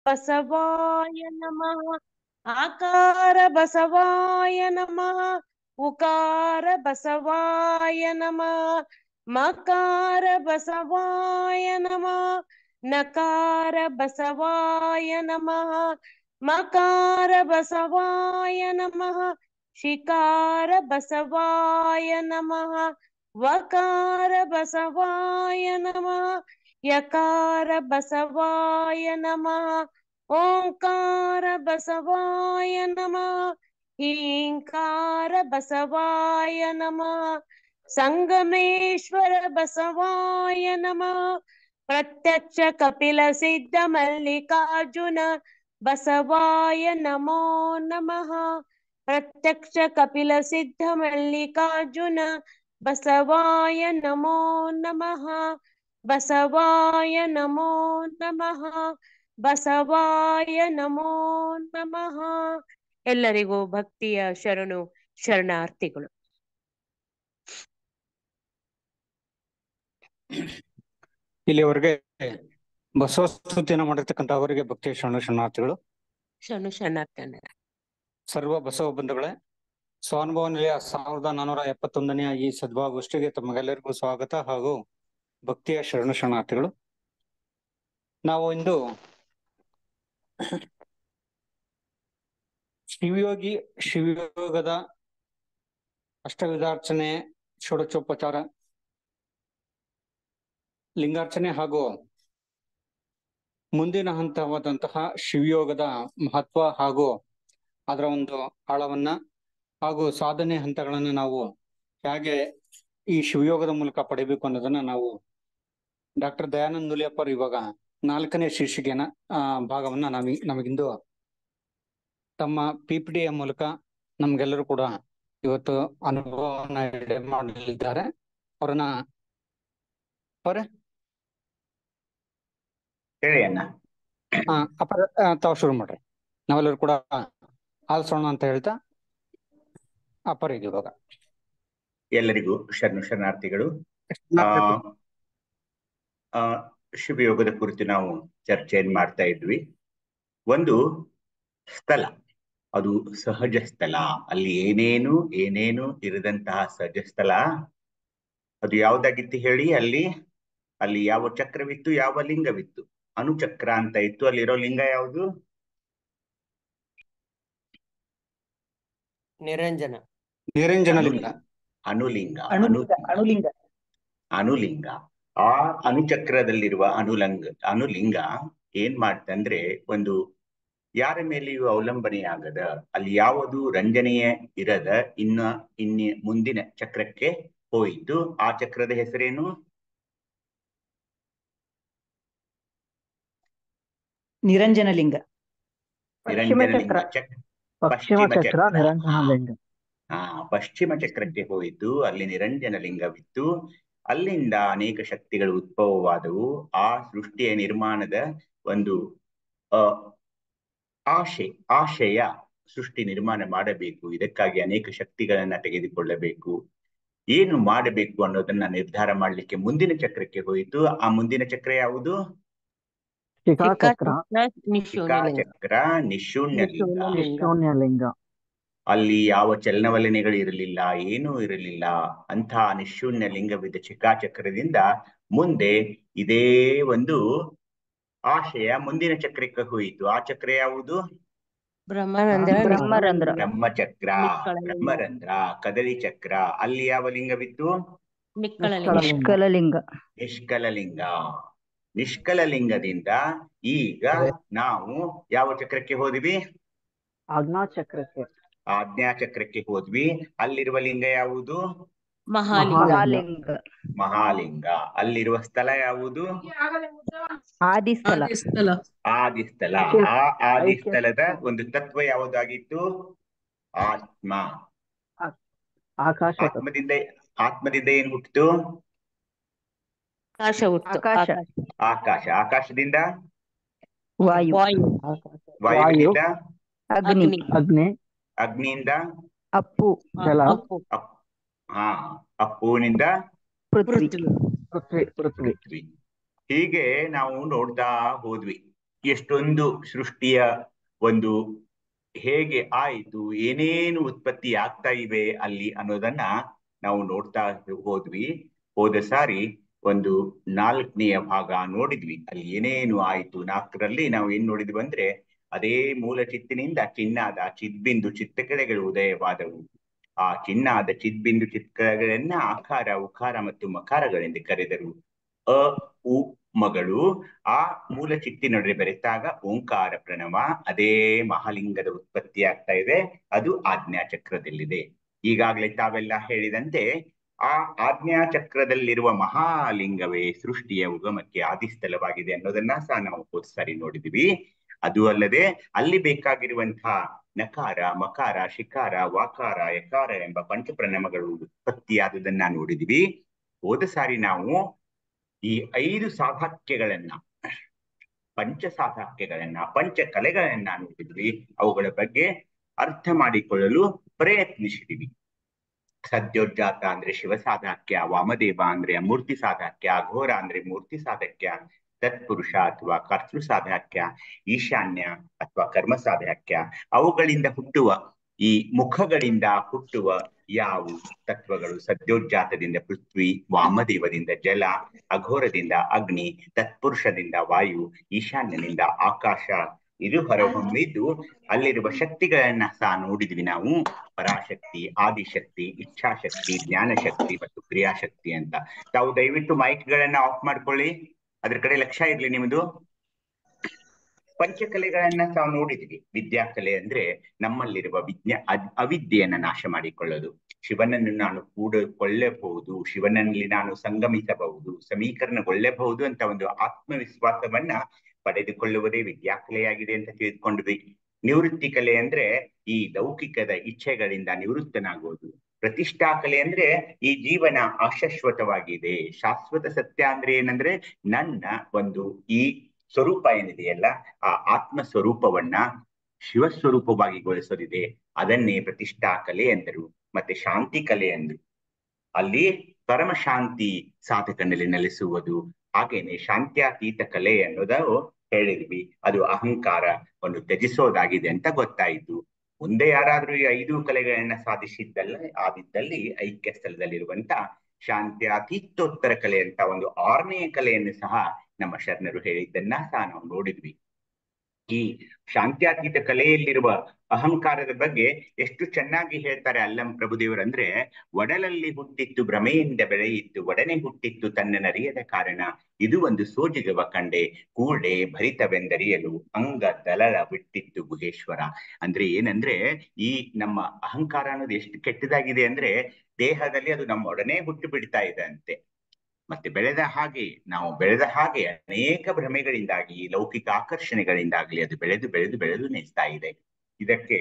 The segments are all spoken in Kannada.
ಬಸವಾಯ ನಮಃ ಆಕಾರ ಬಸವಾಯ ನಮಃ ಉಕಾರ ಬಸವಾಯ ನಮಃ ಮಕಾರ ಬಸವಾಯ ನಮಃ ನಕಾರ ಬಸವಾಯ ನಮಃ ಮಕಾರ ಬಸವಾಯ ನಮಃ ಶಿಕಾರ ಬಸವಾಯ ನಮಃ ವಕಾರ ಬಸವಾಯ ನಮಃ ಯಕಾರ ಬಸವಾಯ ನಮಃ ಓಂಕಾರ ಬಸವಾಯ ನಮಃ ಹೀಂಕಾರ ಬಸವಾಯ ನಮಃ ಸಂಗಮೇಶ್ವರ ಬಸವಾಯ ನಮಃ ಪ್ರತ್ಯಕ್ಷ ಕಪಿಲ ಸಿದ್ಧ ಮಲ್ಲಿಕಾರ್ಜುನ ಬಸವಾಯ ನಮೋ ನಮಃ ಪ್ರತ್ಯಕ್ಷ ಕಪಿಲ ಸಿದ್ಧ ಮಲ್ಲಿಕಾರ್ಜುನ ಬಸವಾಯ ನಮೋ ನಮಃ ಬಸವಾಯ ನಮೋ ನಮಃ ಬಸವಾಯ ನಮೋ ನಮಃ ಎಲ್ಲರಿಗೂ ಭಕ್ತಿಯ ಶರಣು ಶರಣಾರ್ಥಿಗಳು ಇಲ್ಲಿವರೆಗೆ ಬಸವ ಸ್ತುತಿಯನ್ನ ಮಾಡಿರ್ತಕ್ಕಂಥ ಅವರಿಗೆ ಭಕ್ತಿ ಶರಣ ಶರಣಾರ್ಥಿಗಳು ಶರಣು ಶರಣಾರ್ಥಿ ಸರ್ವ ಬಸವ ಬಂಧುಗಳೇ ಸ್ವಾನುಭವ ನಿಲಯ ಸಾವಿರದ ನಾನೂರ ಎಪ್ಪತ್ತೊಂದನೆಯ ಈ ಸದ್ಭಾವಗೋಷ್ಠಿಗೆ ತಮಗೆಲ್ಲರಿಗೂ ಸ್ವಾಗತ ಹಾಗೂ ಭಕ್ತಿಯ ಶರಣ ಶರಣಾರ್ಥಿಗಳು ನಾವು ಇಂದು ಶಿವಯೋಗಿ ಶಿವಯೋಗದ ಅಷ್ಟವಿಧಾರ್ಚನೆ ಷೋಡಚೋಪಚಾರ ಲಿಂಗಾರ್ಚನೆ ಹಾಗೂ ಮುಂದಿನ ಹಂತವಾದಂತಹ ಶಿವಯೋಗದ ಮಹತ್ವ ಹಾಗೂ ಅದರ ಒಂದು ಆಳವನ್ನ ಹಾಗೂ ಸಾಧನೆ ಹಂತಗಳನ್ನ ನಾವು ಹೇಗೆ ಈ ಶಿವಯೋಗದ ಮೂಲಕ ಪಡಿಬೇಕು ಅನ್ನೋದನ್ನ ನಾವು ಡಾಕ್ಟರ್ ದಯಾನಂದ್ ನುಲಿಯಪ್ಪರು ಇವಾಗ ನಾಲ್ಕನೇ ಶೀರ್ಷಿಕೆನ ಆ ಭಾಗವನ್ನ ನಮಿ ನಮಗಿಂದು ತಮ್ಮ ಪಿ ಪಿ ಡಿಯ ಮೂಲಕ ನಮ್ಗೆಲ್ಲರೂ ಕೂಡ ಇವತ್ತು ಅನುಭವವನ್ನ ಎಡೆ ಮಾಡಲಿದ್ದಾರೆ ಅವ್ರನ್ನ ಅವರೇ ಹೇಳಿ ಅಣ್ಣ ಆ ಅಪರ ಆ, ತಾವು ಶುರು ಮಾಡ್ರಿ ನಾವೆಲ್ಲರೂ ಕೂಡ ಆಲಿಸೋಣ ಅಂತ ಹೇಳ್ತಾ ಅಪರಿಗೆ ಇವಾಗ ಎಲ್ಲರಿಗೂ ಶರಣು ಶರಣಾರ್ಥಿಗಳು ಆ ಆ, ಶಿವಯೋಗದ ಕುರಿತು ನಾವು ಚರ್ಚೆಯನ್ನು ಮಾಡ್ತಾ ಇದ್ವಿ ಒಂದು ಸ್ಥಳ ಅದು ಸಹಜ ಸ್ಥಳ ಅಲ್ಲಿ ಏನೇನು ಏನೇನು ಇರದಂತಹ ಸಹಜ ಸ್ಥಳ ಅದು ಯಾವ್ದಾಗಿತ್ತು ಹೇಳಿ ಅಲ್ಲಿ ಅಲ್ಲಿ ಯಾವ ಚಕ್ರವಿತ್ತು ಯಾವ ಲಿಂಗವಿತ್ತು ಅನುಚಕ್ರ ಅಂತ ಇತ್ತು ಅಲ್ಲಿರೋ ಲಿಂಗ ಯಾವುದು ನಿರಂಜನ ನಿರಂಜನ ಲಿಂಗ ಅನುಲಿಂಗ ಅಣುಲಿಂಗ ಅಣುಲಿಂಗ ಅನುಲಿಂಗ ಆ ಅನುಚಕ್ರದಲ್ಲಿರುವ ಅನುಲಂಗ ಅನುಲಿಂಗ ಏನ್ ಮಾಡ್ತಂದ್ರೆ ಒಂದು ಯಾರ ಮೇಲೆಯೂ ಅವಲಂಬನೆಯಾಗದ ಅಲ್ಲಿ ಯಾವುದು ರಂಜನೆಯ ಇರದ ಇನ್ನ ಇನ್ನ ಮುಂದಿನ ಚಕ್ರಕ್ಕೆ ಹೋಯಿತು ಆ ಚಕ್ರದ ಹೆಸರೇನು ನಿರಂಜನ ಲಿಂಗ ನಿರಂಜನ ಲಿಂಗ ಚಕ್ರ ಪಶ್ಚಿಮ ಪಶ್ಚಿಮ ಚಕ್ರ ಚಕ್ರ. ನಿರಂಜನ ಲಿಂಗ ಆ ಪಶ್ಚಿಮ ಚಕ್ರಕ್ಕೆ ಹೋಯಿತು ಅಲ್ಲಿ ನಿರಂಜನ ಲಿಂಗವಿತ್ತು ಅಲ್ಲಿಂದ ಅನೇಕ ಶಕ್ತಿಗಳು ಉದ್ಭವವಾದವು ಆ ಸೃಷ್ಟಿಯ ನಿರ್ಮಾಣದ ಒಂದು ಆ ಆಶೆ ಆಶಯ ಸೃಷ್ಟಿ ನಿರ್ಮಾಣ ಮಾಡಬೇಕು ಇದಕ್ಕಾಗಿ ಅನೇಕ ಶಕ್ತಿಗಳನ್ನ ತೆಗೆದುಕೊಳ್ಳಬೇಕು ಏನು ಮಾಡಬೇಕು ಅನ್ನೋದನ್ನ ನಿರ್ಧಾರ ಮಾಡ್ಲಿಕ್ಕೆ ಮುಂದಿನ ಚಕ್ರಕ್ಕೆ ಹೋಯಿತು ಆ ಮುಂದಿನ ಚಕ್ರ ಯಾವುದು ಶಿಖಾ ಚಕ್ರ ನಿಶೂನ್ಯ ಲಿಂಗ ಚಕ್ರ ನಿಶೂನ್ಯ ಲಿಂಗ ನಿಶೂನ್ಯ ಶೂನ್ಯ ಲಿಂಗ ಅಲ್ಲಿ ಯಾವ ಚಲನವಲನೆಗಳು ಇರಲಿಲ್ಲ ಏನೂ ಇರಲಿಲ್ಲ ಅಂತಹ ನಿಶೂನ್ಯ ಲಿಂಗವಿದ್ದ ಚಿಕಾಚಕ್ರದಿಂದ ಮುಂದೆ ಇದೇ ಒಂದು ಆಶಯ ಮುಂದಿನ ಚಕ್ರಕ್ಕೆ ಹೋಯಿತು ಆ ಚಕ್ರ ಯಾವುದು ಬ್ರಹ್ಮಾನಂದ ಬ್ರಹ್ಮರಂಧ್ರ ಬ್ರಹ್ಮಚಕ್ರ ನಿಷ್ಕಳ ಲಿಂಗ. ಬ್ರಹ್ಮರಂಧ್ರ ಕದಲಿ ಚಕ್ರ ಅಲ್ಲಿ ಯಾವ ಲಿಂಗವಿತ್ತು ನಿಕ್ಕಳ ಲಿಂಗ ನಿಷ್ಕಲ ಲಿಂಗ ನಿಷ್ಕಲ ಲಿಂಗ ನಿಷ್ಕಲ ಲಿಂಗದಿಂದ ಈಗ ನಾವು ಯಾವ ಚಕ್ರಕ್ಕೆ ಹೋದ್ವಿ ಆಜ್ಞಾ ಚಕ್ರಕ್ಕೆ ಆಜ್ಞಾ ಚಕ್ರಕ್ಕೆ ಹೋದ್ವಿ ಅಲ್ಲಿರುವ ಲಿಂಗ ಯಾವುದು ಮಹಾಲಿಂಗ ಮಹಾಲಿಂಗ ಮಹಾಲಿಂಗ ಅಲ್ಲಿರುವ ಸ್ಥಳ ಯಾವುದು ಆದಿ ಸ್ಥಳ ಆದಿ ಸ್ಥಳ ಆ ಆದಿ ಸ್ಥಳದ ಒಂದು ತತ್ವ ಯಾವುದಾಗಿತ್ತು ಆತ್ಮ ಆಕಾಶ ತತ್ವ. ಆತ್ಮದಿಂದ ಆತ್ಮದಿಂದ ಏನ್ ಹುಟ್ಟಿತು ಆಕಾಶ ಹುಟ್ಟು ಆಕಾಶ ಆಕಾಶ ಆಕಾಶದಿಂದ ವಾಯು ವಾಯು ವಾಯುವಿನಿಂದ ಅಗ್ನಿ ಅಗ್ನಿ. ಅಗ್ನಿ ಅಗ್ನಿಯಿಂದ ಅಪ್ಪು ಜಲ ಅಪ್ಪು, ಹಾ ಅಪ್ಪುವಿನಿಂದ ಪೃಥ್ವಿ ಪೃಥ್ವಿ ಪೃಥ್ವಿ ಪೃಥ್ವಿ ಪೃಥ್ವಿ ಹೀಗೆ ನಾವು ನೋಡ್ತಾ ಹೋದ್ವಿ ಎಷ್ಟೊಂದು ಸೃಷ್ಟಿಯ ಒಂದು ಹೇಗೆ ಆಯಿತು ಏನೇನು ಉತ್ಪತ್ತಿ ಆಗ್ತಾ ಇವೆ ಅಲ್ಲಿ ಅನ್ನೋದನ್ನ ನಾವು ನೋಡ್ತಾ ಹೋದ್ವಿ ಹೋದ ಸಾರಿ ಒಂದು ನಾಲ್ಕನೆಯ ಭಾಗ ನೋಡಿದ್ವಿ ಅಲ್ಲಿ ಏನೇನು ಆಯಿತು ನಾಲ್ಕರಲ್ಲಿ ನಾವು ಏನ್ ನೋಡಿದ್ವಿ ಅಂದ್ರೆ ಅದೇ ಮೂಲ ಚಿತ್ತಿನಿಂದ ಚಿನ್ನಾದ ಚಿದ್ಬಿಂದು ಚಿತ್ತಕಡೆಗಳು ಉದಯವಾದವು ಆ ಚಿನ್ನಾದ ಚಿದ್ಬಿಂದು ಚಿತ್ತಗಳನ್ನ ಆಕಾರ ಉಕಾರ ಮತ್ತು ಮಕಾರಗಳೆಂದು ಕರೆದರು ಅ ಉ ಮಗಳು ಆ ಮೂಲ ಚಿತ್ತಿನೊಡನೆ ಬೆರೆತಾಗ ಓಂಕಾರ ಪ್ರಣವ ಅದೇ ಮಹಾಲಿಂಗದ ಉತ್ಪತ್ತಿ ಆಗ್ತಾ ಇದೆ ಅದು ಆಜ್ಞಾ ಚಕ್ರದಲ್ಲಿದೆ ಈಗಾಗಲೇ ತಾವೆಲ್ಲ ಹೇಳಿದಂತೆ ಆ ಆಜ್ಞಾ ಚಕ್ರದಲ್ಲಿರುವ ಮಹಾಲಿಂಗವೇ ಸೃಷ್ಟಿಯ ಉಗಮಕ್ಕೆ ಆದಿಸ್ಥಳವಾಗಿದೆ ಅನ್ನೋದನ್ನ ಸಹ ನಾವು ಹೋದ್ ಸಾರಿ ನೋಡಿದ್ವಿ ಅದು ಅಲ್ಲದೆ ಅಲ್ಲಿ ಬೇಕಾಗಿರುವಂತಹ ನಕಾರ ಮಕಾರ ಶಿಕಾರ ವಾಕಾರ ಯಕಾರ ಎಂಬ ಪಂಚಪ್ರಣಮಗಳು ಉತ್ಪತ್ತಿಯಾದುದನ್ನ ನೋಡಿದ್ವಿ ಹೋದ ಸಾರಿ ನಾವು ಈ ಐದು ಸಾಧಾಕ್ಯಗಳನ್ನ ಪಂಚ ಸಾಧಾಕ್ಯಗಳನ್ನ ಪಂಚ ಕಲೆಗಳನ್ನ ನೋಡಿದ್ವಿ ಅವುಗಳ ಬಗ್ಗೆ ಅರ್ಥ ಮಾಡಿಕೊಳ್ಳಲು ಪ್ರಯತ್ನಿಸಿದ್ವಿ ಸದ್ಯೋಜಾತ ಅಂದ್ರೆ ಶಿವ ಸಾಧಾಕ್ಯ ವಾಮದೇವ ಅಂದ್ರೆ ಮೂರ್ತಿ ಸಾಧಾಕ್ಯ ಅಘೋರ ಅಂದ್ರೆ ಮೂರ್ತಿ ಸಾಧಕ್ಯ ತತ್ಪುರುಷ ಅಥವಾ ಕರ್ತೃ ಸಾಧಾಕ್ಯ ಈಶಾನ್ಯ ಅಥವಾ ಕರ್ಮ ಸಾಧಾಕ್ಯ ಅವುಗಳಿಂದ ಹುಟ್ಟುವ ಈ ಮುಖಗಳಿಂದ ಹುಟ್ಟುವ ಯಾವು ತತ್ವಗಳು ಸದ್ಯೋಜಾತದಿಂದ ಪೃಥ್ವಿ ವಾಮದೇವದಿಂದ ಜಲ ಅಘೋರದಿಂದ ಅಗ್ನಿ ತತ್ಪುರುಷದಿಂದ ವಾಯು ಈಶಾನ್ಯನಿಂದ ಆಕಾಶ ಇದು ಹೊರಹೊಮ್ಮಿದ್ದು ಅಲ್ಲಿರುವ ಶಕ್ತಿಗಳನ್ನ ಸಹ ನೋಡಿದ್ವಿ ನಾವು ಪರಾಶಕ್ತಿ ಆದಿಶಕ್ತಿ ಇಚ್ಛಾಶಕ್ತಿ ಜ್ಞಾನಶಕ್ತಿ ಮತ್ತು ಕ್ರಿಯಾಶಕ್ತಿ ಅಂತ ತಾವು ದಯವಿಟ್ಟು ಮೈಕ್ ಗಳನ್ನ ಆಫ್ ಮಾಡ್ಕೊಳ್ಳಿ ಅದ್ರ ಕಡೆ ಲಕ್ಷ್ಯ ಇರ್ಲಿ ನಿಮ್ದು ಪಂಚಕಲೆಗಳನ್ನ ತಾವು ನೋಡಿದ್ವಿ ವಿದ್ಯಾಕಲೆ ಅಂದ್ರೆ ನಮ್ಮಲ್ಲಿರುವ ವಿಜ್ಞಾ ಅವಿದ್ಯೆಯನ್ನ ನಾಶ ಮಾಡಿಕೊಳ್ಳೋದು ಶಿವನನ್ನು ನಾನು ಕೂಡಿಕೊಳ್ಳಬಹುದು ಶಿವನಲ್ಲಿ ನಾನು ಸಂಗಮಿಸಬಹುದು ಸಮೀಕರಣಗೊಳ್ಳಬಹುದು ಅಂತ ಒಂದು ಆತ್ಮವಿಶ್ವಾಸವನ್ನ ಪಡೆದುಕೊಳ್ಳುವುದೇ ವಿದ್ಯಾಕಲೆಯಾಗಿದೆ ಅಂತ ತಿಳಿದುಕೊಂಡ್ವಿ ನಿವೃತ್ತಿ ಕಲೆ ಅಂದ್ರೆ ಈ ಲೌಕಿಕದ ಇಚ್ಛೆಗಳಿಂದ ನಿವೃತ್ತನಾಗುವುದು ಪ್ರತಿಷ್ಠಾ ಕಲೆ ಅಂದ್ರೆ ಈ ಜೀವನ ಅಶಾಶ್ವತವಾಗಿದೆ ಶಾಶ್ವತ ಸತ್ಯ ಅಂದ್ರೆ ಏನಂದ್ರೆ ನನ್ನ ಒಂದು ಈ ಸ್ವರೂಪ ಏನಿದೆಯಲ್ಲ ಆ ಆತ್ಮ ಸ್ವರೂಪವನ್ನ ಶಿವಸ್ವರೂಪವಾಗಿ ಗೊಳಿಸೋದಿದೆ ಅದನ್ನೇ ಪ್ರತಿಷ್ಠಾ ಕಲೆ ಎಂದರು ಮತ್ತೆ ಶಾಂತಿ ಕಲೆ ಎಂದರು ಅಲ್ಲಿ ಪರಮ ಶಾಂತಿ ಸಾಧಕನಲ್ಲಿ ನೆಲೆಸುವುದು ಹಾಗೇನೆ ಶಾಂತ್ಯಾತೀತ ಕಲೆ ಅನ್ನೋದು ಹೇಳಿದ್ವಿ ಅದು ಅಹಂಕಾರ ಒಂದು ತ್ಯಜಿಸೋದಾಗಿದೆ ಅಂತ ಗೊತ್ತಾಯಿತು ಮುಂದೆ ಯಾರಾದ್ರೂ ಈ ಐದು ಕಲೆಗಳನ್ನ ಸಾಧಿಸಿದ್ದಲ್ಲ ಆದಿದ್ದಲ್ಲಿ ಐಕ್ಯ ಸ್ಥಳದಲ್ಲಿರುವಂತ ಶಾಂತ್ಯಾತೀತೋತ್ತರ ಕಲೆ ಅಂತ ಒಂದು ಆರನೆಯ ಕಲೆಯನ್ನು ಸಹ ನಮ್ಮ ಶರಣರು ಹೇಳಿದ್ದನ್ನ ಸಹ ನಾವು ನೋಡಿದ್ವಿ ಈ ಶಾಂತ್ಯಾತೀತ ಕಲೆಯಲ್ಲಿರುವ ಅಹಂಕಾರದ ಬಗ್ಗೆ ಎಷ್ಟು ಚೆನ್ನಾಗಿ ಹೇಳ್ತಾರೆ ಅಲ್ಲಂ ಪ್ರಭುದೇವರು ಅಂದ್ರೆ ಒಡಲಲ್ಲಿ ಹುಟ್ಟಿತ್ತು ಭ್ರಮೆಯಿಂದ ಬೆಳೆಯಿತ್ತು ಒಡನೆ ಹುಟ್ಟಿತ್ತು ತನ್ನ ನರಿಯದ ಕಾರಣ ಇದು ಒಂದು ಸೋಜಿಗವ ಕಂಡೆ ಕೂಡೆ ಭರಿತವೆಂದರಿಯಲು ಅಂಗ ದಲಳ ಬಿಟ್ಟಿತ್ತು ಗುಹೇಶ್ವರ ಅಂದ್ರೆ ಏನಂದ್ರೆ ಈ ನಮ್ಮ ಅಹಂಕಾರ ಅನ್ನೋದು ಎಷ್ಟು ಕೆಟ್ಟದಾಗಿದೆ ಅಂದ್ರೆ ದೇಹದಲ್ಲಿ ಅದು ನಮ್ಮ ಒಡನೆ ಹುಟ್ಟು ಬಿಡ್ತಾ ಇದೆ ಅಂತೆ ಮತ್ತೆ ಬೆಳೆದ ಹಾಗೆ ನಾವು ಬೆಳೆದ ಹಾಗೆ ಅನೇಕ ಭ್ರಮೆಗಳಿಂದಾಗಿ ಲೌಕಿಕ ಆಕರ್ಷಣೆಗಳಿಂದಾಗ್ಲಿ ಅದು ಬೆಳೆದು ಬೆಳೆದು ಬೆಳೆದು ನೆಚ್ತಾ ಇದೆ ಇದಕ್ಕೆ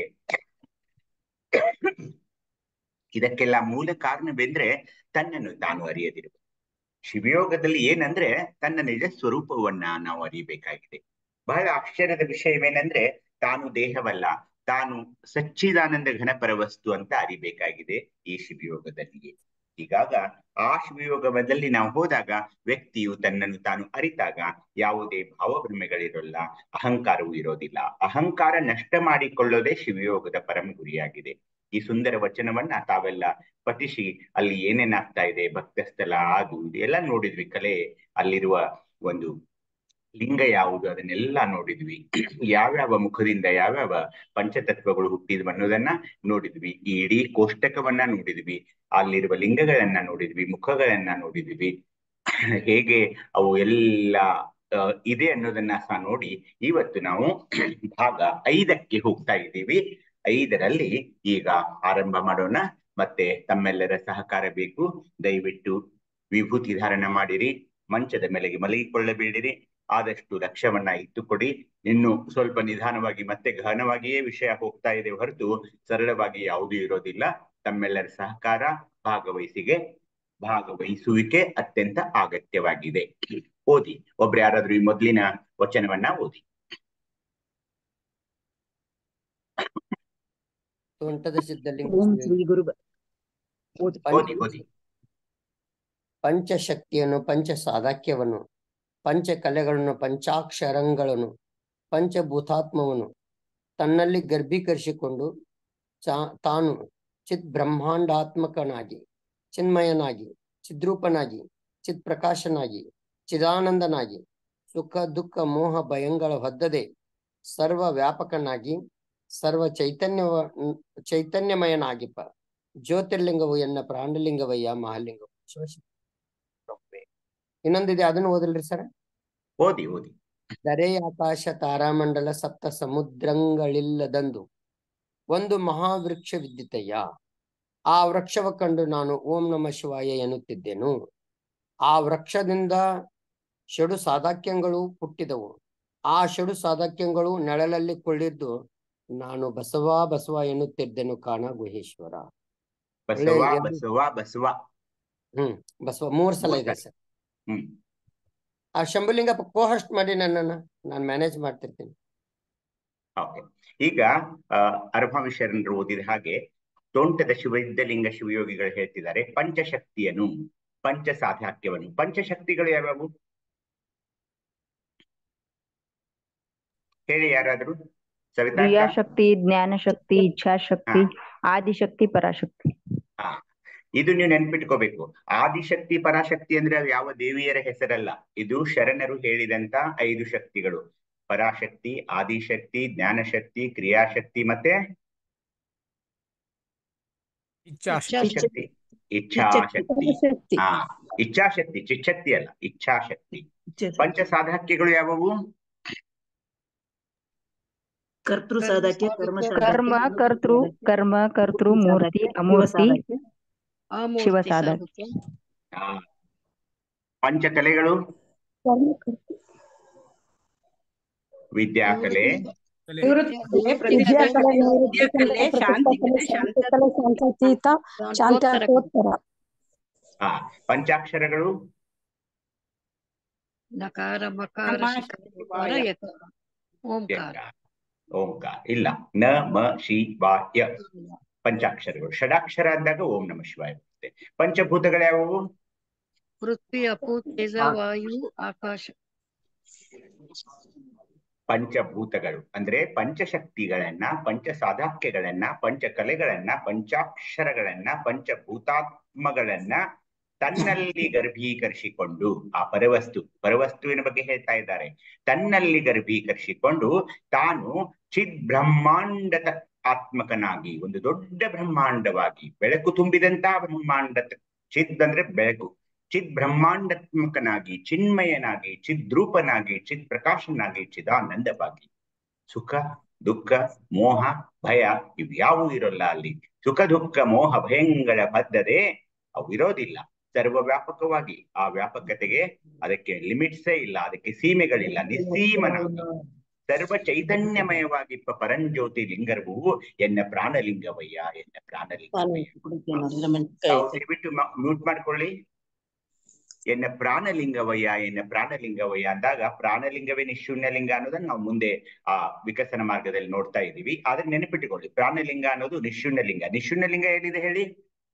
ಇದಕ್ಕೆಲ್ಲ ಮೂಲ ಕಾರಣವೆಂದ್ರೆ ತನ್ನನ್ನು ತಾನು ಅರಿಯದಿರುವ ಶಿವಯೋಗದಲ್ಲಿ ಏನಂದ್ರೆ ತನ್ನ ನಿಜ ಸ್ವರೂಪವನ್ನ ನಾವು ಅರಿಯಬೇಕಾಗಿದೆ ಬಹಳ ಆಶ್ಚರ್ಯದ ವಿಷಯವೇನೆಂದ್ರೆ ತಾನು ದೇಹವಲ್ಲ ತಾನು ಸಚ್ಚಿದಾನಂದ ಘನಪರ ವಸ್ತು ಅಂತ ಅರಿಬೇಕಾಗಿದೆ ಈ ಶಿವಯೋಗದಲ್ಲಿಯೇ ಹೀಗಾಗ ಆ ಶಿವಯೋಗದಲ್ಲಿ ನಾವು ಹೋದಾಗ ವ್ಯಕ್ತಿಯು ತನ್ನನ್ನು ತಾನು ಅರಿತಾಗ ಯಾವುದೇ ಭಾವಭ್ರಮೆಗಳಿರೋಲ್ಲ ಅಹಂಕಾರವೂ ಇರೋದಿಲ್ಲ ಅಹಂಕಾರ ನಷ್ಟ ಮಾಡಿಕೊಳ್ಳೋದೇ ಶಿವಯೋಗದ ಪರಮ ಗುರಿಯಾಗಿದೆ ಈ ಸುಂದರ ವಚನವನ್ನ ತಾವೆಲ್ಲ ಪಠಿಸಿ ಅಲ್ಲಿ ಏನೇನಾಗ್ತಾ ಇದೆ ಭಕ್ತಸ್ಥಳ ಅದು ಇದು ಎಲ್ಲ ನೋಡಿದ್ವಿ ಕಲೆ ಅಲ್ಲಿರುವ ಒಂದು ಲಿಂಗ ಯಾವುದು ಅದನ್ನೆಲ್ಲ ನೋಡಿದ್ವಿ ಯಾವ್ಯಾವ ಮುಖದಿಂದ ಯಾವ್ಯಾವ ಪಂಚತತ್ವಗಳು ಹುಟ್ಟಿದ್ವು ಅನ್ನೋದನ್ನ ನೋಡಿದ್ವಿ ಈ ಇಡೀ ಕೋಷ್ಟಕವನ್ನ ನೋಡಿದ್ವಿ ಅಲ್ಲಿರುವ ಲಿಂಗಗಳನ್ನ ನೋಡಿದ್ವಿ ಮುಖಗಳನ್ನ ನೋಡಿದ್ವಿ ಹೇಗೆ ಅವು ಎಲ್ಲ ಇದೆ ಅನ್ನೋದನ್ನ ಸಹ ನೋಡಿ ಇವತ್ತು ನಾವು ಭಾಗ ಐದಕ್ಕೆ ಹೋಗ್ತಾ ಇದ್ದೀವಿ ಐದರಲ್ಲಿ ಈಗ ಆರಂಭ ಮಾಡೋಣ ಮತ್ತೆ ತಮ್ಮೆಲ್ಲರ ಸಹಕಾರ ಬೇಕು ದಯವಿಟ್ಟು ವಿಭೂತಿ ಧಾರಣ ಮಾಡಿರಿ ಮಂಚದ ಮೇಲೆಗೆ ಮಲಗಿಕೊಳ್ಳಬೇಡಿರಿ ಆದಷ್ಟು ಲಕ್ಷ್ಯವನ್ನ ಇಟ್ಟುಕೊಡಿ ಇನ್ನು ಸ್ವಲ್ಪ ನಿಧಾನವಾಗಿ ಮತ್ತೆ ಗಹನವಾಗಿಯೇ ವಿಷಯ ಹೋಗ್ತಾ ಇದೆ ಹೊರತು ಸರಳವಾಗಿ ಯಾವುದೂ ಇರೋದಿಲ್ಲ ತಮ್ಮೆಲ್ಲರ ಸಹಕಾರ ಭಾಗವಹಿಸಿಗೆ ಭಾಗವಹಿಸುವಿಕೆ ಅತ್ಯಂತ ಅಗತ್ಯವಾಗಿದೆ ಓದಿ ಒಬ್ರು ಯಾರಾದ್ರೂ ಈ ಮೊದಲಿನ ವಚನವನ್ನ ಓದಿ ತೋಂಟದ ಸಿದ್ಧಲಿಂಗ ಓಂ ಶ್ರೀ ಗುರು ಓದಿ ಓದಿ ಓದಿ ಪಂಚಶಕ್ತಿಯನ್ನು ಪಂಚ ಸಾಧಕ್ಯವನ್ನು ಪಂಚ ಕಲೆಗಳನ್ನು ಪಂಚಾಕ್ಷರಗಳನ್ನು ಪಂಚಭೂತಾತ್ಮವನ್ನು ತನ್ನಲ್ಲಿ ಗರ್ಭೀಕರಿಸಿಕೊಂಡು ಚಾ ತಾನು ಚಿತ್ ಬ್ರಹ್ಮಾಂಡಾತ್ಮಕನಾಗಿ ಚಿನ್ಮಯನಾಗಿ ಚಿದ್ರೂಪನಾಗಿ ಚಿತ್ ಪ್ರಕಾಶನಾಗಿ ಚಿದಾನಂದನಾಗಿ ಸುಖ ದುಃಖ ಮೋಹ ಭಯಗಳ ಹೊದ್ದದೆ ಸರ್ವ ವ್ಯಾಪಕನಾಗಿ ಸರ್ವ ಚೈತನ್ಯವ ಚೈತನ್ಯಮಯನಾಗಿಪ್ಪ ಜ್ಯೋತಿರ್ಲಿಂಗವು ಎನ್ನ ಪ್ರಾಣಲಿಂಗವಯ್ಯ ಮಹಾಲಿಂಗವು ಶಿವಶಕ್ತಿ ಇನ್ನೊಂದಿದೆ ಅದನ್ನು ಓದಲ್ರಿ ಸರ್ ಓದಿ ಓದಿ ದರೆ ಆಕಾಶ ತಾರಾಮಂಡಲ ಸಪ್ತ ಸಮುದ್ರಂಗಳಿಲ್ಲದಂದು ಒಂದು ಮಹಾವೃಕ್ಷವಿದ್ದಿತಯ್ಯ ಆ ವೃಕ್ಷವ ಕಂಡು ನಾನು ಓಂ ನಮ ಶಿವಾಯ ಎನ್ನುತ್ತಿದ್ದೆನು ಆ ವೃಕ್ಷದಿಂದ ಷಡು ಸಾದಾಕ್ಯಗಳು ಹುಟ್ಟಿದವು ಆ ಷಡು ಸಾದಾಕ್ಯಗಳು ನೆಳಲಲ್ಲಿ ಕುಳ್ಳಿದ್ದು ನಾನು ಬಸವ ಬಸವ ಎನ್ನುತ್ತಿದ್ದೆನು ಕಾಣ ಗುಹೇಶ್ವರ ಬಸವ ಒಳ್ಳೆ- ಬಸವ ಬಸವ ಹ್ಮ್ ಬಸವ ಮೂರ್ ಸಲ ಇದೆ ಸರ್ ಹ್ಮ್ ಆ ಶಂಭುಲಿಂಗ ಕೋಹಸ್ಟ್ ಮಾಡಿ ನನ್ನನ್ನ ನಾನು ಮ್ಯಾನೇಜ್ ಮಾಡ್ತಿರ್ತೀನಿ ಓಕೆ ಈಗ ಆ, ಅರಭಾವಿ ಶರಣರು ಓದಿದ ಹಾಗೆ ತೋಂಟದ ಶಿವಲಿಂಗ ಶಿವಯೋಗಿಗಳು ಹೇಳ್ತಿದ್ದಾರೆ ಪಂಚಶಕ್ತಿಯನ್ನು ಪಂಚ ಸಾಧಾಕ್ಯವನ್ನು ಪಂಚಶಕ್ತಿಗಳು ಯಾವ್ಯಾವು ಹೇಳಿ ಯಾರಾದ್ರೂ ಸವಿತಾ ಅಕ್ಕ? ಕ್ರಿಯಾಶಕ್ತಿ ಜ್ಞಾನಶಕ್ತಿ ಇಚ್ಛಾಶಕ್ತಿ ಆದಿಶಕ್ತಿ ಪರಾಶಕ್ತಿ ಇದು ನೀವು ನೆನ್ಪಿಟ್ಕೋಬೇಕು ಆದಿಶಕ್ತಿ ಪರಾಶಕ್ತಿ ಅಂದ್ರೆ ಅದು ಯಾವ ದೇವಿಯರ ಹೆಸರಲ್ಲ ಇದು ಶರಣರು ಹೇಳಿದಂತ ಐದು ಶಕ್ತಿಗಳು ಪರಾಶಕ್ತಿ ಆದಿಶಕ್ತಿ ಜ್ಞಾನಶಕ್ತಿ ಕ್ರಿಯಾಶಕ್ತಿ ಮತ್ತೆ ಶಕ್ತಿ ಇಚ್ಛಾಶಕ್ತಿ ಹಾ ಇಚ್ಛಾಶಕ್ತಿ ಚಿಚ್ಛಕ್ತಿ ಅಲ್ಲ ಇಚ್ಛಾಶಕ್ತಿ ಪಂಚ ಸಾಧಕ್ಯಗಳು ಯಾವುವು ಕರ್ತೃ ಸಾಧಕ್ಯ ಕರ್ಮ ಸಾಧಕ್ಯ, ಕರ್ಮ ಕರ್ತೃ ಕರ್ಮ ಕರ್ತೃ ಮೂರ್ತಿ ಅಮೂರ್ತಿ ಶಿವ ಸಾಧಕ ಆ, ಪಂಚಕಲೆಗಳು ವಿದ್ಯಾಕಲೆ ಶಾಂತಾತೀತ ಶಾಂತಾರ್ಥೋತ್ತರ ಆ ಪಂಚಾಕ್ಷರಗಳು ನಕಾರ ಮಕಾರ ಶಿಕಾರ ಯಕಾರ ಓಂಕಾರ ಯಕಾರ, ಓಂಕಾರ ಇಲ್ಲ ನ ಮ ಶಿ ವಾ ಯ ಪಂಚಾಕ್ಷರಗಳು ಷಡಾಕ್ಷರ ಅಂದಾಗ ಓಂ ನಮ ಶಿವಾಯ ಬರುತ್ತೆ ಪಂಚಭೂತಗಳು ಯಾವುವು ಪೃಥ್ವಿ ಅಪು ತೇಜ ವಾಯು ಆಕಾಶ ಪಂಚಭೂತಗಳು ಅಂದ್ರೆ ಪಂಚಶಕ್ತಿಗಳನ್ನ ಪಂಚ ಸಾಧಾಕ್ಯಗಳನ್ನ ಪಂಚಕಲೆಗಳನ್ನ ಪಂಚಾಕ್ಷರಗಳನ್ನ ಪಂಚಭೂತಾತ್ಮಗಳನ್ನ ತನ್ನಲ್ಲಿ ಗರ್ಭೀಕರಿಸಿಕೊಂಡು ಆ ಪರವಸ್ತು ಪರವಸ್ತುವಿನ ಬಗ್ಗೆ ಹೇಳ್ತಾ ಇದ್ದಾರೆ ತನ್ನಲ್ಲಿ ಗರ್ಭೀಕರಿಸಿಕೊಂಡು ತಾನು ಚಿದ್ ಬ್ರಹ್ಮಾಂಡದ ಆತ್ಮಕನಾಗಿ ಒಂದು ದೊಡ್ಡ ಬ್ರಹ್ಮಾಂಡವಾಗಿ ಬೆಳಕು ತುಂಬಿದಂತ ಬ್ರಹ್ಮಾಂಡ ಚಿದ್ ಅಂದ್ರೆ ಬೆಳಕು ಚಿದ್ ಬ್ರಹ್ಮಾಂಡಾತ್ಮಕನಾಗಿ ಚಿನ್ಮಯನಾಗಿ ಚಿದ್ರೂಪನಾಗಿ ಚಿತ್ ಪ್ರಕಾಶನಾಗಿ ಚಿದಾನಂದವಾಗಿ ಸುಖ ದುಃಖ ಮೋಹ ಭಯ ಇವ್ಯಾವೂ ಇರೋಲ್ಲ ಅಲ್ಲಿ ಸುಖ ದುಃಖ ಮೋಹ ಭಯಂಗಳ ಬದ್ಧತೆ ಅವು ಇರೋದಿಲ್ಲ ಸರ್ವವ್ಯಾಪಕವಾಗಿ ಆ ವ್ಯಾಪಕತೆಗೆ ಅದಕ್ಕೆ ಲಿಮಿಟ್ಸೇ ಇಲ್ಲ ಅದಕ್ಕೆ ಸೀಮೆಗಳಿಲ್ಲ ನಿಸ್ಸೀಮನಾಗಿ ಸರ್ವ ಚೈತನ್ಯಮಯವಾಗಿ ಪ- ಪರಂಜ್ಯೋತಿ ಲಿಂಗರ್ವು ಎನ್ನ ಪ್ರಾಣಲಿಂಗವಯ್ಯ ಎನ್ನ ಪ್ರಾಣಲಿಂಗವಯ್ಯ ತಾವು ದಯವಿಟ್ಟು ಮ್ಯೂಟ್ ಮಾಡ್ಕೊಳ್ಳಿ ಎನ್ನ ಪ್ರಾಣಲಿಂಗವಯ್ಯ ಎನ್ನ ಪ್ರಾಣಲಿಂಗವಯ್ಯ ಅಂದಾಗ ಪ್ರಾಣಲಿಂಗವೇ ನಿಶೂನ್ಯಲಿಂಗ ಅನ್ನೋದನ್ನ ನಾವು ಮುಂದೆ ಆ ವಿಕಸನ ಮಾರ್ಗದಲ್ಲಿ ನೋಡ್ತಾ ಇದ್ದೀವಿ ಆದ್ರೆ ನೆನಪಿಟ್ಟುಕೊಳ್ಳಿ ಪ್ರಾಣಲಿಂಗ ಅನ್ನೋದು ನಿಶೂನ್ಯಲಿಂಗ ನಿಶೂನ್ಯಲಿಂಗ ಏನಿದೆ ಹೇಳಿ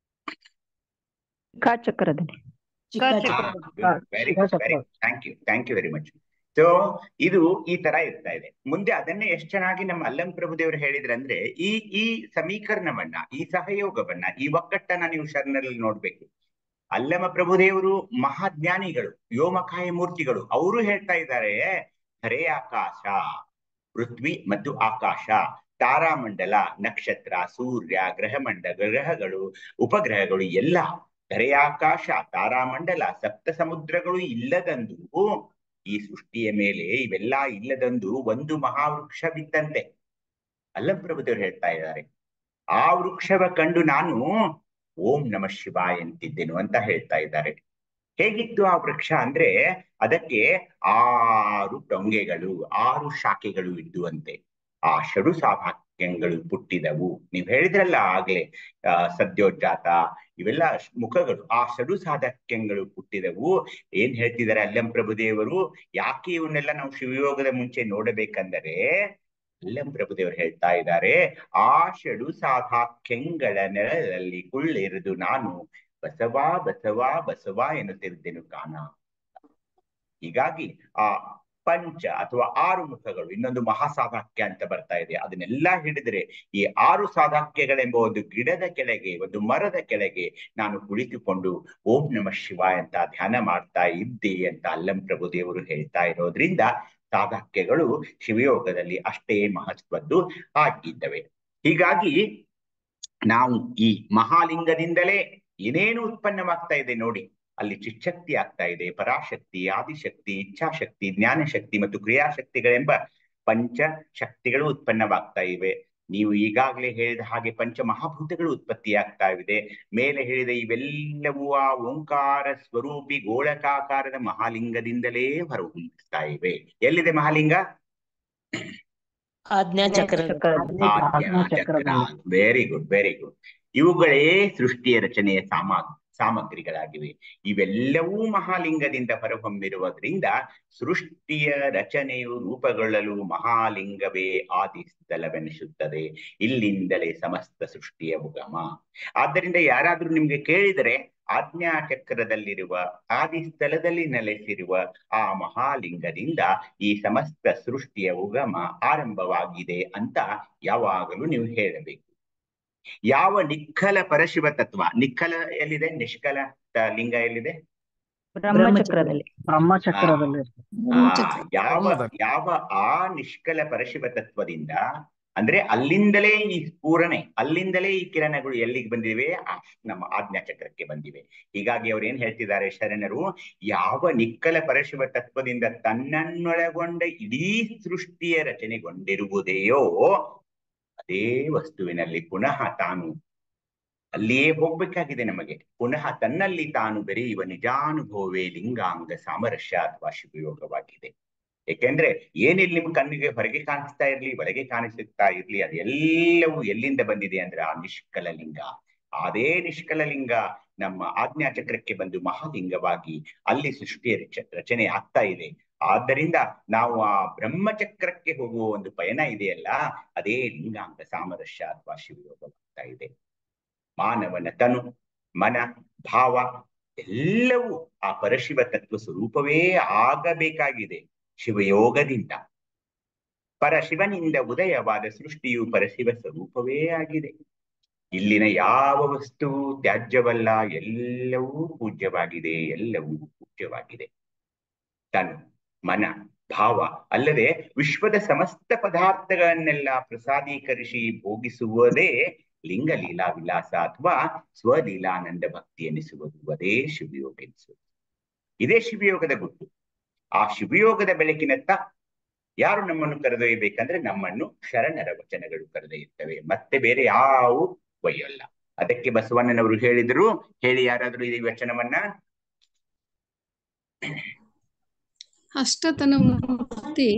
ಚಕ್ರದಲ್ಲಿ very very thank you thank you very much so ಇದು ಈ ತರ ಇರ್ತಾ ಇದೆ ಮುಂದೆ ಅದನ್ನೇ ಎಷ್ಟು ಚೆನ್ನಾಗಿ ನಮ್ಮ ಅಲ್ಲಂ ಪ್ರಭುದೇವರು ಹೇಳಿದ್ರೆ ಅಂದ್ರೆ ಈ ಈ ಸಮೀಕರಣವನ್ನ ಈ ಸಹಯೋಗವನ್ನ ಈ ಒಕ್ಕಟ್ಟನ್ನ ನೀವು ಶರಣರಲ್ಲಿ ನೋಡ್ಬೇಕು ಅಲ್ಲಮ ಪ್ರಭುದೇವರು ಮಹಾಜ್ಞಾನಿಗಳು ವ್ಯೋಮಕಾಯ ಮೂರ್ತಿಗಳು ಅವರು ಹೇಳ್ತಾ ಇದ್ದಾರೆ ಹರೇ ಆಕಾಶ ಪೃಥ್ವಿ ಮತ್ತು ಆಕಾಶ ತಾರಾಮಂಡಲ ನಕ್ಷತ್ರ ಸೂರ್ಯ ಗ್ರಹಮಂಡಲ ಗ್ರಹಗಳು ಉಪಗ್ರಹಗಳು ಎಲ್ಲ ಧರೆಯಾಕಾಶ ತಾರಾಮಂಡಲ ಸಪ್ತ ಸಮುದ್ರಗಳು ಇಲ್ಲದಂದು ಈ ಸೃಷ್ಟಿಯ ಮೇಲೆ ಇವೆಲ್ಲ ಇಲ್ಲದಂದು ಒಂದು ಮಹಾವೃಕ್ಷವಿದ್ದಂತೆ ಅಲ್ಲಂ ಪ್ರಭುದೇವರು ಹೇಳ್ತಾ ಇದ್ದಾರೆ ಆ ವೃಕ್ಷವ ಕಂಡು ನಾನು ಓಂ ನಮ ಶಿವಾಯ ಅಂತಿದ್ದೆನು ಅಂತ ಹೇಳ್ತಾ ಇದ್ದಾರೆ ಹೇಗಿತ್ತು ಆ ವೃಕ್ಷ ಅಂದ್ರೆ ಅದಕ್ಕೆ ಆರು ಟೊಂಗೆಗಳು ಆರು ಶಾಖೆಗಳು ಇದ್ದುವಂತೆ ಆ ಷಡು ಸಾಭಾಕ್ಯಗಳು ಹುಟ್ಟಿದವು ನೀವು ಹೇಳಿದ್ರಲ್ಲ ಆಗ್ಲೇ ಆ ಸದ್ಯೋಜಾತ ಇವೆಲ್ಲ ಮುಖಗಳು ಆ ಷಡು ಸಾಧಕ್ಯಗಳು ಹುಟ್ಟಿದವು ಏನ್ ಹೇಳ್ತಿದ್ದಾರೆ ಅಲ್ಲಂ ಪ್ರಭುದೇವರು ಯಾಕೆ ಇವನ್ನೆಲ್ಲ ನಾವು ಶಿವಯೋಗದ ಮುಂಚೆ ನೋಡಬೇಕಂದರೆ ಅಲ್ಲಂ ಪ್ರಭುದೇವರು ಹೇಳ್ತಾ ಇದ್ದಾರೆ ಆ ಷಡು ಸಾಧಾಕ್ಯಂಗಳ ನೆರಳಲ್ಲಿ ಕುಳ್ಳಿರಿದು ನಾನು ಬಸವ ಬಸವ ಬಸವ ಎನ್ನುತ್ತಿರುತ್ತೇನು ಕಾಣ ಹೀಗಾಗಿ ಆ ಪಂಚ ಅಥವಾ ಆರು ಮುಖಗಳು ಇನ್ನೊಂದು ಮಹಾಸಾಧಾಕ್ಯ ಅಂತ ಬರ್ತಾ ಇದೆ ಅದನ್ನೆಲ್ಲ ಹಿಡಿದ್ರೆ ಈ ಆರು ಸಾಧಾಕ್ಯಗಳೆಂಬ ಒಂದು ಗಿಡದ ಕೆಳಗೆ ಒಂದು ಮರದ ಕೆಳಗೆ ನಾನು ಕುಳಿತುಕೊಂಡು ಓಂ ನಮ ಶಿವಾಯ ಅಂತ ಧ್ಯಾನ ಮಾಡ್ತಾ ಇದ್ದೆ ಅಂತ ಅಲ್ಲಂ ಪ್ರಭು ದೇವರು ಹೇಳ್ತಾ ಇರೋದ್ರಿಂದ ಸಾಧಾಕ್ಯಗಳು ಶಿವಯೋಗದಲ್ಲಿ ಅಷ್ಟೇ ಮಹತ್ವದ್ದು ಆಗಿದ್ದವೆ ಹೀಗಾಗಿ ನಾವು ಈ ಮಹಾಲಿಂಗದಿಂದಲೇ ಏನೇನು ಉತ್ಪನ್ನವಾಗ್ತಾ ಇದೆ ನೋಡಿ ಅಲ್ಲಿ ಚಿಚ್ಚಕ್ತಿ ಆಗ್ತಾ ಇದೆ ಪರಾಶಕ್ತಿ ಆದಿಶಕ್ತಿ ಇಚ್ಛಾಶಕ್ತಿ ಜ್ಞಾನಶಕ್ತಿ ಮತ್ತು ಕ್ರಿಯಾಶಕ್ತಿಗಳೆಂಬ ಪಂಚ ಶಕ್ತಿಗಳು ಉತ್ಪನ್ನವಾಗ್ತಾ ಇವೆ ನೀವು ಈಗಾಗಲೇ ಹೇಳಿದ ಹಾಗೆ ಪಂಚ ಮಹಾಭೂತಗಳು ಉತ್ಪತ್ತಿಯಾಗ್ತಾ ಇದೆ ಮೇಲೆ ಹೇಳಿದ ಇವೆಲ್ಲವೂ ಆ ಓಂಕಾರ ಸ್ವರೂಪಿ ಗೋಳಕಾಕಾರದ ಮಹಾಲಿಂಗದಿಂದಲೇ ಹೊರಹೊಮ್ಮಿಸ್ತಾ ಇವೆ ಎಲ್ಲಿದೆ ಮಹಾಲಿಂಗ ಆಜ್ಞಾಚಕ್ರ ಚಕ್ರ ವೆರಿ ಗುಡ್ ವೆರಿ ಗುಡ್ ಇವುಗಳೇ ಸೃಷ್ಟಿಯ ರಚನೆಯ ಸಾಮಾ ಸಾಮಗ್ರಿಗಳಾಗಿವೆ ಇವೆಲ್ಲವೂ ಮಹಾಲಿಂಗದಿಂದ ಹೊರಹೊಮ್ಮಿರುವುದರಿಂದ ಸೃಷ್ಟಿಯ ರಚನೆಯು ರೂಪುಗೊಳ್ಳಲು ಮಹಾಲಿಂಗವೇ ಆದಿ ಸ್ಥಳವೆನಿಸುತ್ತದೆ ಇಲ್ಲಿಂದಲೇ ಸಮಸ್ತ ಸೃಷ್ಟಿಯ ಉಗಮ ಆದ್ದರಿಂದ ಯಾರಾದ್ರೂ ನಿಮ್ಗೆ ಕೇಳಿದರೆ ಆಜ್ಞಾ ಚಕ್ರದಲ್ಲಿರುವ ಆದಿ ಸ್ಥಳದಲ್ಲಿ ನೆಲೆಸಿರುವ ಆ ಮಹಾಲಿಂಗದಿಂದ ಈ ಸಮಸ್ತ ಸೃಷ್ಟಿಯ ಉಗಮ ಆರಂಭವಾಗಿದೆ ಅಂತ ಯಾವಾಗಲೂ ನೀವು ಹೇಳಬೇಕು ಯಾವ ನಿಖಲ ಪರಶಿವ ತತ್ವ ನಿಖಲ ಎಲ್ಲಿದೆ ನಿಷ್ಕಲ ತ- ಲಿಂಗ ಎಲ್ಲಿದೆ ಬ್ರಹ್ಮಚಕ್ರದಲ್ಲಿ ಬ್ರಹ್ಮಚಕ್ರದಲ್ಲಿ ಆ, ಯಾವ ಯಾವ ಆ ನಿಷ್ಕಲ ಪರಶಿವ ತತ್ವದಿಂದ ಅಂದ್ರೆ ಅಲ್ಲಿಂದಲೇ ಈ ಸ್ಫೂರಣೆ ಅಲ್ಲಿಂದಲೇ ಈ ಕಿರಣಗಳು ಎಲ್ಲಿಗೆ ಬಂದಿವೆ ಆ ನಮ್ಮ ಆಜ್ಞಾ ಚಕ್ರಕ್ಕೆ ಬಂದಿವೆ ಹೀಗಾಗಿ ಅವ್ರು ಏನ್ ಹೇಳ್ತಿದ್ದಾರೆ ಶರಣರು ಯಾವ ನಿಕ್ಕಲ ಪರಶಿವ ತತ್ವದಿಂದ ತನ್ನನ್ನೊಳಗೊಂಡ ಇಡೀ ಸೃಷ್ಟಿಯ ರಚನೆಗೊಂಡಿರುವುದೆಯೋ ಅದೇ ವಸ್ತುವಿನಲ್ಲಿ ಪುನಃ ತಾನು ಅಲ್ಲಿಯೇ ಹೋಗ್ಬೇಕಾಗಿದೆ ನಮಗೆ ಪುನಃ ತನ್ನಲ್ಲಿ ತಾನು ಬೆರೆಯುವ ನಿಜಾನುಭವವೇ ಲಿಂಗಾಂಗ ಸಾಮರಸ್ಯ ಅಥವಾ ಶಿವಯೋಗವಾಗಿದೆ ಏಕೆಂದ್ರೆ ಏನಿಲ್ಲಿ ನಿಮ್ ಕಣ್ಣಿಗೆ ಹೊರಗೆ ಕಾಣಿಸ್ತಾ ಇರ್ಲಿ ಒಳಗೆ ಕಾಣಿಸುತ್ತಾ ಇರ್ಲಿ ಅದೆಲ್ಲವೂ ಎಲ್ಲಿಂದ ಬಂದಿದೆ ಅಂದ್ರೆ ಆ ನಿಷ್ಕಲ ಲಿಂಗ ಅದೇ ನಿಷ್ಕಲ ಲಿಂಗ ನಮ್ಮ ಆಜ್ಞಾ ಚಕ್ರಕ್ಕೆ ಬಂದು ಮಹಾಲಿಂಗವಾಗಿ ಅಲ್ಲಿ ಸೃಷ್ಟಿಯ ರಚ- ರಚನೆ ಆಗ್ತಾ ಇದೆ ಆದ್ದರಿಂದ ನಾವು ಆ ಬ್ರಹ್ಮಚಕ್ರಕ್ಕೆ ಹೋಗುವ ಒಂದು ಪಯಣ ಇದೆಯಲ್ಲ ಅದೇ ಲಿಂಗಾಂಗ ಸಾಮರಸ್ಯ ಅಥವಾ ಶಿವಯೋಗವಾಗ್ತಾ ಇದೆ ಮಾನವನ ತನು ಮನ ಭಾವ ಎಲ್ಲವೂ ಆ ಪರಶಿವ ತತ್ವ ಸ್ವರೂಪವೇ ಆಗಬೇಕಾಗಿದೆ ಶಿವಯೋಗದಿಂದ ಪರಶಿವನಿಂದ ಉದಯವಾದ ಸೃಷ್ಟಿಯು ಪರಶಿವ ಸ್ವರೂಪವೇ ಆಗಿದೆ ಇಲ್ಲಿನ ಯಾವ ವಸ್ತು ತ್ಯಾಜ್ಯವಲ್ಲ ಎಲ್ಲವೂ ಪೂಜ್ಯವಾಗಿದೆ ಎಲ್ಲವೂ ಪೂಜ್ಯವಾಗಿದೆ ತನು ಮನ ಭಾವ ಅಲ್ಲದೆ ವಿಶ್ವದ ಸಮಸ್ತ ಪದಾರ್ಥಗಳನ್ನೆಲ್ಲ ಪ್ರಸಾದೀಕರಿಸಿ ಭೋಗಿಸುವುದೇ ಲಿಂಗ ಲೀಲಾ ವಿಲಾಸ ಅಥವಾ ಸ್ವಲೀಲಾನಂದ ಭಕ್ತಿ ಎನಿಸುವುದು ಅದೇ ಶಿವಯೋಗ ಎನಿಸುವುದು ಇದೇ ಶಿವಯೋಗದ ಗುಟ್ಟು ಆ ಶಿವಯೋಗದ ಬೆಳಕಿನತ್ತ ಯಾರು ನಮ್ಮನ್ನು ಕರೆದೊಯ್ಯಬೇಕಂದ್ರೆ ನಮ್ಮನ್ನು ಶರಣರ ವಚನಗಳು ಕರೆದೊಯ್ಯುತ್ತವೆ ಮತ್ತೆ ಬೇರೆ ಯಾವ ಒಯ್ಯಲ್ಲ ಅದಕ್ಕೆ ಬಸವಣ್ಣನವರು ಹೇಳಿದ್ರು ಹೇಳಿ ಯಾರಾದ್ರೂ ಈ ವಚನವನ್ನ ಅಷ್ಟತನ ಮೂರ್ತಿ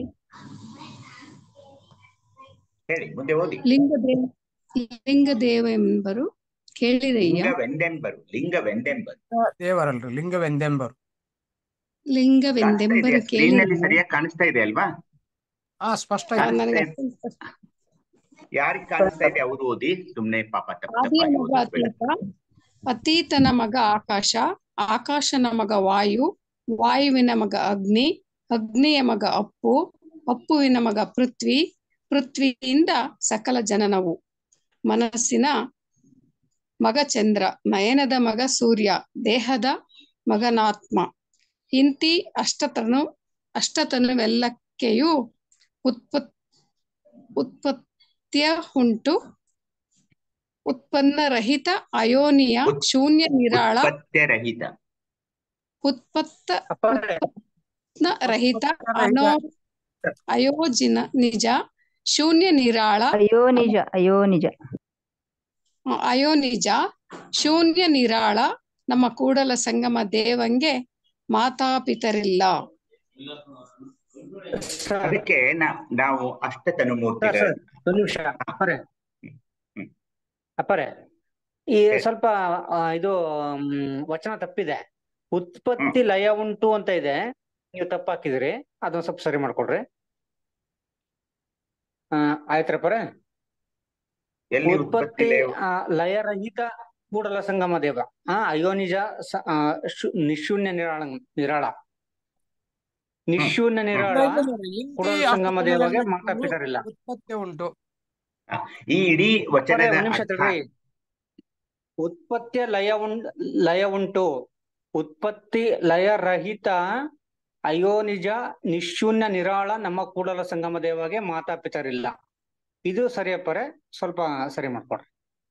ಹೇಳಿ ಮುಂದೆ ಓದಿ ಲಿಂಗದೇವ ಲಿಂಗದೇವ ಎಂಬರು ಕೇಳಿರಯ್ಯ ಲಿಂಗವೆಂದೆಂಬರು ಲಿಂಗವೆಂದೆಂಬರು ದೇವರಲ್ರಿ ಲಿಂಗವೆಂದೆಂಬರು ಕಾಣಿಸ್ತಾ ಲಿಂಗವೆಂದೆಂಬರು ಇದೆಯಾ ಸ್ಕ್ರೀನ್ ನಲ್ಲಿ ಕೇಳಿರಯ್ಯ ಸರಿಯಾಗಿ ಕಾಣಿಸ್ತಾ ಇದೆ ಅಲ್ವಾ ಹಾ ಸ್ಪಷ್ಟ ಆ, ಇದೆ ನನಗೆ ಅಷ್ಟೊಂದು ಸ್ಪಷ್ಟ ಯಾರಿಗ್ ಕಾಣಿಸ್ತಾ ಇದೆ ಅವ್ರು ಓದಿ ಸುಮ್ನೆ ಪಾಪ ತಪ್ಪು ಆದಿಯ ತಪ್ಪಾಗಿ ಮಗ ಓದಿಸ್ಬೇಡ ಅತೀತ ಅತೀತನ ಮಗ ಆಕಾಶ ಆಕಾಶನ ಮಗ ವಾಯು ವಾಯುವಿನ ಮಗ ಅಗ್ನಿ ಅಗ್ನಿಯ ಮಗ ಅಪ್ಪು ಅಪ್ಪುವಿನ ಮಗ ಪೃಥ್ವಿ ಪೃಥ್ವಿಯಿಂದ ಸಕಲ ಜನನವು ಮನಸ್ಸಿನ ಮಗ ಚಂದ್ರ ನಯನದ ಮಗ ಸೂರ್ಯ ದೇಹದ ಮಗನಾತ್ಮ ಇಂತಿ ಅಷ್ಟತನು ಅಷ್ಟತನುವೆಲ್ಲಕ್ಕೆಯೂ ಉತ್ಪತ್ ಉತ್ಪತ್ತಿಯ ಉಂಟು ಉತ್ಪನ್ನ ರಹಿತ ಅಯೋನಿಯ ಉತ್- ಶೂನ್ಯ ನಿರಾಳ ಉತ್ಪತ್ತ್ಯರಹಿತ ಉತ್ಪತ್ತ ಉತ್ಪನ್ನ ರಹಿತ ಅನೋ ಅಯೋಜಿನ ನಿಜ ಶೂನ್ಯ ನಿರಾಳ ಅಯ್ಯೋ ನಿಜ ಅಯ್ಯೋ ನಿಜ ಅಯೋನಿಜ ಶೂನ್ಯ ನಿರಾಳ ನಮ್ಮ ಕೂಡಲ ಸಂಗಮ ದೇವಂಗೆ ಮಾತಾಪಿತರಿಲ್ಲ ಅದಕ್ಕೆ ನಾ- ನಾವು ಅಷ್ಟತನು ಮೂರ್ತಿಗಳ ಒಂದು ನಿಮಿಷ ಅಪ್ಪರೆ ಹ್ಮ್. ಅಪ್ಪರೆ ಈ ಹೇಳಿ. ಸ್ವಲ್ಪ ಆ, ಇದು ಮ್, ವಚನ ತಪ್ಪಿದೆ ಉತ್ಪತ್ತಿ ಲಯ ಉಂಟು ಅಂತ ಇದೆ ನೀವು ತಪ್ಪು ಹಾಕಿದಿರಿ ಅದೊಂದ್ ಸ್ವಲ್ಪ ಸರಿ ಮಾಡ್ಕೊಡ್ರಿ ಆ ಆಯ್ತ್ರಪ್ಪರೆ ಎಲ್ಲಿ ಉತ್ಪತ್ತಿ ಉತ್ಪತ್ತಿ ಲಯ- ಆ, ಲಯರಹಿತ ಕೂಡಲ ಸಂಗಮ ದೇವ ಆ ಅಯೋನಿಜ ಸ- ಆ, ಶು- ನಿಶೂನ್ಯ ನಿರಾಳ ನಿರಾಳ ನಿಶೂನ್ಯ ನಿರಾಳ ಇಲ್ಲಿ ಕೂಡಲ ಸಂಗಮ ದೇವಗೆ ಮಾತಾಪಿತರಿಲ್ಲ ಉತ್ಪತ್ತಿ ಉಂಟು ಈ ಇಡೀ ಬರೇ ವಚನದ ಒಂದ್ ನಿಮಿಷ ಅರ್ಥ ತಡ್ರಿ ಉತ್ಪತ್ತಿಯ ಲಯ ಉಂ ಲಯ ಉಂಟು ಉತ್ಪತ್ತಿ ಲಯ ರಹಿತ ಅಯೋನಿಜ ನಿಶೂನ್ಯ ನಿರಾಳ ನಮ್ಮ ಕೂಡಲ ಸಂಗಮ ದೇವಗೆ ಮಾತಾಪಿತರಿಲ್ಲ ಇದು ಸರಿಯಪ್ಪರೆ ಸ್ವಲ್ಪ ಸರಿ ಮಾಡ್ಕೊಡ್ರಿ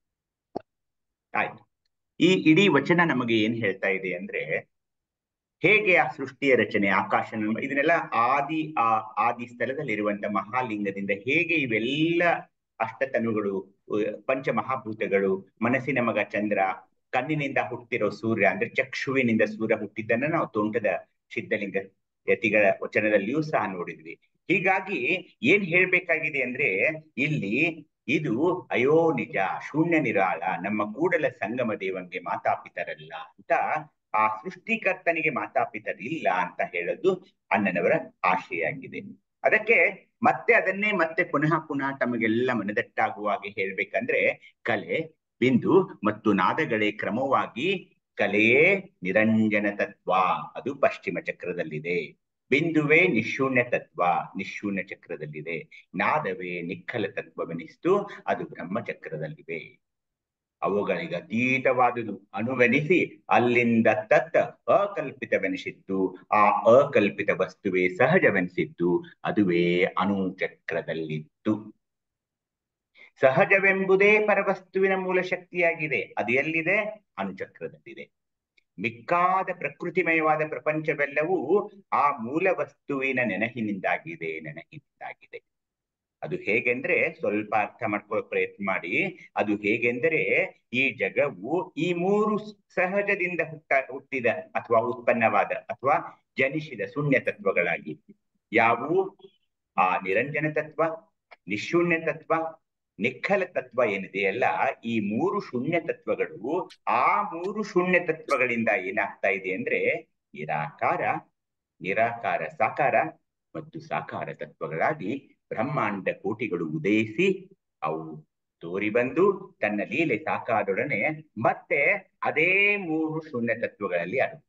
ಆಯ್ತು ಈ ಇಡೀ ವಚನ ನಮಗೆ ಏನ್ ಹೇಳ್ತಾ ಇದೆ ಅಂದ್ರೆ ಹೇಗೆ ಆ ಸೃಷ್ಟಿಯ ರಚನೆ ಆಕಾಶ ನಮ್ಮ- ಇದನ್ನೆಲ್ಲ ಆದಿ ಆ ಆದಿ ಸ್ಥಳದಲ್ಲಿರುವಂತ ಮಹಾಲಿಂಗದಿಂದ ಹೇಗೆ ಇವೆಲ್ಲ ಅಷ್ಟತನುಗಳು ಉ- ಪಂಚಮಹಾಭೂತಗಳು ಮನಸ್ಸಿನ ಮಗ ಚಂದ್ರ ಕಣ್ಣಿನಿಂದ ಹುಟ್ಟಿರೋ ಸೂರ್ಯ ಅಂದ್ರೆ ಚಕ್ಷುವಿನಿಂದ ಸೂರ್ಯ ಹುಟ್ಟಿದ್ದನ್ನ ನಾವು ತೋಂಟದ ಸಿದ್ಧಲಿಂಗ ಯತಿಗಳ ವಚನದಲ್ಲಿಯೂ ಸಹ ನೋಡಿದ್ವಿ ಹೀಗಾಗಿ ಏನ್ ಹೇಳ್ಬೇಕಾಗಿದೆ ಅಂದ್ರೆ ಇಲ್ಲಿ ಇದು ಅಯೋ ನಿಜ ಶೂನ್ಯ ನಿರಾಳ ನಮ್ಮ ಕೂಡಲ ಸಂಗಮ ದೇವಂಗೆ ಮಾತಾಪಿತರಲ್ಲ ಅಂತ ಆ ಸೃಷ್ಟಿಕರ್ತನಿಗೆ ಮಾತಾಪಿತರಿಲ್ಲ ಅಂತ ಹೇಳೋದು ಅಣ್ಣನವರ ಆಶೆಯಾಗಿದೆ ಅದಕ್ಕೆ ಮತ್ತೆ ಅದನ್ನೇ ಮತ್ತೆ ಪುನಃ ಪುನಃ ತಮಗೆಲ್ಲ ಮನದಟ್ಟಾಗುವ ಹಾಗೆ ಹೇಳ್ಬೇಕಂದ್ರೆ ಕಲೆ ಬಿಂದು ಮತ್ತು ನಾದಗಳೇ ಕ್ರಮವಾಗಿ ಕಲೆಯೇ ನಿರಂಜನ ತತ್ವ ಅದು ಪಶ್ಚಿಮ ಚಕ್ರದಲ್ಲಿದೆ ಬಿಂದುವೇ ನಿಶೂನ್ಯ ತತ್ವ ನಿಶೂನ್ಯ ಚಕ್ರದಲ್ಲಿದೆ ನಾದವೇ ನಿಖಲ ತತ್ವವೆನಿಸ್ತು ಅದು ಬ್ರಹ್ಮಚಕ್ರದಲ್ಲಿವೆ ಅವುಗಳಿಗೆ ಅತೀತವಾದುದು ಅನುವೆನಿಸಿ ಅಲ್ಲಿಂದ ತತ್ತ ಅಕಲ್ಪಿತವೆನಿಸಿತ್ತು ಆ ಅಕಲ್ಪಿತ ವಸ್ತುವೇ ಸಹಜವೆನಿಸಿತ್ತು ಅದುವೇ ಅಣುಚಕ್ರದಲ್ಲಿತ್ತು ಸಹಜವೆಂಬುದೇ ಪರವಸ್ತುವಿನ ಮೂಲ ಶಕ್ತಿಯಾಗಿದೆ ಅದು ಎಲ್ಲಿದೆ ಅಣುಚಕ್ರದಲ್ಲಿದೆ ಮಿಕ್ಕಾದ ಪ್ರಕೃತಿಮಯವಾದ ಪ್ರಪಂಚವೆಲ್ಲವೂ ಆ ಮೂಲ ವಸ್ತುವಿನ ನೆನಹಿನಿಂದಾಗಿದೆ ನೆನಹಿನಿಂದಾಗಿದೆ ಅದು ಹೇಗೆಂದ್ರೆ ಸ್ವಲ್ಪ ಅರ್ಥ ಮಾಡ್ಕೊಳ್ಳೋ ಪ್ರಯತ್ನ ಮಾಡಿ ಅದು ಹೇಗೆಂದರೆ ಈ ಜಗವು ಈ ಮೂರು ಸಹಜದಿಂದ ಹುಟ್ಟ ಹುಟ್ಟಿದ ಅಥವಾ ಉತ್ಪನ್ನವಾದ ಅಥವಾ ಜನಿಸಿದ ಶೂನ್ಯ ತತ್ವಗಳಾಗಿ ಯಾವುವು ಆ ನಿರಂಜನ ತತ್ವ ನಿಶೂನ್ಯ ತತ್ವ ನಿಖಲ ತತ್ವ ಏನಿದೆಯಲ್ಲ ಈ ಮೂರು ಶೂನ್ಯ ತತ್ವಗಳು ಆ ಮೂರು ಶೂನ್ಯ ತತ್ವಗಳಿಂದ ಏನಾಗ್ತಾ ಇದೆ ಅಂದ್ರೆ ನಿರಾಕಾರ ನಿರಾಕಾರ ಸಾಕಾರ ಮತ್ತು ಸಾಕಾರ ತತ್ವಗಳಾಗಿ ಬ್ರಹ್ಮಾಂಡ ಕೋಟಿಗಳು ಉದಯಿಸಿ ಅವು ತೋರಿ ಬಂದು ತನ್ನ ಲೀಲೆ ಸಾಕಾದೊಡನೆ ಮತ್ತೆ ಅದೇ ಮೂರು ಶೂನ್ಯ ತತ್ವಗಳಲ್ಲಿ ಅದು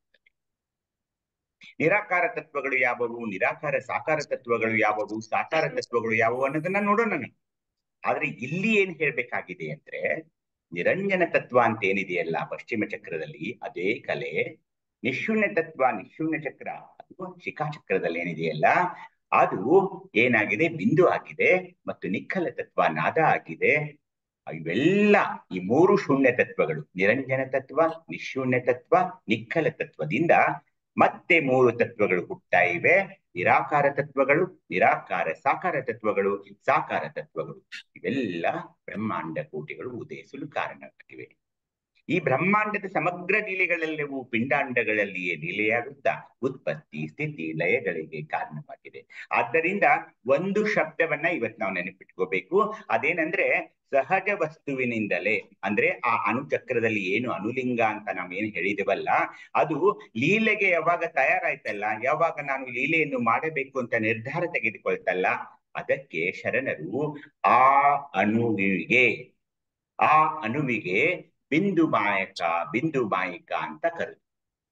ನಿರಾಕಾರ ತತ್ವಗಳು ಯಾವುವು ನಿರಾಕಾರ ಸಾಕಾರ ತತ್ವಗಳು ಯಾವುವು ಸಾಕಾರ ತತ್ವಗಳು ಯಾವುವು ಅನ್ನೋದನ್ನ ನೋಡೋಣ ನಾವು. ಆದ್ರೆ ಇಲ್ಲಿ ಏನ್ ಹೇಳ್ಬೇಕಾಗಿದೆ ಅಂದ್ರೆ ನಿರಂಜನ ತತ್ವ ಅಂತ ಏನಿದೆಯಲ್ಲ ಪಶ್ಚಿಮ ಚಕ್ರದಲ್ಲಿ ಅದೇ ಕಲೆ ನಿಶೂನ್ಯ ತತ್ವ ನಿಶೂನ್ಯ ಚಕ್ರ ಅಥವಾ ಶಿಖಾಚಕ್ರದಲ್ಲಿ ಏನಿದೆಯಲ್ಲ ಅದು ಏನಾಗಿದೆ ಬಿಂದು ಆಗಿದೆ ಮತ್ತು ನಿಖಲ ತತ್ವ ನಾದ ಆಗಿದೆ ಇವೆಲ್ಲ ಈ ಮೂರು ಶೂನ್ಯ ತತ್ವಗಳು ನಿರಂಜನ ತತ್ವ ನಿಶೂನ್ಯ ತತ್ವ ನಿಖಲ ತತ್ವದಿಂದ ಮತ್ತೆ ಮೂರು ತತ್ವಗಳು ಹುಟ್ಟಾ ಇವೆ ನಿರಾಕಾರ ತತ್ವಗಳು ನಿರಾಕಾರ ಸಾಕಾರ ತತ್ವಗಳು ಸಾಕಾರ ತತ್ವಗಳು ಇವೆಲ್ಲ ಬ್ರಹ್ಮಾಂಡ ಕೋಟಿಗಳು ಉದಯಿಸಲು ಕಾರಣವಾಗಿವೆ ಈ ಬ್ರಹ್ಮಾಂಡದ ಸಮಗ್ರ ಲೀಲೆಗಳೆಲ್ಲವೂ ಪಿಂಡಾಂಡಗಳಲ್ಲಿಯೇ ಲೀಲೆಯಾಗುತ್ತಾ ಉತ್ಪತ್ತಿ ಸ್ಥಿತಿ ಲಯಗಳಿಗೆ ಕಾರಣವಾಗಿದೆ ಆದ್ದರಿಂದ ಒಂದು ಶಬ್ದವನ್ನ ಇವತ್ತು ನಾವು ನೆನಪಿಟ್ಕೋಬೇಕು ಅದೇನಂದ್ರೆ ಸಹಜ ವಸ್ತುವಿನಿಂದಲೇ ಅಂದ್ರೆ ಆ ಅಣುಚಕ್ರದಲ್ಲಿ ಏನು ಅನುಲಿಂಗ ಅಂತ ನಾವ್ ಏನ್ ಹೇಳಿದೆವಲ್ಲ ಅದು ಲೀಲೆಗೆ ಯಾವಾಗ ತಯಾರಾಯ್ತಲ್ಲ ಯಾವಾಗ ನಾನು ಲೀಲೆಯನ್ನು ಮಾಡಬೇಕು ಅಂತ ನಿರ್ಧಾರ ತೆಗೆದುಕೊಳ್ತಲ್ಲ ಅದಕ್ಕೆ ಶರಣರು ಆ ಅಣುವಿಗೆ ಆ ಅಣುವಿಗೆ ಬಿಂದು ಮಾಯಕ ಬಿಂದು ಮಾಯಿಕ ಅಂತ ಕರೆದು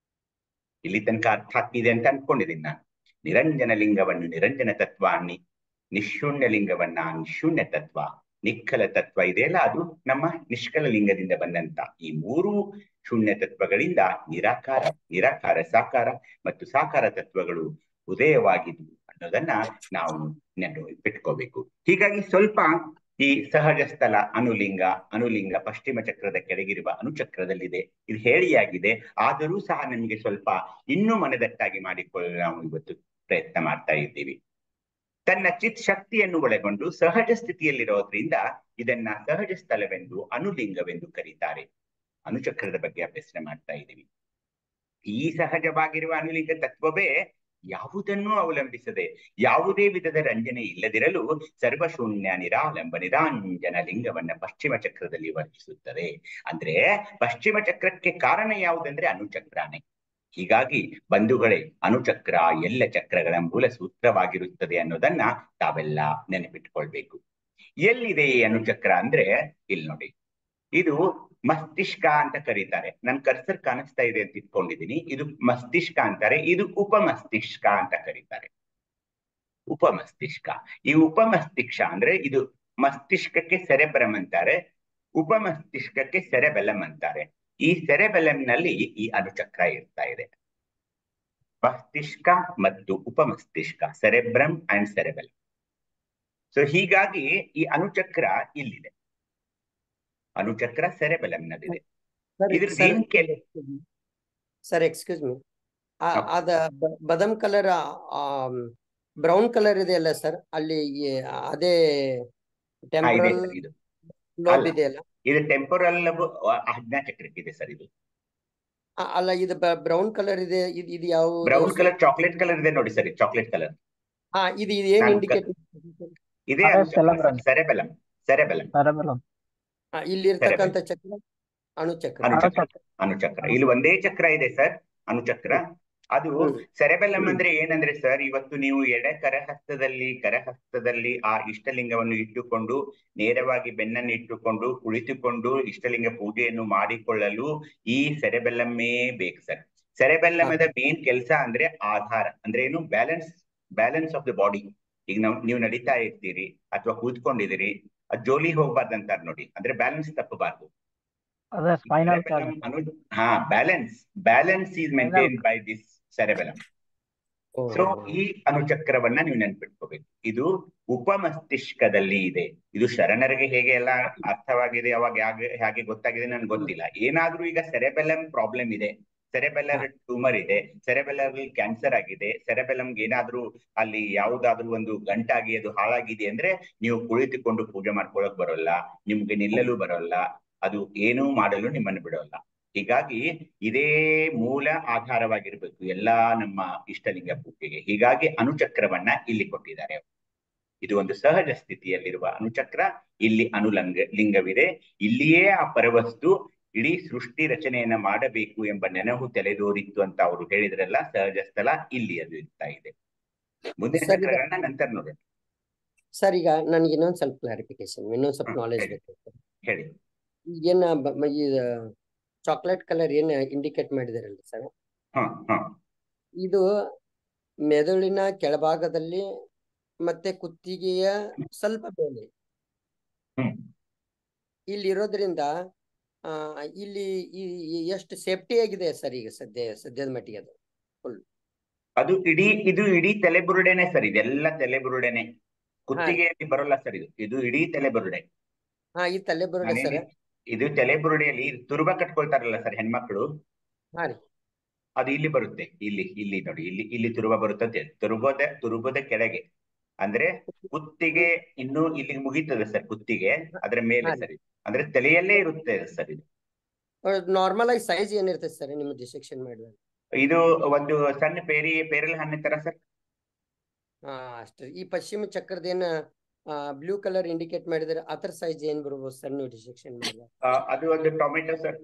ಇಲ್ಲಿ ತನಕ ಅರ್ಥ ಆಗ್ತಿದೆ ಅಂತ ಅನ್ಕೊಂಡಿದ್ದೀನಿ ನಾನು ನಿರಂಜನ ಲಿಂಗವನ್ನು ನಿರಂಜನ ತತ್ವ ಅನ್ನಿ ನಿಶೂನ್ಯ ಲಿಂಗವನ್ನ ನಿಶೂನ್ಯ ತತ್ವ ನಿಖಲ ತತ್ವ ಇದೆಯಲ್ಲ ಅದು ನಮ್ಮ ನಿಷ್ಕಲ ಲಿಂಗದಿಂದ ಬಂದಂತ ಈ ಮೂರು ಶೂನ್ಯ ತತ್ವಗಳಿಂದ ನಿರಾಕಾರ ನಿರಾಕಾರ ಸಾಕಾರ ಮತ್ತು ಸಾಕಾರ ತತ್ವಗಳು ಉದಯವಾಗಿದ್ವು ಅನ್ನೋದನ್ನ ನಾವು ನೆನಪಿಟ್ಕೋಬೇಕು ಹೀಗಾಗಿ ಸ್ವಲ್ಪ ಈ ಸಹಜ ಸ್ಥಳ ಅನುಲಿಂಗ ಅನುಲಿಂಗ ಪಶ್ಚಿಮ ಚಕ್ರದ ಕೆಳಗಿರುವ ಅನುಚಕ್ರದಲ್ಲಿದೆ ಇದು ಹೇಳಿಯಾಗಿದೆ ಆದರೂ ಸಹ ನಮಗೆ ಸ್ವಲ್ಪ ಇನ್ನೂ ಮನದಟ್ಟಾಗಿ ಮಾಡಿಕೊಳ್ಳಲು ನಾವು ಇವತ್ತು ಪ್ರಯತ್ನ ಮಾಡ್ತಾ ಇದ್ದೀವಿ ತನ್ನ ಚಿತ್ ಶಕ್ತಿಯನ್ನು ಒಳಗೊಂಡು ಸಹಜ ಸ್ಥಿತಿಯಲ್ಲಿರೋದ್ರಿಂದ ಇದನ್ನ ಸಹಜ ಸ್ಥಳವೆಂದು ಅನುಲಿಂಗವೆಂದು ಕರೀತಾರೆ ಅನುಚಕ್ರದ ಬಗ್ಗೆ ಅಭ್ಯಸನ ಮಾಡ್ತಾ ಇದ್ದೀವಿ ಈ ಸಹಜವಾಗಿರುವ ಅನುಲಿಂಗ ತತ್ವವೇ ಯಾವುದನ್ನೂ ಅವಲಂಬಿಸದೆ ಯಾವುದೇ ವಿಧದ ರಂಜನೆ ಇಲ್ಲದಿರಲು ಸರ್ವಶೂನ್ಯ ನಿರಾಲಂಬ ನಿರಾಂಜನ ಲಿಂಗವನ್ನ ಪಶ್ಚಿಮ ಚಕ್ರದಲ್ಲಿ ವರ್ಣಿಸುತ್ತದೆ ಅಂದ್ರೆ ಪಶ್ಚಿಮ ಚಕ್ರಕ್ಕೆ ಕಾರಣ ಯಾವುದಂದ್ರೆ ಅನುಚಕ್ರಾನೇ ಹೀಗಾಗಿ ಬಂಧುಗಳೇ ಅನುಚಕ್ರ ಎಲ್ಲ ಚಕ್ರಗಳ ಮೂಲ ಸೂತ್ರವಾಗಿರುತ್ತದೆ ಅನ್ನೋದನ್ನ ತಾವೆಲ್ಲ ನೆನಪಿಟ್ಕೊಳ್ಬೇಕು ಎಲ್ಲಿದೆ ಈ ಅನುಚಕ್ರ ಅಂದ್ರೆ ಇಲ್ಲಿ ನೋಡಿ ಇದು ಮಸ್ತಿಷ್ಕ ಅಂತ ಕರೀತಾರೆ ನನ್ ಕರ್ಸರ್ ಕಾಣಿಸ್ತಾ ಇದೆ ಅಂತ ಇಟ್ಕೊಂಡಿದೀನಿ ಇದು ಮಸ್ತಿಷ್ಕ ಅಂತಾರೆ ಇದು ಉಪಮಸ್ತಿಷ್ಕ ಅಂತ ಕರೀತಾರೆ ಉಪಮಸ್ತಿಷ್ಕ ಈ ಉಪಮಸ್ತಿಷ್ಕ ಅಂದ್ರೆ ಇದು ಮಸ್ತಿಷ್ಕಕ್ಕೆ ಸೆರೆಬ್ರಮ್ ಅಂತಾರೆ ಉಪಮಸ್ತಿಷ್ಕಕ್ಕೆ ಸೆರೆಬೆಲಂ ಅಂತಾರೆ ಈ ಸೆರೆಬೆಲಂನಲ್ಲಿ ಈ ಅನುಚಕ್ರ ಇರ್ತಾ ಇದೆ ಮಸ್ತಿಷ್ಕ ಮತ್ತು ಉಪಮಸ್ತಿಷ್ಕ ಸೆರೆಬ್ರಮ್ ಅಂಡ್ ಸೆರೆಬೆಲಂ ಸೊ ಹೀಗಾಗಿ ಈ ಅನುಚಕ್ರ ಇಲ್ಲಿದೆ ಅನುಚಕ್ರ ಸೆರೆಬೆಲಂನಲ್ಲಿದೆ ಇದ್ರದ್ದು ಏನ್ ಕೆಲ ಸರ್ ಎಕ್ಸ್ಕ್ಯೂಸ್ ಮೀ ಅದ ಬ- ಬದಮ್ ಕಲರ್ ಬ್ರೌನ್ ಕಲರ್ ಇದೆ ಅಲ್ಲ ಸರ್ ಅಲ್ಲಿ ಈ ಅದೇ ಹಾ, ಇದೆ ಟೆಂಪರಲ್ ಸರ್ ಇದು ಲೋಬ್ ಅಲ್ಲ. ಇದೆಯಲ್ಲ ಇದು ಟೆಂಪೊರಲ್ ಆಜ್ಞಾ ಚಕ್ರಕ್ಕೆ ಇದೆ ಸರ್ ಇದು ಆ, ಅಲ್ಲ ಇದು ಬ್ರೌನ್ ಕಲರ್ ಇದೆ ಇದು ಇದು ಯಾವ ಬ್ರೌನ್ ಕಲರ್ ಚಾಕ್ಲೇಟ್ ಕಲರ್ ಇದೆ ನೋಡಿ ಸರ್ ಚಾಕ್ಲೇಟ್ ಕಲರ್ ಹಾ ಇದು ಇದು ಏನ್ ನಾನ್ ಇಂಡಿಕೇಟ್ ಇದೇ ಅದೇ ಅನುಚಕ್ರ cerebellum. ಸೆರೆಬೆಲಂ ಸೆರೆಬೆಲಂ ಸೆರೆಬೆಲಮ್ ಇಲ್ಲಿ ಇರ್ತಕ್ಕಂಥ ಚಕ್ರ ಅಣುಚಕ್ರ ಅನುಚಕ್ರ ಅನುಚಕ್ರ ಇಲ್ಲಿ ಒಂದೇ ಚಕ್ರ ಇದೆ ಸರ್ ಅನುಚಕ್ರ ಅದು ಹ್ಮ್. ಸೆರೆಬೆಲ್ಲಂ ಅಂದ್ರೆ ಏನಂದ್ರೆ ಸರ್ ಇವತ್ತು ನೀವು ಎಡೆ ಕರಹಸ್ತದಲ್ಲಿ ಕರಹಸ್ತದಲ್ಲಿ ಆ ಇಷ್ಟಲಿಂಗವನ್ನು ಇಟ್ಟುಕೊಂಡು ನೇರವಾಗಿ ಬೆನ್ನನ್ನು ಇಟ್ಟುಕೊಂಡು ಕುಳಿತುಕೊಂಡು ಇಷ್ಟಲಿಂಗ ಪೂಜೆಯನ್ನು ಮಾಡಿಕೊಳ್ಳಲು ಈ ಸೆರೆಬೆಲ್ಲಮ್ಮೇ ಬೇಕು ಸರ್ ಸೆರೆಬೆಲ್ಲಮದ ಮೇನ್ ಕೆಲಸ ಅಂದ್ರೆ ಆಧಾರ ಅಂದ್ರೆ ಏನು balance balance of the body ಈಗ ನಾವು ನೀವು ನಡೀತಾ ಇರ್ತೀರಿ ಅಥವಾ ಕೂತ್ಕೊಂಡಿದ್ದೀರಿ ಅದು ಜೋಲಿ ಹೋಗ್ಬಾರ್ದು ಅಂತಾರೆ ನೋಡಿ ಅಂದ್ರೆ ಬ್ಯಾಲೆನ್ಸ್ ತಪ್ಪಬಾರ್ದು ಅದೇ ಸ್ಪೈನಲ್ cerebellum ಅನು ಹಾ balance balance is maintain by this cerebellum so ಈ ಅನುಚಕ್ರವನ್ನ ನೀವು ನೆನ್ಪಿಟ್ಕೋಬೇಕು ಇದು ಉಪಮಸ್ತಿಷ್ಕದಲ್ಲಿ ಇದೆ ಇದು ಶರಣರಿಗೆ ಹೇಗೆ ಎಲ್ಲ ಅರ್ಥವಾಗಿದೆ ಅವಾಗ ಹೇಗೆ ಹೇಗೆ ಗೊತ್ತಾಗಿದೆ ನನ್ಗೆ ಗೊತ್ತಿಲ್ಲ ಏನಾದ್ರೂ ಈಗ ಸೆರೆಬೆಲಮ್ ಪ್ರಾಬ್ಲಮ್ ಇದೆ ಸೆರೆಬೆಲ್ಲರ್ ಟ್ಯೂಮರ್ ಇದೆ ಸೆರೆಬೆಲ್ಲರ್ ಕ್ಯಾನ್ಸರ್ ಆಗಿದೆ ಸೆರೆಬೆಲಮ್ಗೆ ಏನಾದ್ರೂ ಅಲ್ಲಿ ಯಾವುದಾದ್ರೂ ಒಂದು ಗಂಟಾಗಿ ಅದು ಹಾಳಾಗಿದೆ ಅಂದ್ರೆ ನೀವು ಕುಳಿತುಕೊಂಡು ಪೂಜೆ ಮಾಡ್ಕೊಳಕ್ ಬರೋಲ್ಲ ನಿಮ್ಗೆ ನಿಲ್ಲಲು ಬರೋಲ್ಲ ಅದು ಏನೂ ಮಾಡಲು ನಿಮ್ಮನ್ನು ಬಿಡೋಲ್ಲ ಹೀಗಾಗಿ ಇದೇ ಮೂಲ ಆಧಾರವಾಗಿರ್ಬೇಕು ಎಲ್ಲಾ ನಮ್ಮ ಇಷ್ಟಲಿಂಗ ಪೂಜೆಗೆ ಹೀಗಾಗಿ ಅನುಚಕ್ರವನ್ನ ಇಲ್ಲಿ ಕೊಟ್ಟಿದ್ದಾರೆ ಇದು ಒಂದು ಸಹಜ ಸ್ಥಿತಿಯಲ್ಲಿರುವ ಅನುಚಕ್ರ ಇಲ್ಲಿ ಅನುಲಂಗ ಲಿಂಗವಿದೆ ಇಲ್ಲಿಯೇ ಆ ಪರವಸ್ತು ಇಡೀ ಸೃಷ್ಟಿ ರಚನೆಯನ್ನ ಮಾಡಬೇಕು ಎಂಬ ನೆನಹು ತಲೆದೋರಿತ್ತು ಅಂತ ಅವರು ಹೇಳಿದ್ರಲ್ಲ ಸಹಜ ಸ್ಥಳ ಇಲ್ಲಿ ಅದು ಇರ್ತಾ ಇದೆ ಮುಂದಿನ ಸರ್, ಈಗ- ಚಕ್ರಗಳನ್ನ ನಂತರ ನೋಡೋಣ ಸರ್ ಈಗ ನನಗೆ ಇನ್ನೊಂದ್ ಸ್ವಲ್ಪ ಕ್ಲಾರಿಫಿಕೇಶನ್ ಇನ್ನೊಂದ್ ಸ್ವಲ್ಪ ಹಾ, ನಾಲೆಜ್ ಹೇಳಿ. ಬೇಕು ಹೇಳಿ ಏನ ಬ- ಮ- ಈ ಚಾಕ್ಲೇಟ್ ಕಲರ್ ಏನ್ ಇಂಡಿಕೇಟ್ ಮಾಡಿದಾರಲ್ಲ ಸರ್ ಹಾ ಹಾ ಇದು ಮೆದುಳಿನ ಕೆಳಭಾಗದಲ್ಲಿ ಮತ್ತೆ ಕುತ್ತಿಗೆಯ ಸ್ವಲ್ಪ ಮೇಲೆ ಹ್ಮ್ ಇಲ್ಲಿ ಇರೋದ್ರಿಂದ ಆ ಇಲ್ಲಿ ಈ ಈ ಎಷ್ಟು ಸೇಫ್ಟಿ ಆಗಿದೆ ಸರ್ ಈಗ ಸದ್ಯ ಸದ್ಯದ ಮಟ್ಟಿಗೆ ಅದು ಅದು ಇಡೀ ಇದು ಇಡೀ ತಲೆಬುರುಡೆನೆ ಸರ್ ಇದೆಲ್ಲ ತಲೆಬುರುಡೆನೆ ಕುತ್ತಿಗೆಯಲ್ಲಿ ಬರೋಲ್ಲ ಸರ್ ಇದು ಇದು ಇಡೀ ತಲೆಬುರುಡೆ ಹಾ ಈ ತಲೆ ಬರೋಣ ಸರ್ ನಾನೇನ್- ಇದು ತಲೆಬುರುಡೆಯಲ್ಲಿ ತುರುಬ ಕಟ್ಕೊಳ್ತಾರಲ್ಲ ಸರ್ ಹೆಣ್ಮಕ್ಳು ಹಾ ರೀ ಅದು ಇಲ್ಲಿ ಬರುತ್ತೆ ಇಲ್ಲಿ ಇಲ್ಲಿ ನೋಡಿ ಇಲ್ಲಿ ಇಲ್ಲಿ ತುರುಬ ಬರುತ್ತದೆ ತುರುಬದ ತುರುಬದ ಕೆಳಗೆ ಅಂದ್ರೆ ಕುತ್ತಿಗೆ ಇನ್ನು ಇಲ್ಲಿ ಮುಗೀತದೆ ಸರ್ ಕುತ್ತಿಗೆ ಅದ್ರ ಮೇಲೆ ಹಾ. ಸರ್ ಇದು. ಅಂದ್ರೆ ತಲೆಯಲ್ಲೇ ಇರುತ್ತೆ ಸರ್ ಇದು ನಾರ್ಮಲ್ ಆಗಿ ಸೈಜ್ ಏನಿರ್ತದೆ ಸರ್ ನಿಮ್ಮ ಡಿಸೆಕ್ಷನ್ ಮಾಡಿದಾಗ ಇದು ಒಂದು ಸಣ್ಣ ಪೇರಿ ಪೇರಲ್ ಹಣ್ಣು ತರ ಸರ್ ಹಾ ಅಷ್ಟೇ ಈ ಪಶ್ಚಿಮ ಚಕ್ರದ ಏನ ಬ್ಲೂ ಕಲರ್ ಇಂಡಿಕೇಟ್ ಮಾಡಿದ್ರೆ ಅದ್ರ ಸೈಜ್ ಏನ್ ಬರ್ಬೋದು ಸರ್ ನೀವು ಡಿಸೆಕ್ಷನ್ ಮಾಡಿದಾಗ ಆ, ಅದು ಒಂದು tomato sir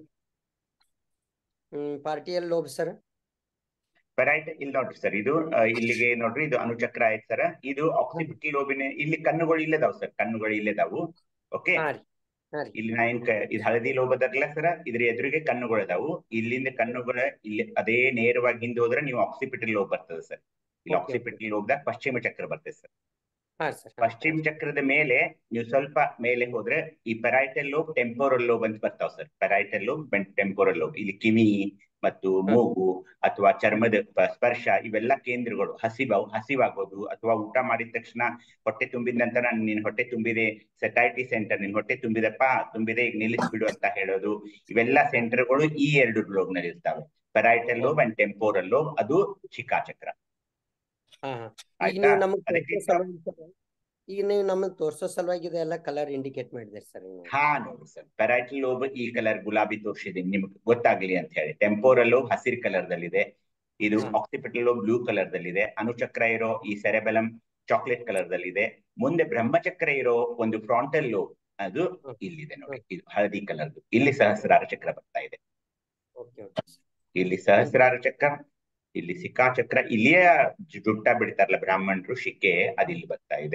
hmm parietal lobe sir ಪೆರೈಟ್ ಇಲ್ಲಿ ನೋಡ್ರಿ ಸರ್ ಇದು ಆ, ಇಲ್ಲಿಗೆ ನೋಡ್ರಿ ಇದು ಅನುಚಕ್ರ ಆಯ್ತು ಸರ್ ಇದು ಆಕ್ಸಿಪಿಟಲ್ ಲೋಬಿನ ಇಲ್ಲಿ ಕಣ್ಣುಗಳು ಇಲ್ಲದಾವ್ ಸರ್ ಕಣ್ಣುಗಳು ಇಲ್ಲದಾವು ಓಕೆ ಹಾ ರೀ ಹಾ ರೀ ಇಲ್ಲಿ ನಾ ಏನ್ ಕ- ಇದು ಹಳದಿ ಲೋಬದಲ್ಲ ಸರ್ ಇದ್ರ ಎದುರಿಗೆ ಕಣ್ಣುಗಳು ಅದಾವು ಇಲ್ಲಿಂದ ಕಣ್ಣುಗಳ ಇಲ್ಲಿ ಅದೇ ನೇರವಾಗಿ ಹಿಂದೆ ಹೋದ್ರೆ ನೀವು ಆಕ್ಸಿಪಿಟಲ್ ಲೋಬ್ ಬರ್ತದೆ ಸರ್ ಇಲ್ಲಿ Okay, okay. ಆಕ್ಸಿಪಿಟಲ್ ಲೋಬ್ದಾಗ ಪಶ್ಚಿಮ ಚಕ್ರ ಬರ್ತದೆ ಸರ್ ಹಾ ಸರ್ ಪಶ್ಚಿಮ ಚಕ್ರದ ಮೇಲೆ ನೀವು ಸ್ವಲ್ಪ ಮೇಲೆ ಹೋದ್ರೆ ಈ ಪೆರೈಟಲ್ ಲೋಬ್ ಟೆಂಪೋರಲ್ ಲೋಬ್ ಅಂತ ಬರ್ತಾವ್ sir parietal lobe temporal lobe ಇಲ್ಲಿ ಕಿವಿ ಮತ್ತು ಮೂಗು ಅಥವಾ ಚರ್ಮದ ಪ- ಸ್ಪರ್ಶ ಇವೆಲ್ಲ ಕೇಂದ್ರಗಳು ಹಸಿವು ಹಸಿವಾಗೋದು ಅಥವಾ ಊಟ ಮಾಡಿದ ತಕ್ಷಣ ಹೊಟ್ಟೆ ತುಂಬಿದ ನಂತರ ನಿನ್ ಹೊಟ್ಟೆ ತುಂಬಿದೆ ಸೆಟೈಟಿ ಸೆಂಟರ್ ನಿನ್ ಹೊಟ್ಟೆ ತುಂಬಿದಪ್ಪ ತುಂಬಿದೆ ಈಗ ನಿಲ್ಲಿಸ್ಬಿಡು ಅಂತ ಹೇಳೋದು ಇವೆಲ್ಲ ಸೆಂಟರ್ಗಳು ಈ ಎರಡು ಲೋಬ್ ನಲ್ಲಿ ಇರ್ತಾವೆ parietal lobe and temporal lobe ಅದು ಶಿಖಾಚಕ್ರ ಹಾ ಹಾ ಈಗ ಆಯ್ತಾ ನೀವು ನಮಗೆ ಅದಕ್ಕೆ ತೋರ್ಸೋ ಸಲುವಾಗಿ sir, ಈಗ ನೀವು ನಮಗೆ ತೋರ್ಸೋ ಸಲುವಾಗಿ ಇದೆಲ್ಲ ಕಲರ್ ಇಂಡಿಕೇಟ್ ಮಾಡಿದ್ದೀರಿ ಸರ್ ನೀವು ಹಾ ನೋಡಿ ಸರ್ ಪೆರೈಟಲ್ ಲೋಬ್ ಈ ಕಲರ್ ಗುಲಾಬಿ ತೋರಿಸಿದೀನಿ ನಿಮ್ಗೆ ಗೊತ್ತಾಗ್ಲಿ ಅಂತ ಹೇಳಿ ಟೆಂಪೋರಲ್ ಲೋಬ್ ಹಸಿರು ಕಲರ್ ದಲ್ಲಿದೆ ಇದು ಹಾ. ಆಕ್ಸಿಪಿಟಲ್ ಲೋಬ್ ಬ್ಲೂ ಕಲರ್ ದಲ್ಲಿದೆ ಅನುಚಕ್ರ ಇರೋ ಈ ಸೆರೆಬೆಲಂ ಚಾಕ್ಲೇಟ್ ಕಲರ್ ದಲ್ಲಿದೆ ಮುಂದೆ ಬ್ರಹ್ಮಚಕ್ರ ಇರೋ ಒಂದು ಫ್ರಾಂಟಲ್ ಲೋಬ್ ಅದು ಹ್ಮ್. ಇಲ್ಲಿದೆ ನೋಡಿ ಇದು ಹಳದಿ ಕಲರ್ ಇಲ್ಲಿ ಸಹಸ್ರಾರ ಚಕ್ರ ಬರ್ತಾ ಇದೆ ಓಕೆ ಓಕೆ ಇಲ್ಲಿ ಸಹಸ್ರಾರ ಚಕ್ರ ಇಲ್ಲಿ ಸಿಕ್ಕಾ ಚಕ್ರ ಇಲ್ಲಿಯೇ ಜುಟ್ಟ ಬಿಡ್ತಾರಲ್ಲ ಬ್ರಾಹ್ಮಣರು ಶಿಕೆ ಅದಿಲ್ಲಿ ಬರ್ತಾ ಇದೆ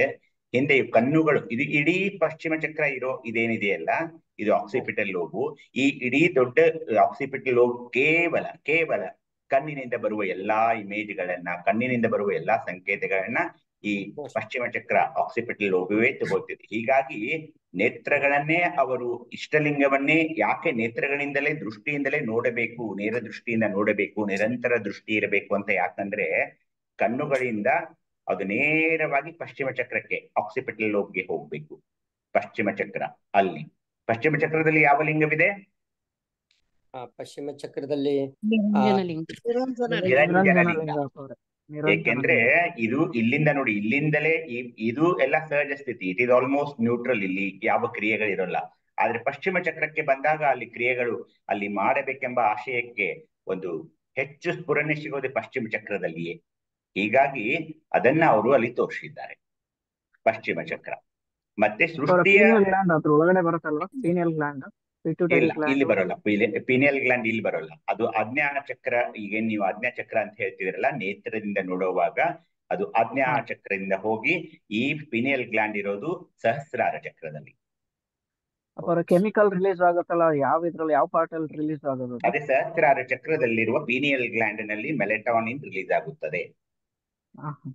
ಹಿಂದೆ ಈ ಕಣ್ಣುಗಳು ಇದು ಇಡೀ ಪಶ್ಚಿಮ ಚಕ್ರ ಇರೋ ಇದೇನಿದೆಯಲ್ಲ ಇದು ಆಕ್ಸಿಪಿಟಲ್ ಲೋಬು ಈ ಇಡೀ ದೊಡ್ಡ ಆಕ್ಸಿಪಿಟಲ್ ಲೋಬ್ ಕೇವಲ ಕೇವಲ ಕಣ್ಣಿನಿಂದ ಬರುವ ಎಲ್ಲಾ ಇಮೇಜ್ಗಳನ್ನ ಕಣ್ಣಿನಿಂದ ಬರುವ ಎಲ್ಲಾ ಸಂಕೇತಗಳನ್ನ ಈ ಪಶ್ಚಿಮ ಚಕ್ರ ಆಕ್ಸಿಪಿಟಲ್ ಲೋಬವೇ ತಗೋತಿದೆ ಹೀಗಾಗಿ ನೇತ್ರಗಳನ್ನೇ ಅವರು ಇಷ್ಟಲಿಂಗವನ್ನೇ ಯಾಕೆ ನೇತ್ರಗಳಿಂದಲೇ ದೃಷ್ಟಿಯಿಂದಲೇ ನೋಡಬೇಕು ನೇರ ದೃಷ್ಟಿಯಿಂದ ನೋಡಬೇಕು ನಿರಂತರ ದೃಷ್ಟಿ ಇರಬೇಕು ಅಂತ ಯಾಕಂದ್ರೆ ಕಣ್ಣುಗಳಿಂದ ಅದು ನೇರವಾಗಿ ಪಶ್ಚಿಮ ಚಕ್ರಕ್ಕೆ ಆಕ್ಸಿಪಿಟಲ್ ಲೋಬ್ಗೆ ಹೋಗ್ಬೇಕು ಪಶ್ಚಿಮ ಚಕ್ರ ಅಲ್ಲಿ ಪಶ್ಚಿಮ ಚಕ್ರದಲ್ಲಿ ಯಾವ ಲಿಂಗವಿದೆ ಆ, ಪಶ್ಚಿಮ ಚಕ್ರದಲ್ಲಿ ನಿರಂಜನ ನಿರಂಜನ ಲಿಂಗ ಏಕೆಂದ್ರೆ ಇದು ಇಲ್ಲಿಂದ ನೋಡಿ ಇಲ್ಲಿಂದಲೇ ಈ- ಇದು ಎಲ್ಲ ಸಹಜ ಸ್ಥಿತಿ ಇಟ್ ಇಸ್ ಆಲ್ಮೋಸ್ಟ್ ನ್ಯೂಟ್ರಲ್ ಇಲ್ಲಿ ಯಾವ ಕ್ರಿಯೆಗಳಿರಲ್ಲ ಆದ್ರೆ ಪಶ್ಚಿಮ ಚಕ್ರಕ್ಕೆ ಬಂದಾಗ ಅಲ್ಲಿ ಕ್ರಿಯೆಗಳು ಅಲ್ಲಿ ಮಾಡಬೇಕೆಂಬ ಆಶಯಕ್ಕೆ ಒಂದು ಹೆಚ್ಚು ಸ್ಫುರಣೆ ಸಿಗೋದು ಪಶ್ಚಿಮ ಚಕ್ರದಲ್ಲಿಯೇ ಹೀಗಾಗಿ ಅದನ್ನ ಅವರು ಅಲ್ಲಿ ತೋರಿಸಿದ್ದಾರೆ ಪಶ್ಚಿಮ ಚಕ್ರ ಮತ್ತೆ ಸೃಷ್ಟಿಯ ಪೀನಿಯಲ್ ಗ್ಲ್ಯಾಂಡ್ ಅದ್ರ ಒಳಗಡೆ ಬರುತ್ತಲ್ವಾ ಪೀನಿಯಲ್ ಗ್ಲ್ಯಾಂಡ್ ಪಿಟ್ಯೂಟರಿ ಇಲ್ಲ ಇಲ್ಲಿ ಬರೋಲ್ಲ ಪಿನಿಯಲ್ ಗ್ಲ್ಯಾಂಡ್ ಇಲ್ಲಿ ಬರೋಲ್ಲ ಅದು ಆಜ್ಞಾ ಚಕ್ರ ಈಗ ನೀವು ಆಜ್ಞಾ ಚಕ್ರ ಅಂತ ಹೇಳ್ತಿದ್ರಲ್ಲ ನೇತ್ರದಿಂದ ನೋಡುವಾಗ ಅದು ಆಜ್ಞಾ ಚಕ್ರದಿಂದ ಹೋಗಿ ಈ ಪಿನಿಯಲ್ ಗ್ಲ್ಯಾಂಡ್ ಇರೋದು ಸಹಸ್ರಾರ ಚಕ್ರದಲ್ಲಿ ಅಪರ ಕೆಮಿಕಲ್ ರಿಲೀಸ್ ಆಗುತ್ತಲ್ಲ ಯಾವ ಇದ್ರಲ್ಲಿ ಯಾವ ಪಾರ್ಟ್ ಅಲ್ಲಿ ರಿಲೀಸ್ ಆಗೋದು ಅದು? ಅದೇ ಸಹಸ್ರಾರ ಚಕ್ರದಲ್ಲಿರುವ ಪೀನಿಯಲ್ ಗ್ಲ್ಯಾಂಡ್ ನಲ್ಲಿ ಮೆಲೆಟಾನಿನ್ ರಿಲೀಸ್ ಆಗುತ್ತದೆ ಹಾ, ಹಾ.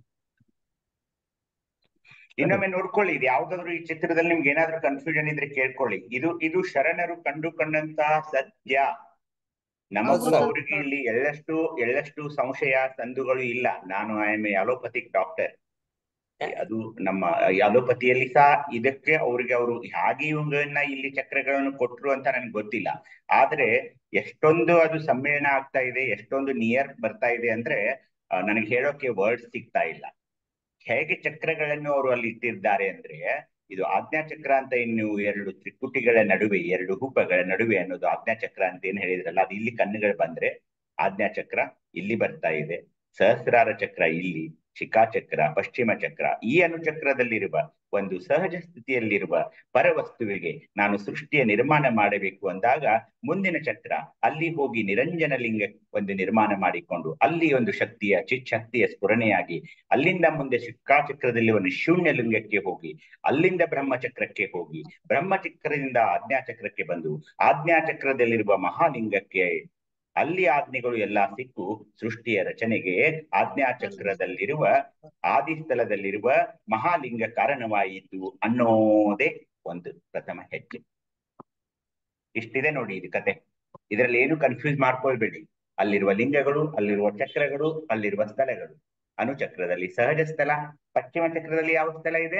ಇನ್ನೊಮ್ಮೆ ನೋಡ್ಕೊಳ್ಳಿ ಇದು ಯಾವ್ದಾದ್ರು ಈ ಚಿತ್ರದಲ್ಲಿ ನಿಮ್ಗೆ ಏನಾದ್ರೂ ಕನ್ಫ್ಯೂಷನ್ ಇದ್ರೆ ಕೇಳ್ಕೊಳ್ಳಿ ಇದು ಇದು ಶರಣರು ಕಂಡುಕೊಂಡಂತಹ ಸತ್ಯ ನಮಗೂ ಹೌದು ಸರ್. ಅವ್ರಿಗೆ ಇಲ್ಲಿ ಎಳ್ಳಷ್ಟು ಎಳ್ಳಷ್ಟು ಸಂಶಯ ಸಂದುಗಳು ಇಲ್ಲ ನಾನು I am a allopathic doctor ಅದು ನಮ್ಮ ಅಲೋಪತಿಯಲ್ಲಿ ಸಹ ಇದಕ್ಕೆ ಅವ್ರಿಗೆ ಅವರು ಹಾಗೆ ಇವುಗಳನ್ನ ಇಲ್ಲಿ ಚಕ್ರಗಳನ್ನು ಕೊಟ್ರು ಅಂತ ನನಗೆ ಗೊತ್ತಿಲ್ಲ ಆದ್ರೆ ಎಷ್ಟೊಂದು ಅದು ಸಮ್ಮಿಳನ ಆಗ್ತಾ ಇದೆ ಎಷ್ಟೊಂದು ನಿಯರ್ ಬರ್ತಾ ಇದೆ ಅಂದ್ರೆ ಆ, ನನಗೆ ಹೇಳೋಕೆ ವರ್ಡ್ ಸಿಗ್ತಾ ಇಲ್ಲ ಹೇಗೆ ಚಕ್ರಗಳನ್ನು ಅವರು ಅಲ್ಲಿ ಇಟ್ಟಿದ್ದಾರೆ ಅಂದ್ರೆ ಇದು ಆಜ್ಞಾ ಚಕ್ರ ಅಂತ ಇನ್ನು ಎರಡು ತ್ರಿಕುಟಿಗಳ ನಡುವೆ ಎರಡು ಹೂಪಗಳ ನಡುವೆ ಅನ್ನೋದು ಆಜ್ಞಾ ಚಕ್ರ ಅಂತ ಏನ್ ಹೇಳಿದ್ರಲ್ಲ ಅದು ಇಲ್ಲಿ ಕಣ್ಣುಗಳು ಬಂದ್ರೆ ಆಜ್ಞಾ ಚಕ್ರ ಇಲ್ಲಿ ಬರ್ತಾ ಇದೆ ಸಹಸ್ರಾರ ಚಕ್ರ ಇಲ್ಲಿ ಶಿಖಾಚಕ್ರ ಪಶ್ಚಿಮ ಚಕ್ರ ಈ ಅನುಚಕ್ರದಲ್ಲಿರುವ ಒಂದು ಸಹಜ ಸ್ಥಿತಿಯಲ್ಲಿರುವ ಪರವಸ್ತುವಿಗೆ ನಾನು ಸೃಷ್ಟಿಯ ನಿರ್ಮಾಣ ಮಾಡಬೇಕು ಅಂದಾಗ ಮುಂದಿನ ಚಕ್ರ ಅಲ್ಲಿ ಹೋಗಿ ನಿರಂಜನ ಲಿಂಗ ಒಂದು ನಿರ್ಮಾಣ ಮಾಡಿಕೊಂಡು ಅಲ್ಲಿ ಒಂದು ಶಕ್ತಿಯ ಚಿತ್ ಶಕ್ತಿಯ ಸ್ಫುರಣೆಯಾಗಿ ಅಲ್ಲಿಂದ ಮುಂದೆ ಶಿಖಾಚಕ್ರದಲ್ಲಿ ಒಂದು ಶೂನ್ಯ ಲಿಂಗಕ್ಕೆ ಹೋಗಿ ಅಲ್ಲಿಂದ ಬ್ರಹ್ಮಚಕ್ರಕ್ಕೆ ಹೋಗಿ ಬ್ರಹ್ಮಚಕ್ರದಿಂದ ಆಜ್ಞಾಚಕ್ರಕ್ಕೆ ಬಂದು ಆಜ್ಞಾಚಕ್ರದಲ್ಲಿರುವ ಮಹಾಲಿಂಗಕ್ಕೆ ಅಲ್ಲಿ ಆಜ್ಞೆಗಳು ಎಲ್ಲಾ ಸಿಕ್ಕು ಸೃಷ್ಟಿಯ ರಚನೆಗೆ ಆಜ್ಞಾಚಕ್ರದಲ್ಲಿರುವ ಆದಿಸ್ಥಳದಲ್ಲಿರುವ ಮಹಾಲಿಂಗ ಕಾರಣವಾಯಿತು ಅನ್ನೋದೇ ಒಂದು ಪ್ರಥಮ ಹೆಜ್ಜೆ ಇಷ್ಟಿದೆ ನೋಡಿ ಇದು ಕತೆ ಇದರಲ್ಲಿ ಏನು ಕನ್ಫ್ಯೂಸ್ ಮಾಡ್ಕೊಳ್ಬೇಡಿ ಅಲ್ಲಿರುವ ಲಿಂಗಗಳು ಅಲ್ಲಿರುವ ಚಕ್ರಗಳು ಅಲ್ಲಿರುವ ಸ್ಥಳಗಳು ಅನುಚಕ್ರದಲ್ಲಿ ಸಹಜ ಸ್ಥಳ ಪಶ್ಚಿಮ ಚಕ್ರದಲ್ಲಿ ಯಾವ ಸ್ಥಳ ಇದೆ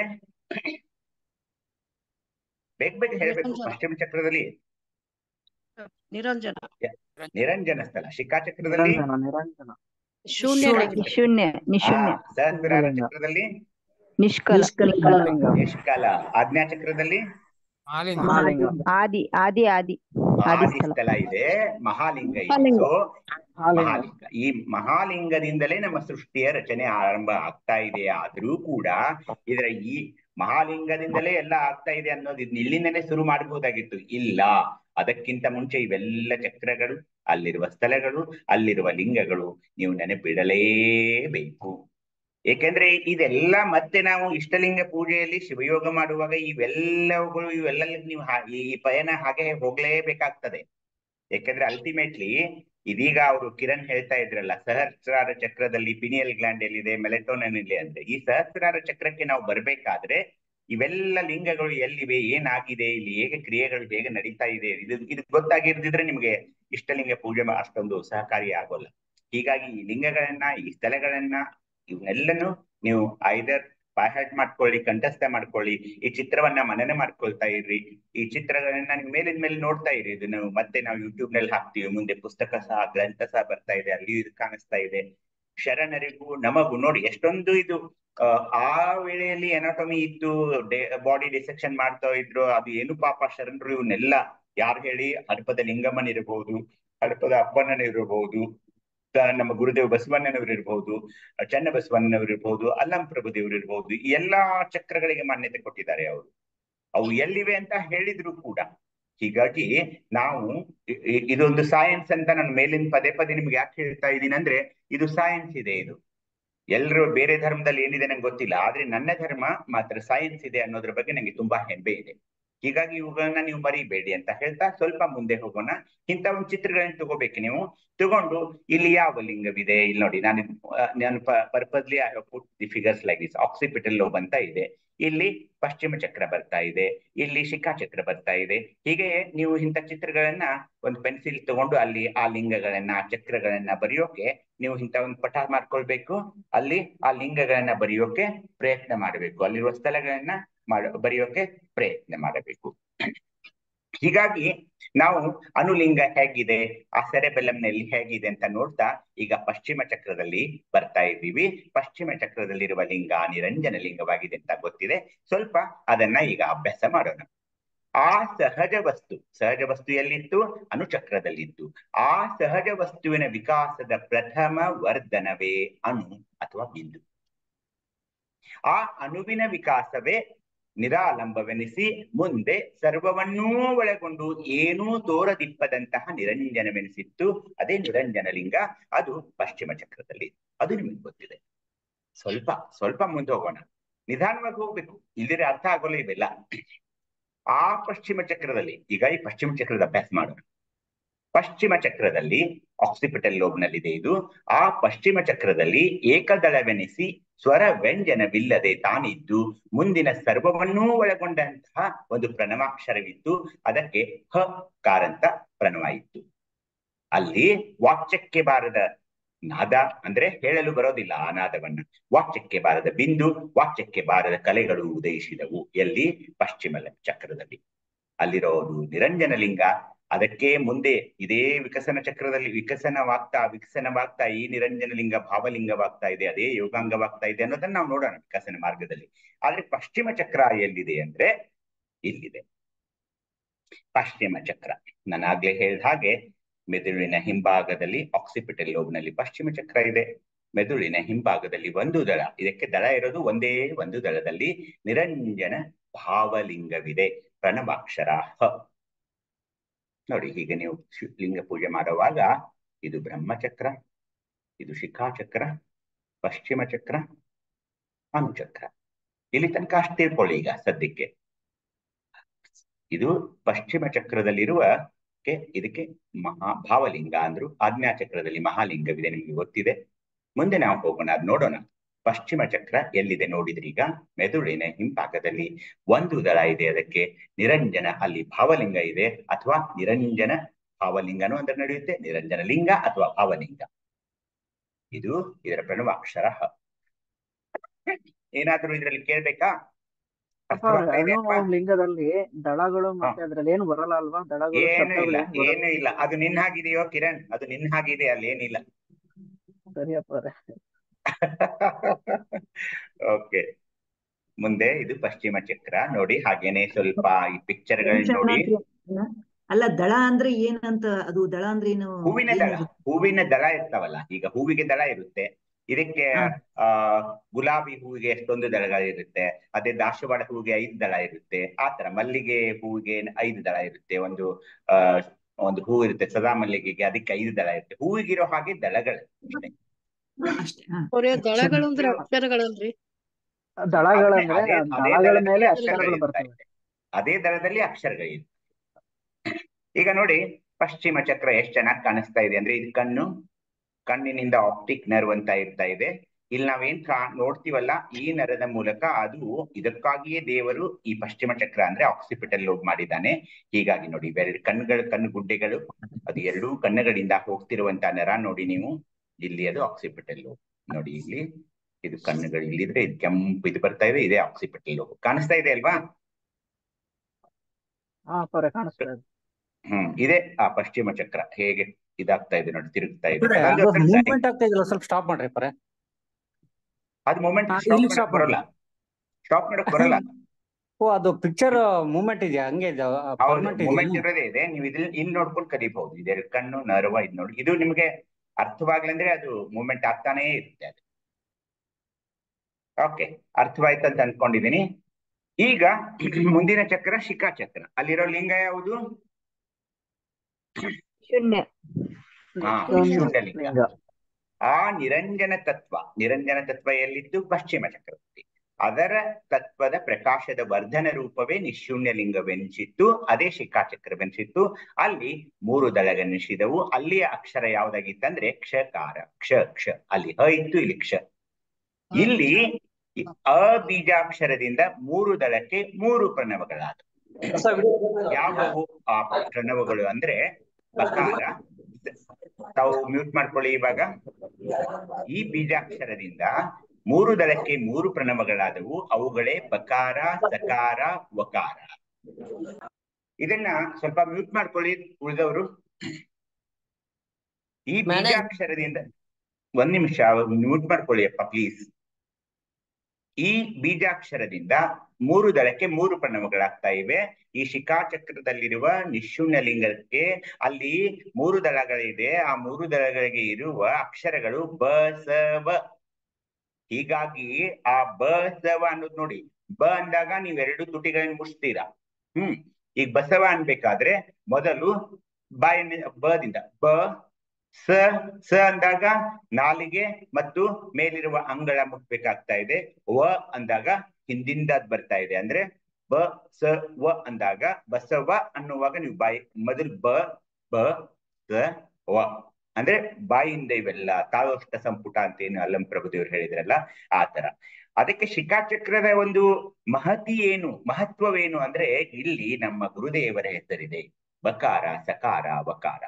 ಬೇಗ ಬೇಗ ಹೇಳ್ಬೇಕು ನಿರಂಜನ. ಪಶ್ಚಿಮ ಚಕ್ರದಲ್ಲಿ ನಿರಂಜನ ನಿರಂಜನ ಸ್ಥಳ ಶಿಖಾಚಕ್ರದಲ್ಲಿ ನಿರಂಜನ ನಿರಂಜನ ಶೂನ್ಯ ಲಿಂಗ. ನಿಶೂನ್ಯ ನಿಶೂನ್ಯ ಆ, ಸಹಸ್ರಾರ ಚಕ್ರದಲ್ಲಿ ನಿಷ್ಕಲ ನಿಷ್ಕಲ. ನಿಷ್ಕಲ. ನಿಷ್ಕಾಲ ಆಜ್ಞಾ ಚಕ್ರದಲ್ಲಿ ಮಹಾಲಿಂಗ ಆದಿ ಆದಿ ಆದಿ ಆದಿ ಆದಿ ಸ್ಥಳ ಸ್ಥಳ ಇದೆ ಮಹಾಲಿಂಗ ಇದೆ ಮಹಾಲಿಂಗ. ಸೊ ಮಹಾಲಿಂಗ ಮಹಾಲಿಂಗ ಈ ಮಹಾಲಿಂಗದಿಂದಲೇ ನಮ್ಮ ಸೃಷ್ಟಿಯ ರಚನೆ ಆರಂಭ ಆಗ್ತಾ ಇದೆ ಆದ್ರೂ ಕೂಡ ಇದರ ಈ ಮಹಾಲಿಂಗದಿಂದಲೇ ಎಲ್ಲ ಆಗ್ತಾ ಇದೆ ಅನ್ನೋದು ಇದ್ನ ಇಲ್ಲಿಂದಲೇ ಶುರು ಮಾಡಬಹುದಾಗಿತ್ತು ಇಲ್ಲ ಅದಕ್ಕಿಂತ ಮುಂಚೆ ಇವೆಲ್ಲ ಚಕ್ರಗಳು ಅಲ್ಲಿರುವ ಸ್ಥಳಗಳು ಅಲ್ಲಿರುವ ಲಿಂಗಗಳು ನೀವು ನೆನಪಿಡಲೇಬೇಕು ಏಕೆಂದ್ರೆ ಇದೆಲ್ಲ ಮತ್ತೆ ನಾವು ಇಷ್ಟಲಿಂಗ ಪೂಜೆಯಲ್ಲಿ ಶಿವಯೋಗ ಮಾಡುವಾಗ ಇವೆಲ್ಲವುಗಳು ಇವೆಲ್ಲ ನೀವು ಹಾ- ಈ ಪಯಣ ಹಾಗೆ ಹೋಗ್ಲೇಬೇಕಾಗ್ತದೆ ಯಾಕಂದ್ರೆ ಅಲ್ಟಿಮೇಟ್ಲಿ ಇದೀಗ ಅವರು ಕಿರಣ್ ಹೇಳ್ತಾ ಇದ್ರಲ್ಲ ಸಹಸ್ರಾರ ಚಕ್ರದಲ್ಲಿ ಪಿನಿಯಲ್ ಗ್ಲ್ಯಾಂಡ್ ಎಲ್ಲಿದೆ ಮೆಲೆಟೋನನ್ ಇಲ್ಲಿ ಅಂದ್ರೆ ಈ ಸಹಸ್ರಾರ ಚಕ್ರಕ್ಕೆ ನಾವು ಬರ್ಬೇಕಾದ್ರೆ ಇವೆಲ್ಲ ಲಿಂಗಗಳು ಎಲ್ಲಿವೆ ಏನಾಗಿದೆ ಇಲ್ಲಿ ಹೇಗೆ ಕ್ರಿಯೆಗಳು ಹೇಗೆ ನಡೀತಾ ಇದೆ ಇದು ಇದು ಗೊತ್ತಾಗಿರ್ದಿದ್ರೆ ನಿಮ್ಗೆ ಇಷ್ಟಲಿಂಗ ಪೂಜೆ ಮಾ- ಅಷ್ಟೊಂದು ಸಹಕಾರಿ ಆಗೋಲ್ಲ ಹೀಗಾಗಿ ಈ ಲಿಂಗಗಳನ್ನ ಈ ಸ್ಥಳಗಳನ್ನ ಇವನ್ನೆಲ್ಲನೂ ನೀವು ಐದರ್ ಬಾಯ್ಹಾಟ್ ಮಾಡ್ಕೊಳ್ಳಿ ಕಂಠಸ್ಥ ಮಾಡ್ಕೊಳ್ಳಿ ಈ ಚಿತ್ರವನ್ನ ಮನನ ಮಾಡ್ಕೊಳ್ತಾ ಇರ್ರಿ ಈ ಚಿತ್ರಗಳನ್ನ ನೀವು ಮೇಲಿನ ಮೇಲೆ ನೋಡ್ತಾ ಇರಿ ಇದು ನಾವು ಮತ್ತೆ ನಾವು ಯೂಟ್ಯೂಬ್ ನಲ್ಲಿ ಹಾಕ್ತೀವಿ ಮುಂದೆ ಪುಸ್ತಕ ಸಹ ಗ್ರಂಥ ಸಹ ಬರ್ತಾ ಇದೆ ಅಲ್ಲಿ ಇದು ಕಾಣಿಸ್ತಾ ಇದೆ ಶರಣರಿಗೂ ನಮಗೂ ನೋಡಿ ಎಷ್ಟೊಂದು ಇದು ಆ, ಆ ವೇಳೆಯಲ್ಲಿ ಎನಾಟಮಿ ಇತ್ತು ಬಾಡಿ ಡಿಸೆಕ್ಷನ್ ಮಾಡ್ತಾ ಇದ್ರು ಅದು ಏನು ಪಾಪ ಶರಣರು ಇವನ್ನೆಲ್ಲ ಯಾರು ಹೇಳಿ ಹಡಪದ ಲಿಂಗಮ್ಮನ್ ಇರಬಹುದು ಹಡಪದ ಅಪ್ಪಣ್ಣನ ಇರಬಹುದು ತ- ನಮ್ಮ ಗುರುದೇವ್ ಬಸವಣ್ಣನವರು ಇರಬಹುದು ಚನ್ನ ಬಸವಣ್ಣನವರು ಇರಬಹುದು ಅಲ್ಲಂ ಪ್ರಭು ದೇವರು ಇರಬಹುದು ಈ ಎಲ್ಲಾ ಚಕ್ರಗಳಿಗೆ ಮಾನ್ಯತೆ ಕೊಟ್ಟಿದ್ದಾರೆ ಅವರು ಅವು ಎಲ್ಲಿವೆ ಅಂತ ಹೇಳಿದ್ರು ಕೂಡ ಹೀಗಾಗಿ ನಾವು ಇ- ಇ- ಇದೊಂದು ಸೈನ್ಸ್ ಅಂತ ನಾನು ಮೇಲಿನ ಪದೇ ಪದೇ ನಿಮ್ಗೆ ಯಾಕೆ ಹೇಳ್ತಾ ಇದ್ದೀನಿ ಅಂದ್ರೆ ಇದು ಸೈನ್ಸ್ ಇದೆ ಇದು ಎಲ್ರು ಬೇರೆ ಧರ್ಮದಲ್ಲಿ ಏನಿದೆ ನಂಗೆ ಗೊತ್ತಿಲ್ಲ ಆದ್ರೆ ನನ್ನ ಧರ್ಮ ಮಾತ್ರ ಸೈನ್ಸ್ ಇದೆ ಅನ್ನೋದ್ರ ಬಗ್ಗೆ ನಂಗೆ ತುಂಬಾ ಹೆಮ್ಮೆ ಇದೆ ಹೀಗಾಗಿ ಇವುಗಳನ್ನ ನೀವು ಮರಿಬೇಡಿ ಅಂತ ಹೇಳ್ತಾ ಸ್ವಲ್ಪ ಮುಂದೆ ಹೋಗೋಣ ಇಂಥ ಒಂದು ಚಿತ್ರಗಳನ್ನ ತಗೋಬೇಕು ನೀವು ತಗೊಂಡು ಇಲ್ಲಿ ಯಾವ ಲಿಂಗವಿದೆ ಇಲ್ಲಿ ನೋಡಿ ನಾನು ಆ, ನಾನು purposely I put the figures like this occipital lobe ಅಂತ ಇದೆ ಇಲ್ಲಿ ಪಶ್ಚಿಮ ಚಕ್ರ ಬರ್ತಾ ಇದೆ ಇಲ್ಲಿ ಶಿಖಾ ಚಕ್ರ ಬರ್ತಾ ಇದೆ ಹೀಗೆ ನೀವು ಇಂಥ ಚಿತ್ರಗಳನ್ನ ಒಂದು ಪೆನ್ಸಿಲ್ ತಗೊಂಡು ಅಲ್ಲಿ ಆ ಲಿಂಗಗಳನ್ನ ಆ ಚಕ್ರಗಳನ್ನ ಬರೆಯೋಕೆ ನೀವು ಇಂಥ ಒಂದು ಪಟ ಮಾಡ್ಕೊಳ್ಬೇಕು ಅಲ್ಲಿ ಆ ಲಿಂಗಗಳನ್ನ ಬರೆಯೋಕೆ ಪ್ರಯತ್ನ ಮಾಡಬೇಕು ಅಲ್ಲಿರುವ ಸ್ಥಳಗಳನ್ನ ಮಾಡ ಬರೆಯೋಕೆ ಪ್ರಯತ್ನ ಮಾಡಬೇಕು ಹೀಗಾಗಿ ನಾವು ಅನುಲಿಂಗ ಹೇಗಿದೆ ಆ ಸೆರೆಬೆಲಂನಲ್ಲಿ ಹೇಗಿದೆ ಅಂತ ನೋಡ್ತಾ ಈಗ ಪಶ್ಚಿಮ ಚಕ್ರದಲ್ಲಿ ಬರ್ತಾ ಇದ್ದೀವಿ ಪಶ್ಚಿಮ ಚಕ್ರದಲ್ಲಿರುವ ಲಿಂಗ ನಿರಂಜನ ಲಿಂಗವಾಗಿದೆ ಅಂತ ಗೊತ್ತಿದೆ ಸ್ವಲ್ಪ ಅದನ್ನ ಈಗ ಅಭ್ಯಾಸ ಮಾಡೋಣ ಆ ಸಹಜ ವಸ್ತು ಸಹಜ ವಸ್ತು ಎಲ್ಲಿತ್ತು ಅನುಚಕ್ರದಲ್ಲಿತ್ತು ಆ ಸಹಜ ವಸ್ತುವಿನ ವಿಕಾಸದ ಪ್ರಥಮ ವರ್ಧನವೇ ಅಣು ಅಥವಾ ಬಿಂದು ಆ ಅಣುವಿನ ವಿಕಾಸವೇ ನಿರಾಲಂಬವೆನಿಸಿ ಮುಂದೆ ಸರ್ವವನ್ನೂ ಒಳಗೊಂಡು ಏನೂ ತೋರದಿಪ್ಪದಂತಹ ನಿರಂಜನವೆನಿಸಿತ್ತು ಅದೇ ನಿರಂಜನ ಲಿಂಗ ಅದು ಪಶ್ಚಿಮ ಚಕ್ರದಲ್ಲಿ ಅದು ನಿಮಗೆ ಗೊತ್ತಿದೆ ಸ್ವಲ್ಪ ಸ್ವಲ್ಪ ಮುಂದೆ ಹೋಗೋಣ ನಿಧಾನವಾಗಿ ಹೋಗ್ಬೇಕು ಇಲ್ಲದ್ರೆ ಅರ್ಥ ಆಗೋಲ್ಲ ಇವೆಲ್ಲ ಆ ಪಶ್ಚಿಮ ಚಕ್ರದಲ್ಲಿ ಈಗ ಈ ಪಶ್ಚಿಮ ಚಕ್ರದ ಅಭ್ಯಾಸ ಮಾಡೋಣ ಪಶ್ಚಿಮ ಚಕ್ರದಲ್ಲಿ ಆಕ್ಸಿಪಿಟಲ್ ಲೋಬ್ನಲ್ಲಿದೆ ಇದು ಆ ಪಶ್ಚಿಮ ಚಕ್ರದಲ್ಲಿ ಏಕದಳವೆನಿಸಿ ಸ್ವರ ವ್ಯಂಜನವಿಲ್ಲದೆ ತಾನಿದ್ದು ಮುಂದಿನ ಸರ್ವವನ್ನೂ ಒಳಗೊಂಡಂತಹ ಒಂದು ಪ್ರಣವಾಕ್ಷರವಿತ್ತು ಅದಕ್ಕೆ ಹ ಕಾರಂತ ಪ್ರಣವ ಇತ್ತು ಅಲ್ಲಿ ವಾಚ್ಯಕ್ಕೆ ಬಾರದ ನಾದ ಅಂದ್ರೆ ಹೇಳಲು ಬರೋದಿಲ್ಲ ಆ ನಾದವನ್ನ ವಾಚ್ಯಕ್ಕೆ ಬಾರದ ಬಿಂದು ವಾಚ್ಯಕ್ಕೆ ಬಾರದ ಕಲೆಗಳು ಉದಯಿಸಿದವು ಎಲ್ಲಿ ಪಶ್ಚಿಮ ಚಕ್ರದಲ್ಲಿ ಅಲ್ಲಿರೋದು ನಿರಂಜನ ಲಿಂಗ ಅದಕ್ಕೆ ಮುಂದೆ ಇದೇ ವಿಕಸನ ಚಕ್ರದಲ್ಲಿ ವಿಕಸನವಾಗ್ತಾ ವಿಕಸನವಾಗ್ತಾ ಈ ನಿರಂಜನ ಲಿಂಗ ಭಾವಲಿಂಗವಾಗ್ತಾ ಇದೆ ಅದೇ ಯೋಗಾಂಗವಾಗ್ತಾ ಇದೆ ಅನ್ನೋದನ್ನ ನಾವು ನೋಡೋಣ ವಿಕಸನ ಮಾರ್ಗದಲ್ಲಿ ಆದ್ರೆ ಪಶ್ಚಿಮ ಚಕ್ರ ಎಲ್ಲಿದೆ ಅಂದ್ರೆ ಇಲ್ಲಿದೆ ಪಶ್ಚಿಮ ಚಕ್ರ ನಾನು ಆಗ್ಲೇ ಹೇಳಿದ ಹಾಗೆ ಮೆದುಳಿನ ಹಿಂಭಾಗದಲ್ಲಿ ಆಕ್ಸಿಪಿಟಲ್ ಲೋಬ್ನಲ್ಲಿ ಪಶ್ಚಿಮ ಚಕ್ರ ಇದೆ ಮೆದುಳಿನ ಹಿಂಭಾಗದಲ್ಲಿ ಒಂದು ದಳ ಇದಕ್ಕೆ ದಳ ಇರೋದು ಒಂದೇ ಒಂದು ದಳದಲ್ಲಿ ನಿರಂಜನ ಭಾವಲಿಂಗವಿದೆ ಪ್ರಣವಾಕ್ಷರ ಹ ನೋಡಿ ಹೀಗೆ ನೀವು ಶಿ- ಲಿಂಗ ಪೂಜೆ ಮಾಡುವಾಗ ಇದು ಬ್ರಹ್ಮಚಕ್ರ ಇದು ಶಿಖಾಚಕ್ರ ಪಶ್ಚಿಮ ಚಕ್ರ ಅನುಚಕ್ರ ಇಲ್ಲಿ ತನಕ ಅಷ್ಟು ತಿಳ್ಕೊಳ್ಳಿ ಈಗ ಸದ್ಯಕ್ಕೆ ಇದು ಪಶ್ಚಿಮ ಚಕ್ರದಲ್ಲಿರುವ ಕೆ ಇದಕ್ಕೆ ಮಹಾ ಭಾವಲಿಂಗ ಅಂದ್ರು ಆಜ್ಞಾ ಚಕ್ರದಲ್ಲಿ ಮಹಾಲಿಂಗವಿದೆ ನಿಮ್ಗೆ ಗೊತ್ತಿದೆ ಮುಂದೆ ನಾವು ಹೋಗೋಣ ಅದ್ ನೋಡೋಣ ಪಶ್ಚಿಮ ಚಕ್ರ ಎಲ್ಲಿದೆ ನೋಡಿದ್ರಿ ಈಗ ಮೆದುಳಿನ ಹಿಂಭಾಗದಲ್ಲಿ ಒಂದು ದಳ ಇದೆ ಅದಕ್ಕೆ ನಿರಂಜನ ಅಲ್ಲಿ ಭಾವಲಿಂಗ ಇದೆ ಅಥವಾ ನಿರಂಜನ ಭಾವಲಿಂಗನೂ ಅಂದ್ರೆ ನಡೆಯುತ್ತೆ ನಿರಂಜನ ಲಿಂಗ ಅಥವಾ ಭಾವಲಿಂಗ ಇದು ಇದರ ಪ್ರಣವಾಕ್ಷರ ಹ ಏನಾದ್ರೂ ಇದರಲ್ಲಿ ಕೇಳ್ಬೇಕಾ ಅರ್ಥವಾಗ್ತಾ ಇದೆ ಅನು ಅಲ್ವಾ? ಲಿಂಗದಲ್ಲಿ ದಳಗಳು ಮತ್ತೆ ಅದ್ರಲ್ಲಿ ಏನು ಬರಲ್ಲ ಅಲ್ವಾ ದಳಗಳು ಏನು ಶಬ್ದಗಳು ಇಲ್ಲ ಏನು ಬರಲ್ಲ ಏನು ಇಲ್ಲ ಅದು ನಿನ್ನ ಹಾಗಿದೆಯೋ ಕಿರಣ್ ಅದು ನಿನ್ನ ಹಾಗಿದೆ ಅಲ್ಲಿ ಏನಿಲ್ಲ ಸರಿಯಪ್ಪ ಅವ್ರೆ. ಓಕೆ ಮುಂದೆ ಇದು ಪಶ್ಚಿಮ ಚಕ್ರ ನೋಡಿ ಹಾಗೇನೆ ಸ್ವಲ್ಪ ಈ ಪಿಕ್ಚರ್ ಗಳನ್ನ ನೋಡಿ ಅಲ್ಲ ದಳ ಅಂದ್ರೆ ಏನಂತ ಅದು ದಳ ಅಂದ್ರೆ ಏನು ಹೂವಿನ ದಳ ಏನಿರುತ್ತೆ? ಹೂವಿನ ದಳ ಇರ್ತಾವಲ್ಲ ಈಗ ಹೂವಿಗೆ ದಳ ಇರುತ್ತೆ ಇದಕ್ಕೆ ಹಾ. ಆ ಗುಲಾಬಿ ಹೂವಿಗೆ ಎಷ್ಟೊಂದು ದಳಗಳಿರುತ್ತೆ ಅದೇ ದಾಸವಾಳ ಹೂವಿಗೆ ಐದು ದಳ ಇರುತ್ತೆ ಆತರ ಮಲ್ಲಿಗೆ ಹೂವಿಗೆ ಐದು ದಳ ಇರುತ್ತೆ ಒಂದು ಆ ಒಂದು ಹೂ ಇರುತ್ತೆ ಸದಾ ಮಲ್ಲಿಗೆಗೆ ಅದಕ್ಕೆ ಐದು ದಳ ಇರುತ್ತೆ ಹೂವಿಗಿರೋ ಹಾಗೆ ದಳಗಳು ಅಷ್ಟೇ. ಅಷ್ಟೇ ಹಾ. ಅವ್ರೆ ದಳಗಳು ಅಂದ್ರೆ ಅಕ್ಷರಗಳಲ್ರಿ ದಳಗಳಂದ್ರೆ ಅದೇ- ಆ ಅದೇ ದಳಗಳ ದಳದಲ್ಲಿ ಮೇಲೆ ಅಕ್ಷರಗಳು ಅಕ್ಷರಗಳು ಇರ್ತಾ ಬರ್ತವೆ ಇದೆ. ಅದೇ ದಳದಲ್ಲಿ ಅಕ್ಷರಗಳಿವೆ ಈಗ ನೋಡಿ ಪಶ್ಚಿಮ ಚಕ್ರ ಎಷ್ಟು ಚೆನ್ನಾಗಿ ಕಾಣಿಸ್ತಾ ಇದೆ ಅಂದ್ರೆ ಇದು ಕಣ್ಣು ಕಣ್ಣಿನಿಂದ ಆಪ್ಟಿಕ್ ನರ್ವ್ ಅಂತ ಇರ್ತಾ ಇದೆ ಇಲ್ಲಿ ನಾವೇನ್ ಕಾ ನೋಡ್ತೀವಲ್ಲ ಈ ನರದ ಮೂಲಕ ಅದು ಇದಕ್ಕಾಗಿಯೇ ದೇವರು ಈ ಪಶ್ಚಿಮ ಚಕ್ರ ಅಂದ್ರೆ ಆಕ್ಸಿಪಿಟಲ್ ಲೋಬ್ ಮಾಡಿದ್ದಾನೆ ಹೀಗಾಗಿ ನೋಡಿ ಇವೆರಡು ಕಣ್ಣುಗಳು ಕಣ್ಣು ಗುಡ್ಡೆಗಳು ಅದು ಎರಡೂ ಕಣ್ಣುಗಳಿಂದ ಹೋಗ್ತಿರುವಂತ ನರ ನೋಡಿ ನೀವು ಇಲ್ಲಿ ಅದು ಆಕ್ಸಿಪಿಟಲ್ ಲೋಬ್ ನೋಡಿ ಇಲ್ಲಿ ಇದು ಕಣ್ಣುಗಳು ಇಲ್ಲಿದ್ರೆ ಇದು ಕೆಂಪು ಇದು ಬರ್ತಾ ಇದೆ ಇದೇ ಆಕ್ಸಿಪಿಟಲ್ ಲೋಬ್ ಕಾಣಿಸ್ತಾ ಇದೆ ಅಲ್ವಾ ಹಾ ಪರ ಕಾಣಿಸ್ತಾ ಇದೆ ಹ್ಮ್ ಇದೇ ಆ ಪಶ್ಚಿಮ ಚಕ್ರ ಹೇಗೆ ಇದಾಗ್ತಾ ಇದೆ ನೋಡಿ ತಿರುಗ್ತಾ ಇದೆ ಅದೊಂದು ಅದು ಸ್ವಲ್ಪ ಮೂವ್ಮೆಂಟ್ ಆಗ್ತಾ ಇದೆಯಲ್ಲ ಸ್ವಲ್ಪ ಸ್ಟಾಪ್ ಮಾಡ್ರಿ ಪರ ಅದು ಮೂಮೆಂಟ್ ಹಾ, ಸ್ಟಾಪ್ ಇಲ್ಲಿ ಮಾಡಕ್ stop ಬರಲ್ಲ ಸ್ಟಾಪ್ ಮಾಡಕ್ ಬರಲ್ಲ ಓ ಅದು ಪಿಕ್ಚರ್ ಮೂವ್ಮೆಂಟ್ ಇದೆಯಾ ಹಂಗೆ ಇದೆ ಹೌದು ಪರ್ಮನೆಂಟ್ ಮೂಮೆಂಟ್ ಇದೆಯಾ ಇರೋದೇ ಇದೆ ನೀವು ಇಲ್ಲಿ ಇಲ್ಲಿ ನೋಡ್ಕೊಂಡು ಕಲಿಬಹುದು ಇದೆರಡು ಕಣ್ಣು ನರ್ವ ಇದು ನೋಡಿ ಇದು ನಿಮಗೆ ಅರ್ಥವಾಗ್ಲಂದ್ರೆ ಅದು ಮೂವ್ಮೆಂಟ್ ಆಗ್ತಾನೇ ಇರುತ್ತೆ ಅದು ಓಕೆ ಅರ್ಥವಾಯ್ತು ಅಂತ ಅನ್ಕೊಂಡಿದೀನಿ ಈಗ ಮುಂದಿನ ಚಕ್ರ ಶಿಖಾ ಚಕ್ರ ಅಲ್ಲಿರೋ ಲಿಂಗ ಯಾವುದು ಶೂನ್ಯ ಹಾ ಶೂನ್ಯ ಶೂನ್ಯ ಲಿಂಗ ಲಿಂಗ ಆ ನಿರಂಜನ ತತ್ವ ನಿರಂಜನ ತತ್ವ ಎಲ್ಲಿತ್ತು ಪಶ್ಚಿಮ ಚಕ್ರದಲ್ಲಿ ಅದರ ತತ್ವದ ಪ್ರಕಾಶದ ವರ್ಧನ ರೂಪವೇ ನಿಶೂನ್ಯ ಲಿಂಗವೆನಿಸಿತ್ತು ಅದೇ ಶಿಖಾಚಕ್ರವೆನಿಸಿತ್ತು ಅಲ್ಲಿ ಮೂರು ದಳಗನಿಸಿದವು ಅಲ್ಲಿಯ ಅಕ್ಷರ ಯಾವ್ದಾಗಿತ್ತಂದ್ರೆ ಕ್ಷಕಾರ ಕ್ಷ ಕ್ಷ ಅಲ್ಲಿ ಹ ಇತ್ತು ಇಲ್ಲಿ ಕ್ಷ ಇಲ್ಲಿ ಅ ಬೀಜಾಕ್ಷರದಿಂದ ಮೂರು ದಳಕ್ಕೆ ಮೂರು ಪ್ರಣವಗಳಾದವು ಯಾವುವು ಆ ಪ್ರಣವಗಳು ಅಂದ್ರೆ ಬಕಾರ ತಾವು ಮ್ಯೂಟ್ ಮಾಡ್ಕೊಳ್ಳಿ ಇವಾಗ ಈ ಬೀಜಾಕ್ಷರದಿಂದ ಮೂರು ದಳಕ್ಕೆ ಮೂರು ಪ್ರಣವಗಳಾದವು ಅವುಗಳೇ ಬಕಾರ ಸಕಾರ ವಕಾರ ಇದನ್ನ ಸ್ವಲ್ಪ ಮ್ಯೂಟ್ ಮಾಡ್ಕೊಳ್ಳಿ ಉಳಿದವರು ಈ ಬೀಜಾಕ್ಷರದಿಂದ ಒಂದ್ ನಿಮಿಷ ಮ್ಯೂಟ್ ಮಾಡ್ಕೊಳ್ಳಿ ಅಪ್ಪ ಪ್ಲೀಸ್ ಈ ಬೀಜಾಕ್ಷರದಿಂದ ಮೂರು ದಳಕ್ಕೆ ಮೂರು ಪ್ರಣವಗಳಾಗ್ತಾ ಇವೆ ಈ ಶಿಖಾಚಕ್ರದಲ್ಲಿರುವ ನಿಶೂನ್ಯ ಲಿಂಗಕ್ಕೆ ಅಲ್ಲಿ ಮೂರು ದಳಗಳಿದೆ ಆ ಮೂರು ದಳಗಳಿಗೆ ಇರುವ ಅಕ್ಷರಗಳು ಬ ಸ ವ ಹೀಗಾಗಿ ಆ ಬ ಸ ವ ಅನ್ನೋದು ನೋಡಿ ಬ ಅಂದಾಗ ನೀವ್ ಎರಡು ತುಟಿಗಳನ್ನ ಮುಗಿಸ್ತೀರಾ ಹ್ಮ್ ಈಗ ಬಸವ ಅನ್ಬೇಕಾದ್ರೆ ಮೊದಲು ಬಾಯಿನ ಬದಿಂದ ಬ ಸ ಸ ಅಂದಾಗ ನಾಲಿಗೆ ಮತ್ತು ಮೇಲಿರುವ ಅಂಗಳ ಮುಟ್ಬೇಕಾಗ್ತಾ ಇದೆ ವ ಅಂದಾಗ ಹಿಂದಿಂದ ಅದ್ ಬರ್ತಾ ಇದೆ ಅಂದ್ರೆ ಬ ಸ ವ ಅಂದಾಗ ಬಸವ ಅನ್ನುವಾಗ ನೀವು ಬಾಯಿ ಮೊದಲು ಬ ಬ ಸ ವ ಅಂದ್ರೆ ಬಾಯಿಂದ ಇವೆಲ್ಲ ತಾವಷ್ಟ ಸಂಪುಟ ಅಂತ ಏನು ಅಲ್ಲಂ ಪ್ರಭುದೇವ್ರು ಹೇಳಿದ್ರಲ್ಲ ಆ ತರ ಅದಕ್ಕೆ ಶಿಖಾಚಕ್ರದ ಒಂದು ಮಹತಿ ಏನು ಮಹತ್ವವೇನು ಅಂದ್ರೆ ಇಲ್ಲಿ ನಮ್ಮ ಗುರುದೇವರ ಹೆಸರಿದೆ ಬಕಾರ ಸಕಾರ ವಕಾರ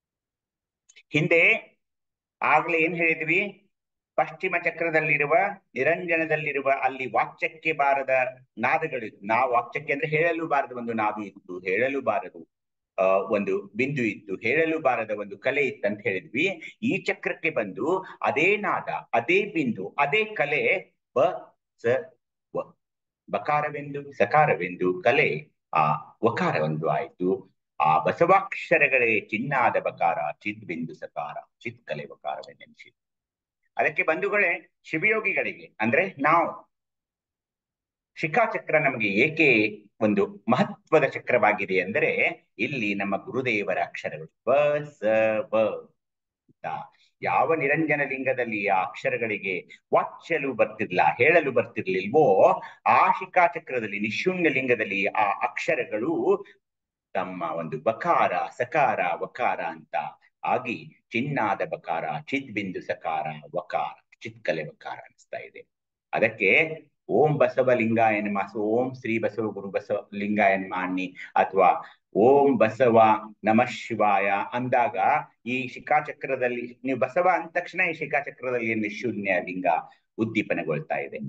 ಹಿಂದೆ ಆಗ್ಲೇ ಏನ್ ಹೇಳಿದ್ವಿ ಪಶ್ಚಿಮ ಚಕ್ರದಲ್ಲಿರುವ ನಿರಂಜನದಲ್ಲಿರುವ ಅಲ್ಲಿ ವಾಕ್ಯಕ್ಕೆ ಬಾರದ ನಾದಗಳು ನಾ ವಾಕ್ಯಕ್ಕೆ ಅಂದ್ರೆ ಹೇಳಲು ಬಾರದ ಒಂದು ನಾದು ಇತ್ತು ಹೇಳಲು ಬಾರದು ಆ ಒಂದು ಬಿಂದು ಇತ್ತು ಹೇಳಲು ಬಾರದ ಒಂದು ಕಲೆ ಇತ್ತು ಅಂತ ಹೇಳಿದ್ವಿ ಈ ಚಕ್ರಕ್ಕೆ ಬಂದು ಅದೇ ನಾದ ಅದೇ ಬಿಂದು ಅದೇ ಕಲೆ ಬ ಸ ವ ಬಕಾರವೆಂದು ಸಕಾರವೆಂದು ಕಲೆ ಆ ವಕಾರವೆಂದು ಆಯ್ತು ಆ ಬಸವಾಕ್ಷರಗಳೇ ಚಿನ್ನಾದ ಬಕಾರ ಚಿದ್ ಬಿಂದು ಸಕಾರ ಚಿತ್ ಕಲೆ ವಕಾರವೆಂದೆನಿಸಿತು ಅದಕ್ಕೆ ಬಂಧುಗಳೇ ಶಿವಯೋಗಿಗಳಿಗೆ ಅಂದ್ರೆ ನಾವು ಶಿಖಾಚಕ್ರ ನಮಗೆ ಏಕೆ ಒಂದು ಮಹತ್ವದ ಚಕ್ರವಾಗಿದೆ ಅಂದರೆ ಇಲ್ಲಿ ನಮ್ಮ ಗುರುದೇವರ ಅಕ್ಷರಗಳು ಬ ಸ ವ ಅಂತ ಯಾವ ನಿರಂಜನ ಲಿಂಗದಲ್ಲಿ ಆ ಅಕ್ಷರಗಳಿಗೆ ವಾಚ್ಯಲು ಬರ್ತಿರ್ಲಿಲ್ಲ ಹೇಳಲು ಬರ್ತಿರ್ಲಿಲ್ವೋ ಆ ಶಿಖಾಚಕ್ರದಲ್ಲಿ ನಿಶೂನ್ಯ ಲಿಂಗದಲ್ಲಿ ಆ ಅಕ್ಷರಗಳು ತಮ್ಮ ಒಂದು ಬಕಾರ ಸಕಾರ ವಕಾರ ಅಂತ ಆಗಿ ಚಿನ್ನಾದ ಬಕಾರ ಚಿತ್ ಬಿಂದು ಸಕಾರ ವಕಾರ ಚಿತ್ಕಲೆ ವಕಾರ ಅನಿಸ್ತಾ ಇದೆ ಅದಕ್ಕೆ ಓಂ ಬಸವಲಿಂಗಾಯ ನಮಃ ಓಂ ಶ್ರೀ ಬಸವ ಗುರು ಬಸವ ಲಿಂಗಾಯನ್ ಮಾನ್ನಿ ಅಥವಾ ಓಂ ಬಸವ ನಮಃ ಶಿವಾಯ ಅಂದಾಗ ಈ ಶಿಖಾಚಕ್ರದಲ್ಲಿ ನೀವು ಬಸವ ಅಂದ ತಕ್ಷಣ ಈ ಶಿಖಾಚಕ್ರದಲ್ಲಿ ನಿಶೂನ್ಯ ಲಿಂಗ ಉದ್ದೀಪನಗೊಳ್ತಾ ಇದೆ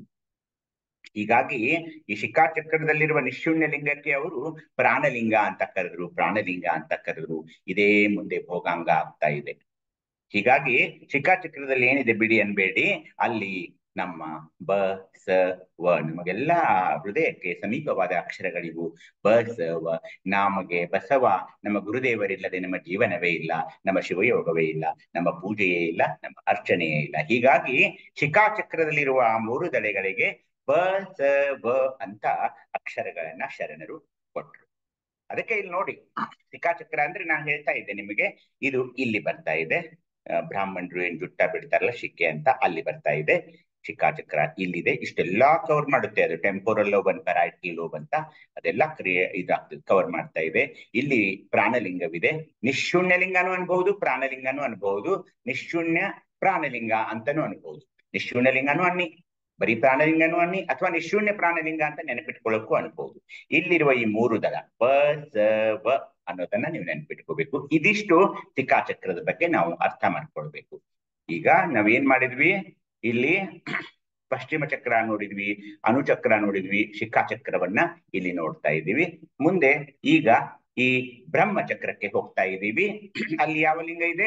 ಹೀಗಾಗಿ ಈ ಶಿಖಾಚಕ್ರದಲ್ಲಿರುವ ನಿಶೂನ್ಯ ಲಿಂಗಕ್ಕೆ ಅವರು ಪ್ರಾಣಲಿಂಗ ಅಂತ ಕರೆದ್ರು ಪ್ರಾಣಲಿಂಗ ಅಂತ ಕರೆದ್ರು ಇದೇ ಮುಂದೆ ಭೋಗಾಂಗ ಆಗ್ತಾ ಇದೆ ಹೀಗಾಗಿ ಶಿಖಾಚಕ್ರದಲ್ಲಿ ಏನಿದೆ ಬಿಡಿ ಅನ್ಬೇಡಿ ಅಲ್ಲಿ ನಮ್ಮ ಬ ಸ ವ ನಮಗೆಲ್ಲ ಹೃದಯಕ್ಕೆ ಸಮೀಪವಾದ ಅಕ್ಷರಗಳಿವು ಬ ಸ ವ ನಮಗೆ ಬಸವ ನಮ್ಮ ಗುರುದೇವರಿಲ್ಲದೆ ನಮ್ಮ ಜೀವನವೇ ಇಲ್ಲ ನಮ್ಮ ಶಿವಯೋಗವೇ ಇಲ್ಲ ನಮ್ಮ ಪೂಜೆಯೇ ಇಲ್ಲ ನಮ್ಮ ಅರ್ಚನೆಯೇ ಇಲ್ಲ ಹೀಗಾಗಿ ಶಿಖಾಚಕ್ರದಲ್ಲಿರುವ ಆ ಮೂರು ದಳೆಗಳಿಗೆ ಬ ಸ ವ ಅಂತ ಅಕ್ಷರಗಳನ್ನ ಶರಣರು ಕೊಟ್ರು ಅದಕ್ಕೆ ಇಲ್ಲಿ ನೋಡಿ ಶಿಖಾಚಕ್ರ ಅಂದ್ರೆ ನಾನು ಹೇಳ್ತಾ ಇದ್ದೆ ನಿಮಗೆ ಇದು ಇಲ್ಲಿ ಬರ್ತಾ ಇದೆ ಬ್ರಾಹ್ಮಣರು ಏನ್ ಜುಟ್ಟ ಬಿಡ್ತಾರಲ್ಲ ಶಿಕ್ಕೆ ಅಂತ ಅಲ್ಲಿ ಬರ್ತಾ ಇದೆ ಶಿಖಾಚಕ್ರ ಇಲ್ಲಿದೆ ಇಷ್ಟೆಲ್ಲಾ ಕವರ್ ಮಾಡುತ್ತೆ ಅದು ಟೆಂಪೋರಲ್ ಲೋಬ್ ಅಂತ ರೈಟಲ್ ಲೋಬ್ ಅಂತ ಅದೆಲ್ಲ ಕ್ರಿಯೆ ಇದಾಗ್ತದೆ ಕವರ್ ಮಾಡ್ತಾ ಇದೆ ಇಲ್ಲಿ ಪ್ರಾಣಲಿಂಗವಿದೆ ನಿಶೂನ್ಯ ಲಿಂಗನೂ ಅನ್ಬಹುದು ಪ್ರಾಣಲಿಂಗನೂ ಅನ್ಬಹುದು ನಿಶೂನ್ಯ ಪ್ರಾಣಲಿಂಗ ಅಂತಾನೂ ಅನ್ಬಹುದು ನಿಶೂನ್ಯ ಲಿಂಗನೂ ಅನ್ನಿ ಬರೀ ಪ್ರಾಣಲಿಂಗನೂ ಅನ್ನಿ ಅಥವಾ ನಿಶೂನ್ಯ ಪ್ರಾಣಲಿಂಗ ಅಂತ ನೆನಪಿಟ್ಕೊಳ್ಳೋಕ್ಕೂ ಅನ್ಬಹುದು ಇಲ್ಲಿರುವ ಈ ಮೂರು ದಳ ಪ ಸ ವ ಅನ್ನೋದನ್ನ ನೀವು ನೆನಪಿಟ್ಕೋಬೇಕು ಇದಿಷ್ಟು ಶಿಖಾಚಕ್ರದ ಬಗ್ಗೆ ನಾವು ಅರ್ಥ ಮಾಡ್ಕೊಳ್ಬೇಕು ಈಗ ನಾವೇನ್ ಮಾಡಿದ್ವಿ ಇಲ್ಲಿ ಪಶ್ಚಿಮ ಚಕ್ರ ನೋಡಿದ್ವಿ ಅನುಚಕ್ರ ನೋಡಿದ್ವಿ ಶಿಖಾಚಕ್ರವನ್ನ ಇಲ್ಲಿ ನೋಡ್ತಾ ಇದ್ದೀವಿ ಮುಂದೆ ಈಗ ಈ ಬ್ರಹ್ಮ ಚಕ್ರಕ್ಕೆ ಹೋಗ್ತಾ ಇದ್ದೀವಿ ಅಲ್ಲಿ ಯಾವ ಲಿಂಗ ಇದೆ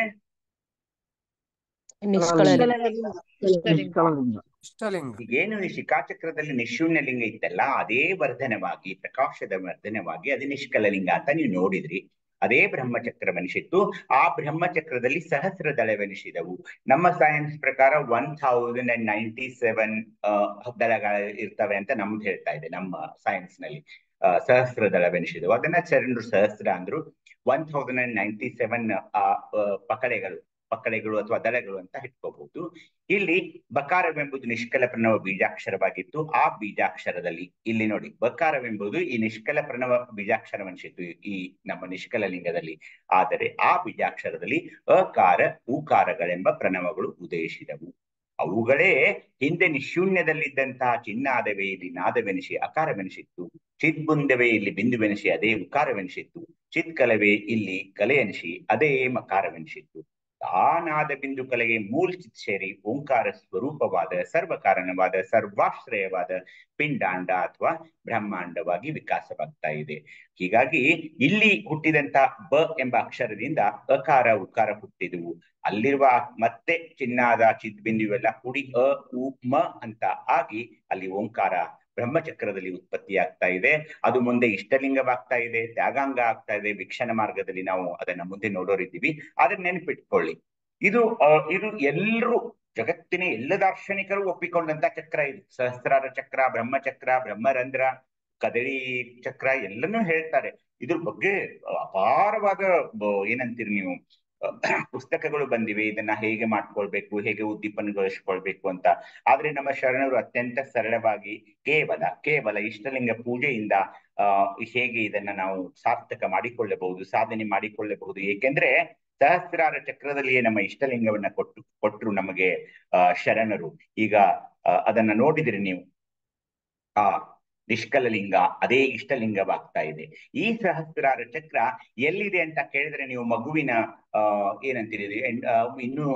ಏನು ಈ ಶಿಖಾಚಕ್ರದಲ್ಲಿ ನಿಶೂನ್ಯ ಲಿಂಗ ಇತ್ತಲ್ಲ ಅದೇ ವರ್ಧನವಾಗಿ ಪ್ರಕಾಶದ ವರ್ಧನವಾಗಿ ಅದೇ ನಿಷ್ಕಲ ಲಿಂಗ ಅಂತ ನೀವು ನೋಡಿದ್ರಿ ಅದೇ ಬ್ರಹ್ಮಚಕ್ರವೆನಿಸಿತ್ತು ಆ ಬ್ರಹ್ಮಚಕ್ರದಲ್ಲಿ ಸಹಸ್ರ ದಳವೆನಿಸಿದವು ನಮ್ಮ ಸೈನ್ಸ್ ಪ್ರಕಾರ one thousand and ninety seven ದಳಗಳು ಇರ್ತವೆ ಅಂತ ನಮ್ದು ಹೇಳ್ತಾ ಇದೆ ನಮ್ಮ ಸೈನ್ಸ್ ನಲ್ಲಿ ಸಹಸ್ರ ದಳವೆನಿಸಿದವು ಅದನ್ನ ಶರಣರು ಸಹಸ್ರ ಅಂದ್ರು one thousand and ninety seven ಪಕಡೆಗಳು ಪಕ್ಕಡೆಗಳು ಅಥವಾ ದಳಗಳು ಅಂತ ಇಟ್ಕೋಬಹುದು ಇಲ್ಲಿ ಬಕಾರವೆಂಬುದು ನಿಷ್ಕಲ ಪ್ರಣವ ಬೀಜಾಕ್ಷರವಾಗಿತ್ತು ಆ ಬೀಜಾಕ್ಷರದಲ್ಲಿ ಇಲ್ಲಿ ನೋಡಿ ಬಕಾರವೆಂಬುದು ಈ ನಿಷ್ಕಲ ಪ್ರಣವ ಬೀಜಾಕ್ಷರವನ್ಸಿತ್ತು ಈ ನಮ್ಮ ನಿಷ್ಕಲ ಲಿಂಗದಲ್ಲಿ ಆದರೆ ಆ ಬೀಜಾಕ್ಷರದಲ್ಲಿ ಅಕಾರ ಉಕಾರಗಳೆಂಬ ಪ್ರಣವಗಳು ಉದಯಿಸಿದವು ಅವುಗಳೇ ಹಿಂದೆ ನಿಶೂನ್ಯದಲ್ಲಿದ್ದಂತಹ ಚಿನ್ನಾದವೇ ಇಲ್ಲಿ ನಾದವೆನಿಸಿ ಅಕಾರವೆನಿಸಿತ್ತು ಚಿದ್ಬುಂದವೇ ಇಲ್ಲಿ ಬಿಂದುವೆನಿಸಿ ಅದೇ ಉಕಾರವೆನಿಸಿತ್ತು ಚಿತ್ಕಲವೇ ಇಲ್ಲಿ ಕಲೆಯೆನಿಸಿ ಅದೇ ಮಕಾರವೆನಿಸಿತ್ತು ಆ ನಾದ ಬಿಂದು ಕಲೆಗೆ ಮೂಲ ಚಿತ್ ಸೇರಿ ಓಂಕಾರ ಸ್ವರೂಪವಾದ ಸರ್ವಕಾರಣವಾದ ಸರ್ವಾಶ್ರಯವಾದ ಪಿಂಡಾಂಡ ಅಥವಾ ಬ್ರಹ್ಮಾಂಡವಾಗಿ ವಿಕಾಸವಾಗ್ತಾ ಇದೆ ಹೀಗಾಗಿ ಇಲ್ಲಿ ಹುಟ್ಟಿದಂತ ಬ ಎಂಬ ಅಕ್ಷರದಿಂದ ಅಕಾರ ಉಕಾರ ಹುಟ್ಟಿದವು ಅಲ್ಲಿರುವ ಮತ್ತೆ ಚಿನ್ನಾದ ಚಿದ್ಬಿಂದು ಇವೆಲ್ಲ ಕೂಡಿ ಅ ಉ ಮ ಅಂತ ಆಗಿ ಅಲ್ಲಿ ಓಂಕಾರ ಬ್ರಹ್ಮಚಕ್ರದಲ್ಲಿ ಉತ್ಪತ್ತಿ ಆಗ್ತಾ ಇದೆ ಅದು ಮುಂದೆ ಇಷ್ಟಲಿಂಗವಾಗ್ತಾ ಇದೆ ತ್ಯಾಗಾಂಗ ಆಗ್ತಾ ಇದೆ ವೀಕ್ಷಣ ಮಾರ್ಗದಲ್ಲಿ ನಾವು ಅದನ್ನ ಮುಂದೆ ನೋಡೋರಿದ್ದೀವಿ ಅದನ್ನ ನೆನಪಿಟ್ಕೊಳ್ಳಿ ಇದು ಇದು ಎಲ್ಲರೂ ಜಗತ್ತಿನ ಎಲ್ಲ ದಾರ್ಶನಿಕರು ಒಪ್ಪಿಕೊಂಡಂತ ಚಕ್ರ ಇದು ಸಹಸ್ರಾರ ಚಕ್ರ ಬ್ರಹ್ಮಚಕ್ರ ಬ್ರಹ್ಮರಂಧ್ರ ಕದಳಿ ಚಕ್ರ ಎಲ್ಲನೂ ಹೇಳ್ತಾರೆ ಇದ್ರ ಬಗ್ಗೆ ಅಪಾರವಾದ ಏನಂತೀರಿ ನೀವು ಪುಸ್ತಕಗಳು ಬಂದಿವೆ ಇದನ್ನ ಹೇಗೆ ಮಾಡ್ಕೊಳ್ಬೇಕು ಹೇಗೆ ಉದ್ದೀಪನಗೊಳಿಸ್ಕೊಳ್ಬೇಕು ಅಂತ ಆದ್ರೆ ನಮ್ಮ ಶರಣರು ಅತ್ಯಂತ ಸರಳವಾಗಿ ಕೇವಲ ಕೇವಲ ಇಷ್ಟಲಿಂಗ ಪೂಜೆಯಿಂದ ಆ ಹೇಗೆ ಇದನ್ನ ನಾವು ಸಾರ್ಥಕ ಮಾಡಿಕೊಳ್ಳಬಹುದು ಸಾಧನೆ ಮಾಡಿಕೊಳ್ಳಬಹುದು ಏಕೆಂದ್ರೆ ಸಹಸ್ರಾರ ಚಕ್ರದಲ್ಲಿಯೇ ನಮ್ಮ ಇಷ್ಟಲಿಂಗವನ್ನ ಕೊಟ್ಟು ಕೊಟ್ಟರು ನಮಗೆ ಆ ಶರಣರು ಈಗ ಅದನ್ನ ನೋಡಿದ್ರಿ ನೀವು ಆ ನಿಷ್ಕಲ ಲಿಂಗ ಅದೇ ಇಷ್ಟಲಿಂಗವಾಗ್ತಾ ಇದೆ ಈ ಸಹಸ್ರಾರ ಚಕ್ರ ಎಲ್ಲಿದೆ ಅಂತ ಕೇಳಿದ್ರೆ ನೀವು ಮಗುವಿನ ಆ ಏನಂತೀರಿ ಇನ್ನೂ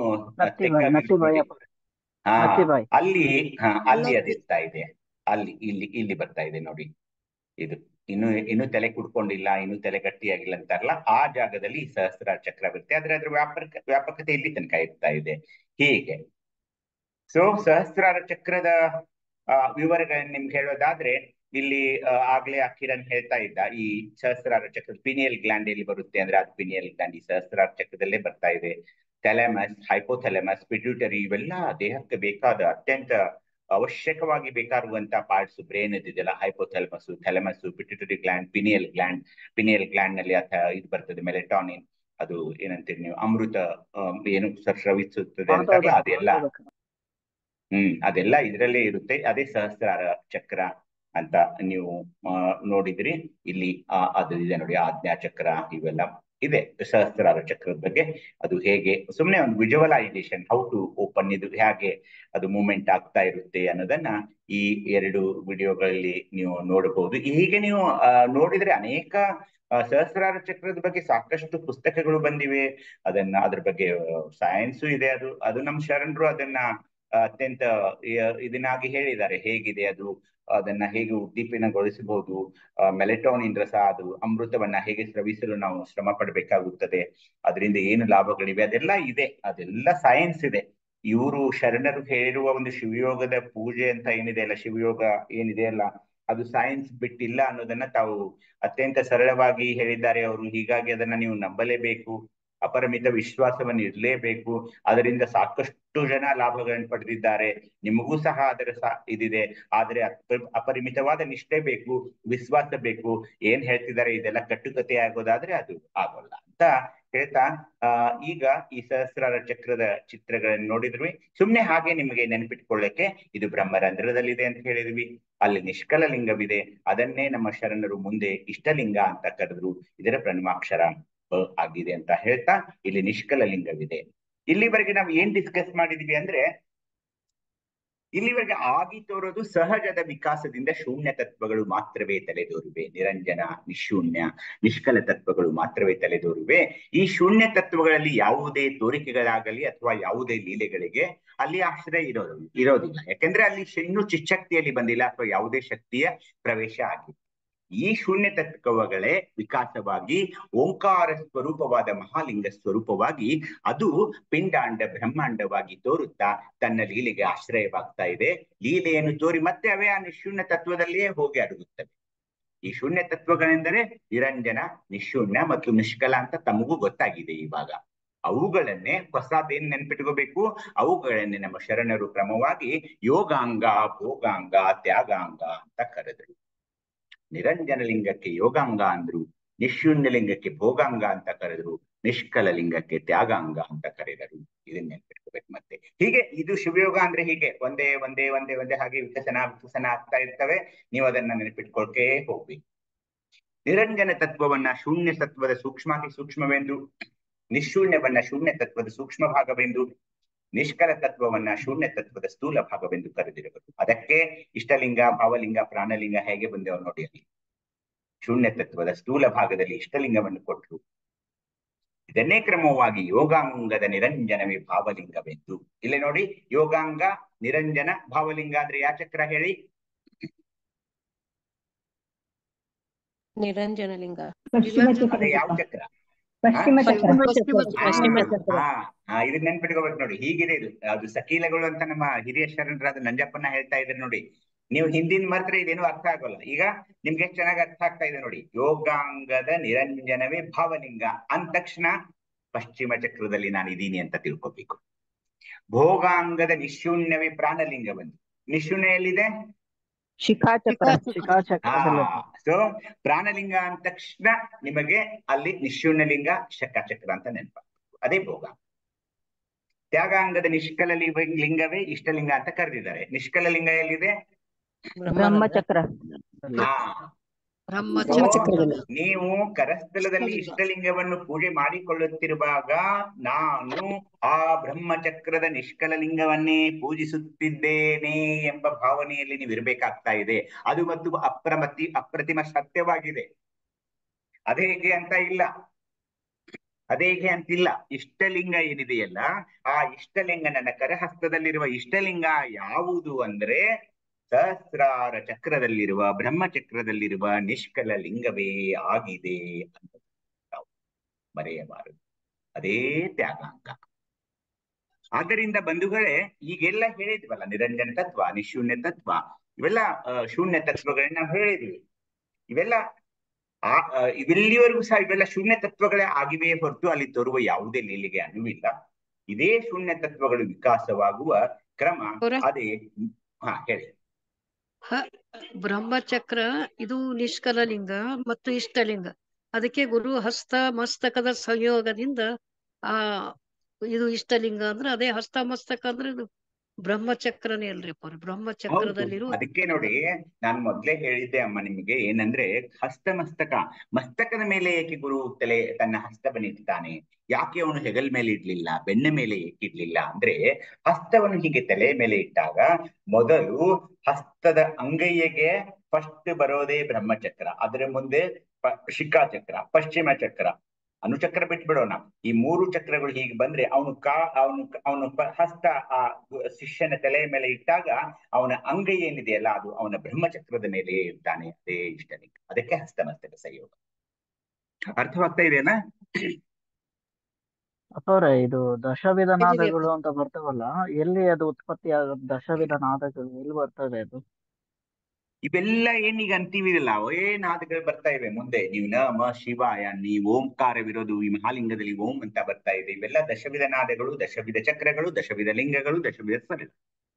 ಹಾ ಅಲ್ಲಿ ಹಾ ಅಲ್ಲಿ ಅದಿರ್ತಾ ಇದೆ ಅಲ್ಲಿ ಇಲ್ಲಿ ಇಲ್ಲಿ ಬರ್ತಾ ಇದೆ ನೋಡಿ ಇದು ಇನ್ನು ಇನ್ನು ತಲೆ ಕುಡ್ಕೊಂಡಿಲ್ಲ ಇನ್ನು ತಲೆ ಗಟ್ಟಿಯಾಗಿಲ್ಲ ಅಂತಾರಲ್ಲ ಆ ಜಾಗದಲ್ಲಿ ಈ ಸಹಸ್ರಾರ ಚಕ್ರವಿರುತ್ತೆ ಆದ್ರೆ ಅದ್ರ ವ್ಯಾಪಕ ವ್ಯಾಪಕತೆ ಇಲ್ಲಿ ತನಕ ಇರ್ತಾ ಇದೆ ಹೀಗೆ ಸೊ ಸಹಸ್ರಾರ ಚಕ್ರದ ಆ ವಿವರಗಳನ್ನ ನಿಮ್ಗೆ ಹೇಳೋದಾದ್ರೆ ಇಲ್ಲಿ ಆಗ್ಲೇ ಆ ಕಿರಣ್ ಹೇಳ್ತಾ ಇದ್ದ ಈ ಸಹಸ್ರಾರ ಚಕ್ರ ಪಿನಿಯಲ್ ಗ್ಲ್ಯಾಂಡ್ ಎಲ್ಲಿ ಬರುತ್ತೆ ಅಂದ್ರೆ ಅದು ಪಿನಿಯಲ್ ಗ್ಲ್ಯಾಂಡ್ ಈ ಸಹಸ್ರಾರ ಚಕ್ರದಲ್ಲೇ ಬರ್ತಾ ಇದೆ ಥೆಲೆಮಸ್ ಹೈಪೋಥೆಲೆಮಸ್ ಪಿಟ್ಯೂಟರಿ ಇವೆಲ್ಲ ದೇಹಕ್ಕೆ ಬೇಕಾದ ಅತ್ಯಂತ ಅವಶ್ಯಕವಾಗಿ ಬೇಕಾಗುವಂತ ಪಾರ್ಟ್ಸ್ ಬ್ರೇನ್ ಇದೆಯಲ್ಲ hypothalamus thalamus pituitary gland pineal gland pineal gland ನಲ್ಲಿ ಇದು ಬರ್ತದೆ ಮೆಲೆಟಾನಿನ್ ಅದು ಏನಂತೀರಿ ನೀವು ಅಮೃತ ಏನು ಸ್ರವಿಸುತ್ತದೆ ಅಂತಾರಲ್ಲ ಅದೆಲ್ಲ ಹ್ಮ್ ಅದೆಲ್ಲ ಇದ್ರಲ್ಲೇ ಇರುತ್ತೆ ಅದೇ ಸಹಸ್ರಾರ ಚಕ್ರ ಅಂತ ನೀವು ನೋಡಿದ್ರಿ ಇಲ್ಲಿ ಅದು ಇದೆ ನೋಡಿ ಆಜ್ಞಾ ಚಕ್ರ ಇವೆಲ್ಲ ಇದೆ ಸಹಸ್ರಾರ ಚಕ್ರದ ಬಗ್ಗೆ ಅದು ಹೇಗೆ ಸುಮ್ಮನೆ ಒಂದು ವಿಜುವಲೈಸೇಷನ್ ಹೌ ಟು ಓಪನ್ ಇದು ಹೇಗೆ ಅದು ಮೂವ್ಮೆಂಟ್ ಆಗ್ತಾ ಇರುತ್ತೆ ಅನ್ನೋದನ್ನ ಈ ಎರಡು ವಿಡಿಯೋಗಳಲ್ಲಿ ನೀವು ನೋಡಬಹುದು ಹೀಗೆ ನೀವು ನೋಡಿದ್ರೆ ಅನೇಕ ಸಹಸ್ರಾರ ಚಕ್ರದ ಬಗ್ಗೆ ಸಾಕಷ್ಟು ಪುಸ್ತಕಗಳು ಬಂದಿವೆ ಅದನ್ನ ಅದ್ರ ಬಗ್ಗೆ ಸೈನ್ಸು ಇದೆ ಅದು ಅದು ನಮ್ಮ ಶರಣರು ಅದನ್ನ ಅತ್ಯಂತ ಇದನ್ನಾಗಿ ಹೇಳಿದ್ದಾರೆ ಹೇಗಿದೆ ಅದು ಅದನ್ನ ಹೇಗೆ ಉದ್ದೀಪನಗೊಳಿಸಬಹುದು ಮೆಲೆಟೋನಿನ್ ರಸ ಅದು ಅಮೃತವನ್ನ ಹೇಗೆ ಸ್ರವಿಸಲು ನಾವು ಶ್ರಮ ಪಡಬೇಕಾಗುತ್ತದೆ ಅದರಿಂದ ಏನು ಲಾಭಗಳಿವೆ ಅದೆಲ್ಲ ಇದೆ ಅದೆಲ್ಲ ಸೈನ್ಸ್ ಇದೆ ಇವರು ಶರಣರು ಹೇಳಿರುವ ಒಂದು ಶಿವಯೋಗದ ಪೂಜೆ ಅಂತ ಏನಿದೆ ಅಲ್ಲ ಶಿವಯೋಗ ಏನಿದೆ ಅಲ್ಲ ಅದು ಸೈನ್ಸ್ ಬಿಟ್ಟಿಲ್ಲ ಅನ್ನೋದನ್ನ ತಾವು ಅತ್ಯಂತ ಸರಳವಾಗಿ ಹೇಳಿದ್ದಾರೆ ಅವರು ಹೀಗಾಗಿ ಅದನ್ನ ನೀವು ನಂಬಲೇಬೇಕು ಅಪರಿಮಿತ ವಿಶ್ವಾಸವನ್ನು ಇರಲೇಬೇಕು ಅದರಿಂದ ಸಾಕಷ್ಟು ಜನ ಲಾಭಗಳನ್ನು ಪಡೆದಿದ್ದಾರೆ ನಿಮಗೂ ಸಹ ಅದರ ಸಹ ಇದಿದೆ ಆದ್ರೆ ಅಪರಿಮಿತವಾದ ನಿಷ್ಠೆ ಬೇಕು ವಿಶ್ವಾಸ ಬೇಕು ಏನ್ ಹೇಳ್ತಿದ್ದಾರೆ ಇದೆಲ್ಲ ಕಟ್ಟುಕತೆ ಆಗೋದಾದ್ರೆ ಅದು ಆಗೋಲ್ಲ ಅಂತ ಹೇಳ್ತಾ ಆ ಈಗ ಈ ಸಹಸ್ರಾರ ಚಕ್ರದ ಚಿತ್ರಗಳನ್ನು ನೋಡಿದ್ವಿ ಸುಮ್ನೆ ಹಾಗೆ ನಿಮಗೆ ನೆನಪಿಟ್ಕೊಳ್ಳಕ್ಕೆ ಇದು ಬ್ರಹ್ಮರಂಧ್ರದಲ್ಲಿದೆ ಅಂತ ಹೇಳಿದ್ವಿ ಅಲ್ಲಿ ನಿಷ್ಕಲ ಲಿಂಗವಿದೆ ಅದನ್ನೇ ನಮ್ಮ ಶರಣರು ಮುಂದೆ ಇಷ್ಟಲಿಂಗ ಅಂತ ಕರೆದ್ರು ಇದರ ಪ್ರಣಮಾಕ್ಷರ ಆಗಿದೆ ಅಂತ ಹೇಳ್ತಾ ಇಲ್ಲಿ ನಿಷ್ಕಲ ಲಿಂಗವಿದೆ ಇಲ್ಲಿವರೆಗೆ ನಾವು ಏನ್ ಡಿಸ್ಕಸ್ ಮಾಡಿದ್ವಿ ಅಂದ್ರೆ ಇಲ್ಲಿವರೆಗೆ ಆಗಿ ತೋರೋದು ಸಹಜದ ವಿಕಾಸದಿಂದ ಶೂನ್ಯ ತತ್ವಗಳು ಮಾತ್ರವೇ ತಲೆದೋರಿವೆ ನಿರಂಜನ ನಿಶೂನ್ಯ ನಿಷ್ಕಲ ತತ್ವಗಳು ಮಾತ್ರವೇ ತಲೆದೋರಿವೆ ಈ ಶೂನ್ಯ ತತ್ವಗಳಲ್ಲಿ ಯಾವುದೇ ತೋರಿಕೆಗಳಾಗಲಿ ಅಥವಾ ಯಾವುದೇ ಲೀಲೆಗಳಿಗೆ ಅಲ್ಲಿ ಆಶ್ರಯ ಇರೋದು ಇರೋದಿಲ್ಲ ಯಾಕೆಂದ್ರೆ ಅಲ್ಲಿ ಇನ್ನೂ ಚಿಚ್ಚಕ್ತಿಯಲ್ಲಿ ಬಂದಿಲ್ಲ ಅಥವಾ ಯಾವುದೇ ಶಕ್ತಿಯ ಪ್ರವೇಶ ಆಗಿಲ್ಲ ಈ ಶೂನ್ಯ ತತ್ವಗಳೇ ವಿಕಾಸವಾಗಿ ಓಂಕಾರ ಸ್ವರೂಪವಾದ ಮಹಾಲಿಂಗ ಸ್ವರೂಪವಾಗಿ ಅದು ಪಿಂಡಾಂಡ ಬ್ರಹ್ಮಾಂಡವಾಗಿ ತೋರುತ್ತಾ ತನ್ನ ಲೀಲೆಗೆ ಆಶ್ರಯವಾಗ್ತಾ ಇದೆ ಲೀಲೆಯನ್ನು ತೋರಿ ಮತ್ತೆ ಅವೇ ಆ ನಿಶೂನ್ಯ ತತ್ವದಲ್ಲಿಯೇ ಹೋಗಿ ಅಡಗುತ್ತವೆ ಈ ಶೂನ್ಯ ತತ್ವಗಳೆಂದರೆ ನಿರಂಜನ ನಿಶೂನ್ಯ ಮತ್ತು ನಿಷ್ಕಲ ಅಂತ ತಮಗೂ ಗೊತ್ತಾಗಿದೆ ಇವಾಗ ಅವುಗಳನ್ನೇ ಹೊಸದೇನ್ ನೆನ್ಪಿಟ್ಕೋಬೇಕು ಅವುಗಳನ್ನೇ ನಮ್ಮ ಶರಣರು ಕ್ರಮವಾಗಿ ಯೋಗಾಂಗ ಭೋಗಾಂಗ ತ್ಯಾಗಾಂಗ ಅಂತ ಕರೆದರು ನಿರಂಜನ ಲಿಂಗಕ್ಕೆ ಯೋಗಾಂಗ ಅಂದ್ರು ನಿಶೂನ್ಯ ಲಿಂಗಕ್ಕೆ ಭೋಗಾಂಗ ಅಂತ ಕರೆದ್ರು ನಿಷ್ಕಲ ಲಿಂಗಕ್ಕೆ ತ್ಯಾಗಾಂಗ ಅಂತ ಕರೆದರು ಇದನ್ನ ನೆನ್ಪಿಟ್ಕೋಬೇಕು ಮತ್ತೆ ಹೀಗೆ ಇದು ಶಿವಯೋಗ ಅಂದ್ರೆ ಹೀಗೆ ಒಂದೇ ಒಂದೇ ಒಂದೇ ಒಂದೇ ಹಾಗೆ ವಿಕಸನ ವಿಕಸನ ಆಗ್ತಾ ಇರ್ತವೆ ನೀವು ಅದನ್ನ ನೆನಪಿಟ್ಕೊಳ್ಕೇ ಹೋಗ್ಬೇಕು ನಿರಂಜನ ತತ್ವವನ್ನ ಶೂನ್ಯ ತತ್ವದ ಸೂಕ್ಷ್ಮಾತಿ ಸೂಕ್ಷ್ಮವೆಂದು ನಿಶೂನ್ಯವನ್ನ ಶೂನ್ಯ ತತ್ವದ ಸೂಕ್ಷ್ಮ ಭಾಗವೆಂದು ನಿಷ್ಕಲ ತತ್ವವನ್ನ ಶೂನ್ಯ ತತ್ವದ ಸ್ಥೂಲ ಭಾಗವೆಂದು ಕರೆದಿರುವರು ಅದಕ್ಕೆ ಇಷ್ಟಲಿಂಗ ಭಾವಲಿಂಗ ಪ್ರಾಣಲಿಂಗ ಹೇಗೆ ಬಂದೆವು ನೋಡಿ ಅಲ್ಲಿ ಶೂನ್ಯ ತತ್ವದ ಸ್ಥೂಲ ಭಾಗದಲ್ಲಿ ಇಷ್ಟಲಿಂಗವನ್ನು ಕೊಟ್ಟರು ಇದನ್ನೇ ಕ್ರಮವಾಗಿ ಯೋಗಾಂಗದ ನಿರಂಜನವೇ ಭಾವಲಿಂಗವೆಂದು ಇಲ್ಲಿ ನೋಡಿ ಯೋಗಾಂಗ ನಿರಂಜನ ಭಾವಲಿಂಗ ಅಂದ್ರೆ ಯಾ ಚಕ್ರ ಹೇಳಿ ನಿರಂಜನ ಲಿಂಗ ಪಶ್ಚಿಮ ಅದೇ ಯಾವ ಚಕ್ರ ಚಕ್ರ ಪಶ್ಚಿಮ ಚಕ್ರ ಪಶ್ಚಿಮ ಪಶ್ಚಿಮ ಚಕ್ರ ಹಾ ಹಾ ಇದನ್ನ ನೆನ್ಪಿಟ್ಕೋಬೇಕು ನೋಡಿ ಹೀಗಿದೆ ಇದು ಅದು ಸಕೀಲಗಳು ಅಂತ ನಮ್ಮ ಹಿರಿಯ ಶರಣರಾದ ನಂಜಪ್ಪನ ಹೇಳ್ತಾ ಇದ್ರು ನೋಡಿ ನೀವು ಹಿಂದಿನ ಮಾತ್ರ ಇದೇನು ಅರ್ಥ ಆಗೋಲ್ಲ ಈಗ ನಿಮ್ಗೆ ಎಷ್ಟು ಚೆನ್ನಾಗಿ ಅರ್ಥ ಆಗ್ತಾ ಇದೆ ನೋಡಿ ಯೋಗಾಂಗದ ನಿರಂಜನವೇ ಭಾವಲಿಂಗ ಅಂದ ತಕ್ಷಣ ಪಶ್ಚಿಮ ಚಕ್ರದಲ್ಲಿ ನಾನು ಇದ್ದೀನಿ ಅಂತ ತಿಳ್ಕೊಬೇಕು ಭೋಗಾಂಗದ ನಿಶೂನ್ಯವೇ ಪ್ರಾಣಲಿಂಗ ಬಂದು ನಿಶೂನ್ಯ ಎಲ್ಲಿದೆ ಶಿಖಾಚಕ್ರ ಹಾ ಶಿಖಾಚಕ್ರದಲ್ಲಿ ಸೊ ಪ್ರಾಣಲಿಂಗ ಅಂದ ತಕ್ಷಣ ನಿಮಗೆ ಅಲ್ಲಿ ನಿಶೂನ್ಯ ಲಿಂಗ ಶಕಚಕ್ರ ಅಂತ ನೆನಪಾಗ್ಬೇಕು ಅದೇ ಭೋಗ ತ್ಯಾಗಾಂಗದ ನಿಷ್ಕಲ ಲಿ- ಲಿಂಗವೇ ಇಷ್ಟಲಿಂಗ ಅಂತ ಕರೆದಿದ್ದಾರೆ ನಿಷ್ಕಲ ಲಿಂಗ ಎಲ್ಲಿದೆ ಬ್ರಹ್ಮಚಕ್ರ ಹಾ ಬ್ರಹ್ಮಚಕ್ರದಲ್ಲಿ ನೀವು ಕರಸ್ಥಲದಲ್ಲಿ ಇಷ್ಟಲಿಂಗವನ್ನು ಪೂಜೆ ಮಾಡಿಕೊಳ್ಳುತ್ತಿರುವಾಗ ನಾನು ಆ ಬ್ರಹ್ಮಚಕ್ರದ ನಿಷ್ಕಲ ಲಿಂಗವನ್ನೇ ಪೂಜಿಸುತ್ತಿದ್ದೇನೆ ಎಂಬ ಭಾವನೆಯಲ್ಲಿ ನೀವು ಇರಬೇಕಾಗ್ತಾ ಇದೆ ಅದು ಮತ್ತು ಅಪ್ರಮತಿ ಅಪ್ರತಿಮ ಸತ್ಯವಾಗಿದೆ ಅದೇಗೆ ಅಂತ ಇಲ್ಲ ಅದೇಗೆ ಅಂತಿಲ್ಲ ಇಷ್ಟಲಿಂಗ ಏನಿದೆಯಲ್ಲ ಆ ಇಷ್ಟಲಿಂಗ ನನ್ನ ಕರಹಸ್ತದಲ್ಲಿರುವ ಇಷ್ಟಲಿಂಗ ಯಾವುದು ಅಂದ್ರೆ ಸಹಸ್ರಾರ ಚಕ್ರದಲ್ಲಿರುವ ಬ್ರಹ್ಮಚಕ್ರದಲ್ಲಿರುವ ನಿಷ್ಕಲ ಲಿಂಗವೇ ಆಗಿದೆ ಅಂತ ನಾವು ಮರೆಯಬಾರದು ಅದೇ ತ್ಯಾಗಾಂಗ ಆದ್ದರಿಂದ ಬಂಧುಗಳೇ ಈಗೆಲ್ಲ ಹೇಳಿದ್ವಲ್ಲ ನಿರಂಜನ ತತ್ವ ನಿಶೂನ್ಯ ತತ್ವ ಇವೆಲ್ಲ ಆ, ಶೂನ್ಯ ತತ್ವಗಳನ್ನ ನಾವು ಹೇಳಿದ್ವಿ ಇವೆಲ್ಲ ಆ ಆ, ಇವೆಲ್ಲಿವರೆಗೂ ಸಹ ಇವೆಲ್ಲ ಶೂನ್ಯ ತತ್ವಗಳೇ ಆಗಿವೆಯೇ ಹೊರತು ಅಲ್ಲಿ ತೋರುವ ಯಾವುದೇ ಲೀಲೆಗೆ ಅನುವಿಲ್ಲ ಇದೇ ಶೂನ್ಯ ತತ್ವಗಳು ವಿಕಾಸವಾಗುವ ಕ್ರಮ ಅವರೇ? ಅದೇ ಹಾ ಹೇಳಿ ಬ್ರಹ್ಮಚಕ್ರ ಇದು ನಿಷ್ಕಲ ಲಿಂಗ ಮತ್ತು ಇಷ್ಟಲಿಂಗ ಅದಕ್ಕೆ ಗುರು ಹಸ್ತ ಮಸ್ತಕದ ಸಂಯೋಗದಿಂದ ಆ ಇದು ಇಷ್ಟಲಿಂಗ ಅಂದ್ರೆ ಅದೇ ಹಸ್ತ ಮಸ್ತಕ ಅಂದ್ರೆ ಇದು ಬ್ರಹ್ಮಚಕ್ರನೇ ಅಲ್ರಿ ಪರ ಹೌದು ಬ್ರಹ್ಮಚಕ್ರದಲ್ಲಿರೋ ಅದಕ್ಕೆ ನೋಡಿ ನಾನು ಮೊದ್ಲೇ ಹೇಳಿದ್ದೆ ಅಮ್ಮ ನಿಮಗೆ ಏನಂದ್ರೆ ಹಸ್ತ ಮಸ್ತಕ ಮಸ್ತಕದ ಮೇಲೆ ಏಕೆ ಗುರು ತಲೆ ತನ್ನ ಹಸ್ತವನ್ನಿಡ್ತಾನೆ ಯಾಕೆ ಅವನು ಹೆಗಲ್ ಮೇಲೆ ಇಡ್ಲಿಲ್ಲ ಬೆನ್ನ ಮೇಲೆ ಏಕೆ ಇಡ್ಲಿಲ್ಲ ಅಂದ್ರೆ ಹಸ್ತವನ್ನು ಹೀಗೆ ತಲೆ ಮೇಲೆ ಇಟ್ಟಾಗ ಮೊದಲು ಹಸ್ತದ ಅಂಗೈಗೆ ಫಸ್ಟ್ ಬರೋದೇ ಬ್ರಹ್ಮಚಕ್ರ ಅದರ ಮುಂದೆ ಪ- ಶಿಖಾಚಕ್ರ ಪಶ್ಚಿಮ ಚಕ್ರ ಅನುಚಕ್ರ ಬಿಟ್ಬಿಡೋಣ ಈ ಮೂರು ಚಕ್ರಗಳು ಹೀಗೆ ಬಂದ್ರೆ ಅವನು ಕಾ ಅವನು ಅವನು ಪ- ಹಸ್ತ ಆ ಶಿಷ್ಯನ ತಲೆಯ ಮೇಲೆ ಇಟ್ಟಾಗ ಅವನ ಅಂಗೈ ಏನಿದೆಯಲ್ಲ ಅದು ಅವನ ಬ್ರಹ್ಮಚಕ್ರದ ಮೇಲೆ ಇರ್ತಾನೆ ಅದೇ ಇಷ್ಟಲಿಂಗ ಅದಕ್ಕೆ ಹಸ್ತಮಸ್ತಕ ಸಂಯೋಗ ಅರ್ಥವಾಗ್ತಾ ಇದೆನಾ ಅಥವಾ ಇದು ದಶವಿಧ ನಾದಗಳು ಅಂತ ಬರ್ತಾವಲ್ಲ ಎಲ್ಲಿ ಅದು ಉತ್ಪತ್ತಿ ಆಗೋದು ದಶವಿಧ ನಾದಗಳು ಎಲ್ಲಿ ಬರ್ತದೆ ಅದು ಇವೆಲ್ಲ ಏನೀಗ ಅಂತೀವಿರಲ್ಲ ಏ ನಾದಗಳು ಬರ್ತಾ ಇವೆ ಮುಂದೆ ನೀವು ನ ಮ ಶಿವಾಯ ನೀ ಓಂಕಾರವಿರೋದು ಈ ಮಹಾಲಿಂಗದಲ್ಲಿ ಓಂ ಅಂತ ಬರ್ತಾ ಇದೆ ಇವೆಲ್ಲ ದಶವಿಧ ನಾದಗಳು ದಶವಿಧ ಚಕ್ರಗಳು ದಶವಿಧ ಲಿಂಗಗಳು ದಶವಿಧ ಸ್ವರಗಳು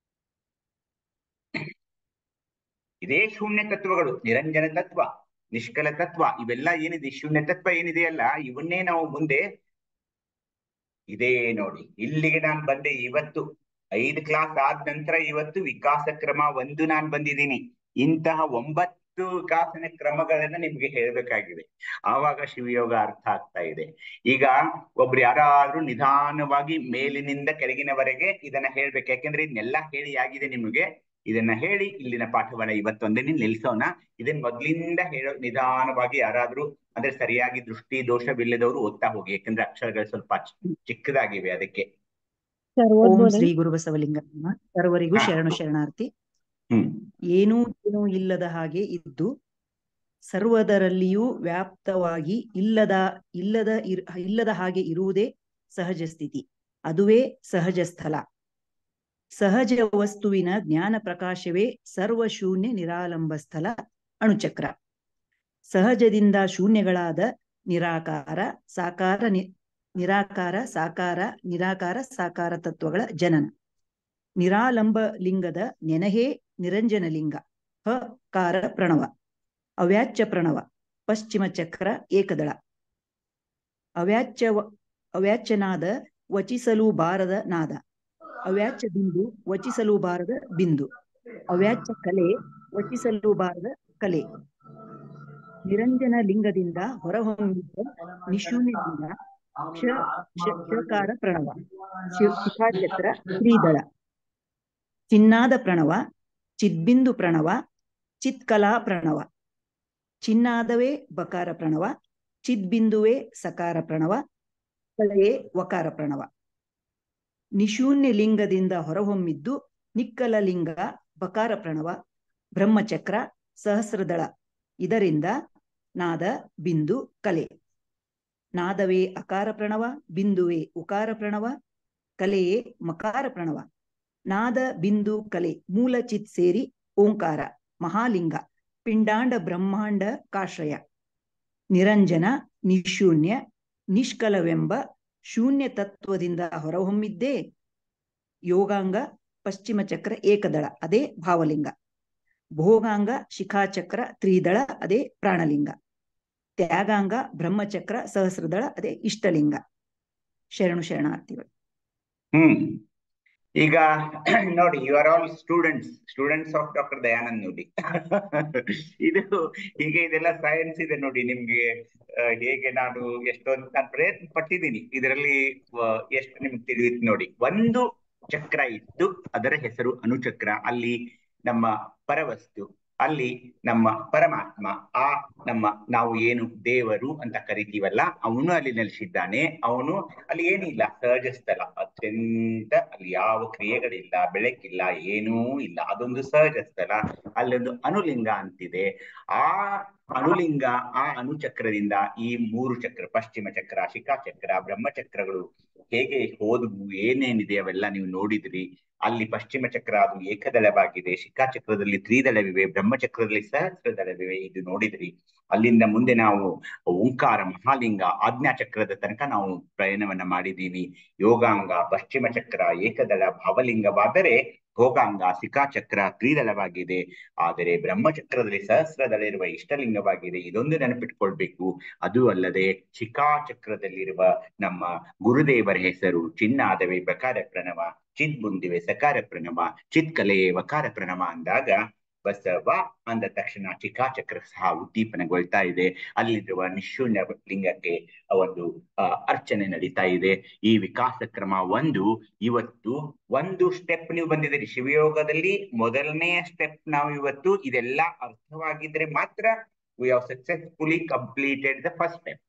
ಇದೇ ಶೂನ್ಯ ತತ್ವಗಳು ನಿರಂಜನ ತತ್ವ ನಿಷ್ಕಲ ತತ್ವ ಇವೆಲ್ಲ ಏನಿದೆ ಶೂನ್ಯ ತತ್ವ ಏನಿದೆಯಲ್ಲ ಇವನ್ನೇ ನಾವು ಮುಂದೆ ಇದೇ ನೋಡಿ ಇಲ್ಲಿಗೆ ನಾನು ಬಂದೆ ಇವತ್ತು ಐದು ಕ್ಲಾಸ್ ಆದ ನಂತರ ಇವತ್ತು ವಿಕಾಸ ಕ್ರಮ ಒಂದು ನಾನು ಬಂದಿದ್ದೀನಿ ಇಂತಹ ಒಂಬತ್ತು ವಿಕಾಸನ ಕ್ರಮಗಳನ್ನ ನಿಮ್ಗೆ ಹೇಳ್ಬೇಕಾಗಿದೆ ಆವಾಗ ಶಿವಯೋಗ ಅರ್ಥ ಆಗ್ತಾ ಇದೆ ಈಗ ಒಬ್ರು ಯಾರಾದ್ರೂ ನಿಧಾನವಾಗಿ ಮೇಲಿನಿಂದ ಕೆಳಗಿನವರೆಗೆ ಇದನ್ನ ಹೇಳ್ಬೇಕು ಯಾಕೆಂದ್ರೆ ಇದನ್ನೆಲ್ಲ ಹೇಳಿ ಆಗಿದೆ ನಿಮಗೆ ಇದನ್ನ ಹೇಳಿ ಇಲ್ಲಿನ ಪಾಠವನ್ನ ಇವತ್ತೊಂದಿನ ನಿಲ್ಸೋಣ ಇದನ್ನ ಮೊದ್ಲಿಂದ ಹೇಳೋ ನಿಧಾನವಾಗಿ ಯಾರಾದ್ರೂ ಅಂದ್ರೆ ಸರಿಯಾಗಿ ದೃಷ್ಟಿ ದೋಷವಿಲ್ಲದವರು ಓದ್ತಾ ಹೋಗಿ ಯಾಕಂದ್ರೆ ಅಕ್ಷರಗಳು ಸ್ವಲ್ಪ ಚಿ- ಚಿಕ್ಕದಾಗಿವೆ ಅದಕ್ಕೆ ಸರ್ ಓಂ ಓದ್ಬೋದೇ ಶ್ರೀ ಗುರು ಬಸವಲಿಂಗಮ್ಮ ಸರ್ವರಿಗೂ ಹಾ. ಶರಣು ಶರಣಾರ್ಥಿ ಹ್ಮ್ ಏನೂ ಏನೂ ಇಲ್ಲದ ಹಾಗೆ ಇದ್ದು ಸರ್ವದರಲ್ಲಿಯೂ ವ್ಯಾಪ್ತವಾಗಿ ಇಲ್ಲದ ಇಲ್ಲದ ಇರ್- ಇಲ್ಲದ ಹಾಗೆ ಇರುವುದೇ ಸಹಜ ಸ್ಥಿತಿ ಅದುವೇ ಸಹಜ ಸ್ಥಳ ಸಹಜ ವಸ್ತುವಿನ ಜ್ಞಾನ ಪ್ರಕಾಶವೇ ಸರ್ವಶೂನ್ಯ ನಿರಾಲಂಬ ಸ್ಥಳ ಅಣುಚಕ್ರ ಸಹಜದಿಂದ ಶೂನ್ಯಗಳಾದ ನಿರಾಕಾರ ಸಾಕಾರ ನಿ ನಿರಾಕಾರ ಸಾಕಾರ ನಿರಾಕಾರ ಸಾಕಾರ ತತ್ವಗಳ ಜನನ ನಿರಾಲಂಬ ಲಿಂಗದ ನೆನಹೇ ನಿರಂಜನ ಲಿಂಗ ಹಕಾರ ಪ್ರಣವ ಅವ್ಯಾಚ್ಯ ಪ್ರಣವ ಪಶ್ಚಿಮ ಚಕ್ರ ಏಕದಳ ಅವ್ಯಾಚ್ಯ ಅವ್ಯಾಚ್ಯನಾದ ವಚಿಸಲು ಬಾರದ ನಾದ ಅವ್ಯಾಚ್ಯ ಬಿಂದು ವಚಿಸಲು ಬಾರದ ಬಿಂದು ಅವ್ಯಾಚ್ಯ ಕಲೆ ವಚಿಸಲು ಬಾರದ ಕಲೆ ನಿರಂಜನ ಲಿಂಗದಿಂದ ಹೊರಹೊಮ್ಮಿದ್ದ ನಿಶೂನ್ಯದಿಂದ ಕ್ಷ ಕ್ಷ- ಕ್ಷಕಾರ ಪ್ರಣವ ಶಿ- ಶಿಖಾಚಕ್ರ ಶ್ರೀದಳ ಚಿನ್ನಾದ ಪ್ರಣವ ಚಿದ್ಬಿಂದು ಪ್ರಣವ ಚಿತ್ಕಲಾ ಪ್ರಣವ ಚಿನ್ನಾದವೇ ಬಕಾರ ಪ್ರಣವ ಚಿದ್ಬಿಂದುವೇ ಸಕಾರ ಪ್ರಣವ ಕಲೆಯೇ ವಕಾರ ಪ್ರಣವ ನಿಶೂನ್ಯ ಲಿಂಗದಿಂದ ಹೊರಹೊಮ್ಮಿದ್ದು ನಿಕ್ಕಲ ಲಿಂಗ ಬಕಾರ ಪ್ರಣವ ಬ್ರಹ್ಮಚಕ್ರ ಸಹಸ್ರದಳ ಇದರಿಂದ ನಾದ ಬಿಂದು ಕಲೆ ನಾದವೇ ಅಕಾರ ಪ್ರಣವ ಬಿಂದುವೇ ಉಕಾರ ಪ್ರಣವ ಕಲೆಯೇ ಮಕಾರ ಪ್ರಣವ ನಾದ ಬಿಂದು ಕಲೆ ಮೂಲ ಚಿತ್ ಸೇರಿ ಓಂಕಾರ ಮಹಾಲಿಂಗ ಪಿಂಡಾಂಡ ಬ್ರಹ್ಮಾಂಡ ಕಾಶ್ರಯ ನಿರಂಜನ ನಿಶೂನ್ಯ ನಿಷ್ಕಲವೆಂಬ ಶೂನ್ಯ ತತ್ವದಿಂದ ಹೊರಹೊಮ್ಮಿದ್ದೇ ಯೋಗಾಂಗ ಪಶ್ಚಿಮ ಚಕ್ರ ಏಕದಳ ಅದೇ ಭಾವಲಿಂಗ ಭೋಗಾಂಗ ಶಿಖಾಚಕ್ರ ತ್ರಿದಳ ಅದೇ ಪ್ರಾಣಲಿಂಗ ತ್ಯಾಗಾಂಗ ಬ್ರಹ್ಮಚಕ್ರ ಸಹಸ್ರದಳ ಅದೇ ಇಷ್ಟಲಿಂಗ ಶರಣು ಶರಣಾರ್ಥಿಗಳು ಹ್ಮ್ ಈಗ ನೋಡಿ you are all students students of doctor Dayanand ನೋಡಿ ಇದು ಹೀಗೆ ಇದೆಲ್ಲ ಸೈನ್ಸ್ ಇದೆ ನೋಡಿ ನಿಮ್ಗೆ ಆ, ಹೇಗೆ ನಾನು ಎಷ್ಟೊಂದು ನಾನು ಪ್ರಯತ್ನ ಪಟ್ಟಿದ್ದೀನಿ ಇದರಲ್ಲಿ ಎಷ್ಟು ನಿಮ್ಗೆ ತಿಳಿಯುತ್ತೆ ನೋಡಿ ಒಂದು ಚಕ್ರ ಇತ್ತು ಅದರ ಹೆಸರು ಅನುಚಕ್ರ ಅಲ್ಲಿ ನಮ್ಮ ಪರವಸ್ತು ಅಲ್ಲಿ ನಮ್ಮ ಪರಮಾತ್ಮ ಆ ನಮ್ಮ ನಾವು ಏನು ದೇವರು ಅಂತ ಕರಿತೀವಲ್ಲ ಅವನು ಅಲ್ಲಿ ನೆಲೆಸಿದ್ದಾನೆ ಅವನು ಅಲ್ಲಿ ಏನಿಲ್ಲ ಸಹಜ ಸ್ಥಳ ಅತ್ಯಂತ ಅಲ್ಲಿ ಯಾವ ಕ್ರಿಯೆಗಳಿಲ್ಲ ಬೆಳಕಿಲ್ಲ ಏನೂ ಇಲ್ಲ ಅದೊಂದು ಸಹಜ ಸ್ಥಳ ಅಲ್ಲೊಂದು ಅನುಲಿಂಗ ಅಂತಿದೆ ಆ ಅನುಲಿಂಗ ಆ ಅನುಚಕ್ರದಿಂದ ಈ ಮೂರು ಚಕ್ರ ಪಶ್ಚಿಮ ಚಕ್ರ ಶಿಖಾಚಕ್ರ ಬ್ರಹ್ಮಚಕ್ರಗಳು ಹೇಗೆ ಹೋದವು ಏನೇನಿದೆ ಅವೆಲ್ಲ ನೀವು ನೋಡಿದ್ರಿ ಅಲ್ಲಿ ಪಶ್ಚಿಮ ಚಕ್ರ ಅದು ಏಕದಳವಾಗಿದೆ ಶಿಖಾಚಕ್ರದಲ್ಲಿ ತ್ರಿದಳವಿವೆ ಬ್ರಹ್ಮಚಕ್ರದಲ್ಲಿ ಸಹಸ್ರದಳವಿವೆ ಇದು ನೋಡಿದ್ರಿ ಅಲ್ಲಿಂದ ಮುಂದೆ ನಾವು ಓಂಕಾರ ಮಹಾಲಿಂಗ ಆಜ್ಞಾ ಚಕ್ರದ ತನಕ ನಾವು ಪ್ರಯಾಣವನ್ನ ಮಾಡಿದ್ದೀವಿ ಯೋಗಾಂಗ ಪಶ್ಚಿಮ ಚಕ್ರ ಏಕದಳ ಭಾವಲಿಂಗವಾದರೆ ಭೋಗಾಂಗ ಶಿಖಾಚಕ್ರ ತ್ರಿದಳವಾಗಿದೆ ಆದರೆ ಬ್ರಹ್ಮಚಕ್ರದಲ್ಲಿ ಸಹಸ್ರದಳ ಇರುವ ಇಷ್ಟಲಿಂಗವಾಗಿದೆ ಇದೊಂದು ನೆನಪಿಟ್ಕೊಳ್ಬೇಕು ಅದು ಅಲ್ಲದೆ ಶಿಖಾಚಕ್ರದಲ್ಲಿರುವ ನಮ್ಮ ಗುರುದೇವರ ಹೆಸರು ಚಿನ್ನಾದವೇ ಬಕಾರ ಪ್ರಣವ ಚಿದ್ಬುಂದಿವೆ ಸಕಾರ ಪ್ರಣವ ಚಿತ್ಕಲೆಯೇ ವಕಾರ ಪ್ರಣವ ಅಂದಾಗ ಬಸವ ಅಂದ ತಕ್ಷಣ ಶಿಖಾಚಕ್ರ ಸಹ ಉದ್ದೀಪನಗೊಳ್ತಾ ಇದೆ ಅಲ್ಲಿರುವ ನಿಶೂನ್ಯ ಲಿಂಗಕ್ಕೆ ಒಂದು ಆ, ಅರ್ಚನೆ ನಡೀತಾ ಇದೆ ಈ ವಿಕಾಸ ಕ್ರಮ ಒಂದು ಇವತ್ತು ಒಂದು ಸ್ಟೆಪ್ ನೀವು ಬಂದಿದ್ದೀರಿ ಶಿವಯೋಗದಲ್ಲಿ ಮೊದಲನೆಯ ಸ್ಟೆಪ್ ನಾವು ಇವತ್ತು ಇದೆಲ್ಲ ಅರ್ಥವಾಗಿದ್ರೆ ಮಾತ್ರ we have successfully completed the first step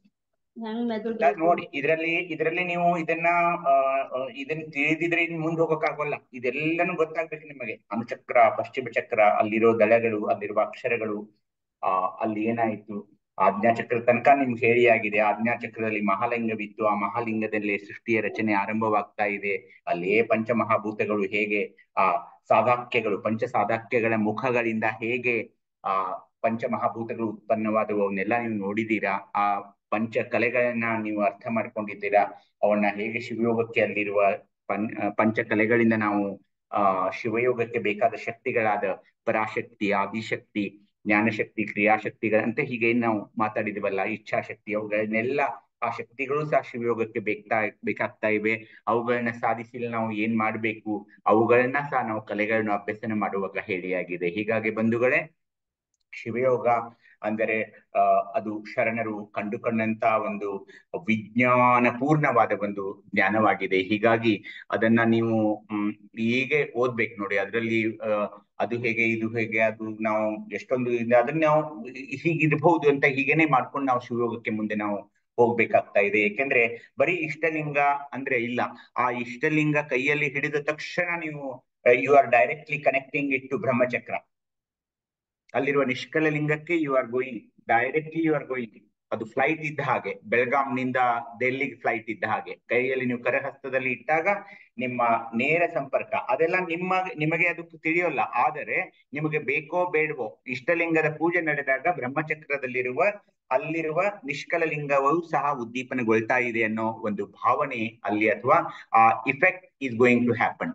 ನೋಡಿ ಇದರಲ್ಲಿ ಇದರಲ್ಲಿ ನೀವು ಇದನ್ನ ಆ, ಆ, ಇದನ್ನ ತಿಳಿದಿದ್ರೆ ಇನ್ ಮುಂದೆ ಹೋಗಕ್ಕಾಗಲ್ಲ ಇದೆಲ್ಲನೂ ಗೊತ್ತಾಗ್ಬೇಕು ನಿಮಗೆ ಅನುಚಕ್ರ ಪಶ್ಚಿಮ ಚಕ್ರ ಅಲ್ಲಿರೋ ದಳಗಳು ಅಲ್ಲಿರುವ ಅಕ್ಷರಗಳು ಆ ಅಲ್ಲಿ ಏನಾಯ್ತು ಆಜ್ಞಾಚಕ್ರ ತನಕ ನಿಮ್ಗೆ ಹೇಳಿ ಆಗಿದೆ ಆಜ್ಞಾಚಕ್ರದಲ್ಲಿ ಮಹಾಲಿಂಗವಿತ್ತು ಆ ಮಹಾಲಿಂಗದಲ್ಲಿ ಸೃಷ್ಟಿಯ ರಚನೆ ಆರಂಭವಾಗ್ತಾ ಇದೆ ಅಲ್ಲೇ ಪಂಚಮಹಾಭೂತಗಳು ಹೇಗೆ ಆ ಸಾಧಾಕ್ಯಗಳು ಪಂಚ ಸಾಧಾಕ್ಯಗಳ ಮುಖಗಳಿಂದ ಹೇಗೆ ಆ ಪಂಚಮಹಾಭೂತಗಳು ಉತ್ಪನ್ನವಾದವು ಅವನ್ನೆಲ್ಲ ನೀವು ನೋಡಿದೀರಾ ಆ ಪಂಚ ಕಲೆಗಳನ್ನ ನೀವು ಅರ್ಥ ಮಾಡ್ಕೊಂಡಿದ್ದೀರಾ ಅವನ್ನ ಹೇಗೆ ಶಿವಯೋಗಕ್ಕೆ ಅಲ್ಲಿರುವ ಪಂ ಪಂಚ ಕಲೆಗಳಿಂದ ನಾವು ಆ ಶಿವಯೋಗಕ್ಕೆ ಬೇಕಾದ ಶಕ್ತಿಗಳಾದ ಪರಾಶಕ್ತಿ ಆದಿಶಕ್ತಿ ಜ್ಞಾನಶಕ್ತಿ ಕ್ರಿಯಾಶಕ್ತಿಗಳಂತೆ ಹೀಗೆ ನಾವು ಮಾತಾಡಿದೀವಲ್ಲ ಇಚ್ಛಾಶಕ್ತಿ ಅವುಗಳನ್ನೆಲ್ಲ ಆ ಶಕ್ತಿಗಳು ಸಹ ಶಿವಯೋಗಕ್ಕೆ ಬೇಕಾ ಬೇಕಾಗ್ತಾ ಇವೆ ಅವುಗಳನ್ನ ಸಾಧಿಸಲು ನಾವು ಏನ್ ಮಾಡ್ಬೇಕು ಅವುಗಳನ್ನ ಸಹ ನಾವು ಕಲೆಗಳನ್ನ ಅಭ್ಯಸನ ಮಾಡುವಾಗ ಹೇಳಿಯಾಗಿದೆ ಹೀಗಾಗಿ ಬಂಧುಗಳೇ ಶಿವಯೋಗ ಅಂದರೆ ಆ ಅದು ಶರಣರು ಕಂಡುಕೊಂಡಂತ ಒಂದು ವಿಜ್ಞಾನ ಪೂರ್ಣವಾದ ಒಂದು ಜ್ಞಾನವಾಗಿದೆ ಹೀಗಾಗಿ ಅದನ್ನ ನೀವು ಹ್ಮ್ ಹೀಗೆ ಓದ್ಬೇಕು ನೋಡಿ ಅದರಲ್ಲಿ ಅಹ್ ಅದು ಹೇಗೆ ಇದು ಹೇಗೆ ಅದು ನಾವು ಎಷ್ಟೊಂದು ಇದೆ ಅದನ್ನ ನಾವು ಹೀಗಿರ್ಬಹುದು ಅಂತ ಹೀಗೇನೆ ಮಾಡ್ಕೊಂಡು ನಾವು ಶಿವಯೋಗಕ್ಕೆ ಮುಂದೆ ನಾವು ಹೋಗ್ಬೇಕಾಗ್ತಾ ಇದೆ ಯಾಕೆಂದ್ರೆ ಬರೀ ಇಷ್ಟಲಿಂಗ ಅಂದ್ರೆ ಇಲ್ಲ ಆ ಇಷ್ಟಲಿಂಗ ಕೈಯಲ್ಲಿ ಹಿಡಿದ ತಕ್ಷಣ ನೀವು you are directly connecting it to ಬ್ರಹ್ಮಚಕ್ರ ಅಲ್ಲಿರುವ ನಿಷ್ಕಲ ಲಿಂಗಕ್ಕೆ you are going directly you are going ಅದು ಫ್ಲೈಟ್ ಇದ್ದ ಹಾಗೆ ಬೆಳಗಾಂನಿಂದ ಡೆಲ್ಲಿಗೆ ಫ್ಲೈಟ್ ಇದ್ದ ಹಾಗೆ ಕೈಯಲ್ಲಿ ನೀವು ಕರಹಸ್ತದಲ್ಲಿ ಇಟ್ಟಾಗ ನಿಮ್ಮ ನೇರ ಸಂಪರ್ಕ ಅದೆಲ್ಲ ನಿಮ್ಮ ನಿಮಗೆ ಅದು ತಿಳಿಯೋಲ್ಲ ಆದರೆ ನಿಮಗೆ ಬೇಕೋ ಬೇಡವೋ ಇಷ್ಟಲಿಂಗದ ಪೂಜೆ ನಡೆದಾಗ ಬ್ರಹ್ಮಚಕ್ರದಲ್ಲಿರುವ ಅಲ್ಲಿರುವ ನಿಷ್ಕಲ ಲಿಂಗವು ಸಹ ಉದ್ದೀಪನಗೊಳ್ತಾ ಇದೆ ಅನ್ನೋ ಒಂದು ಭಾವನೆ ಅಲ್ಲಿ ಅಥವಾ ಆ effect is going to happen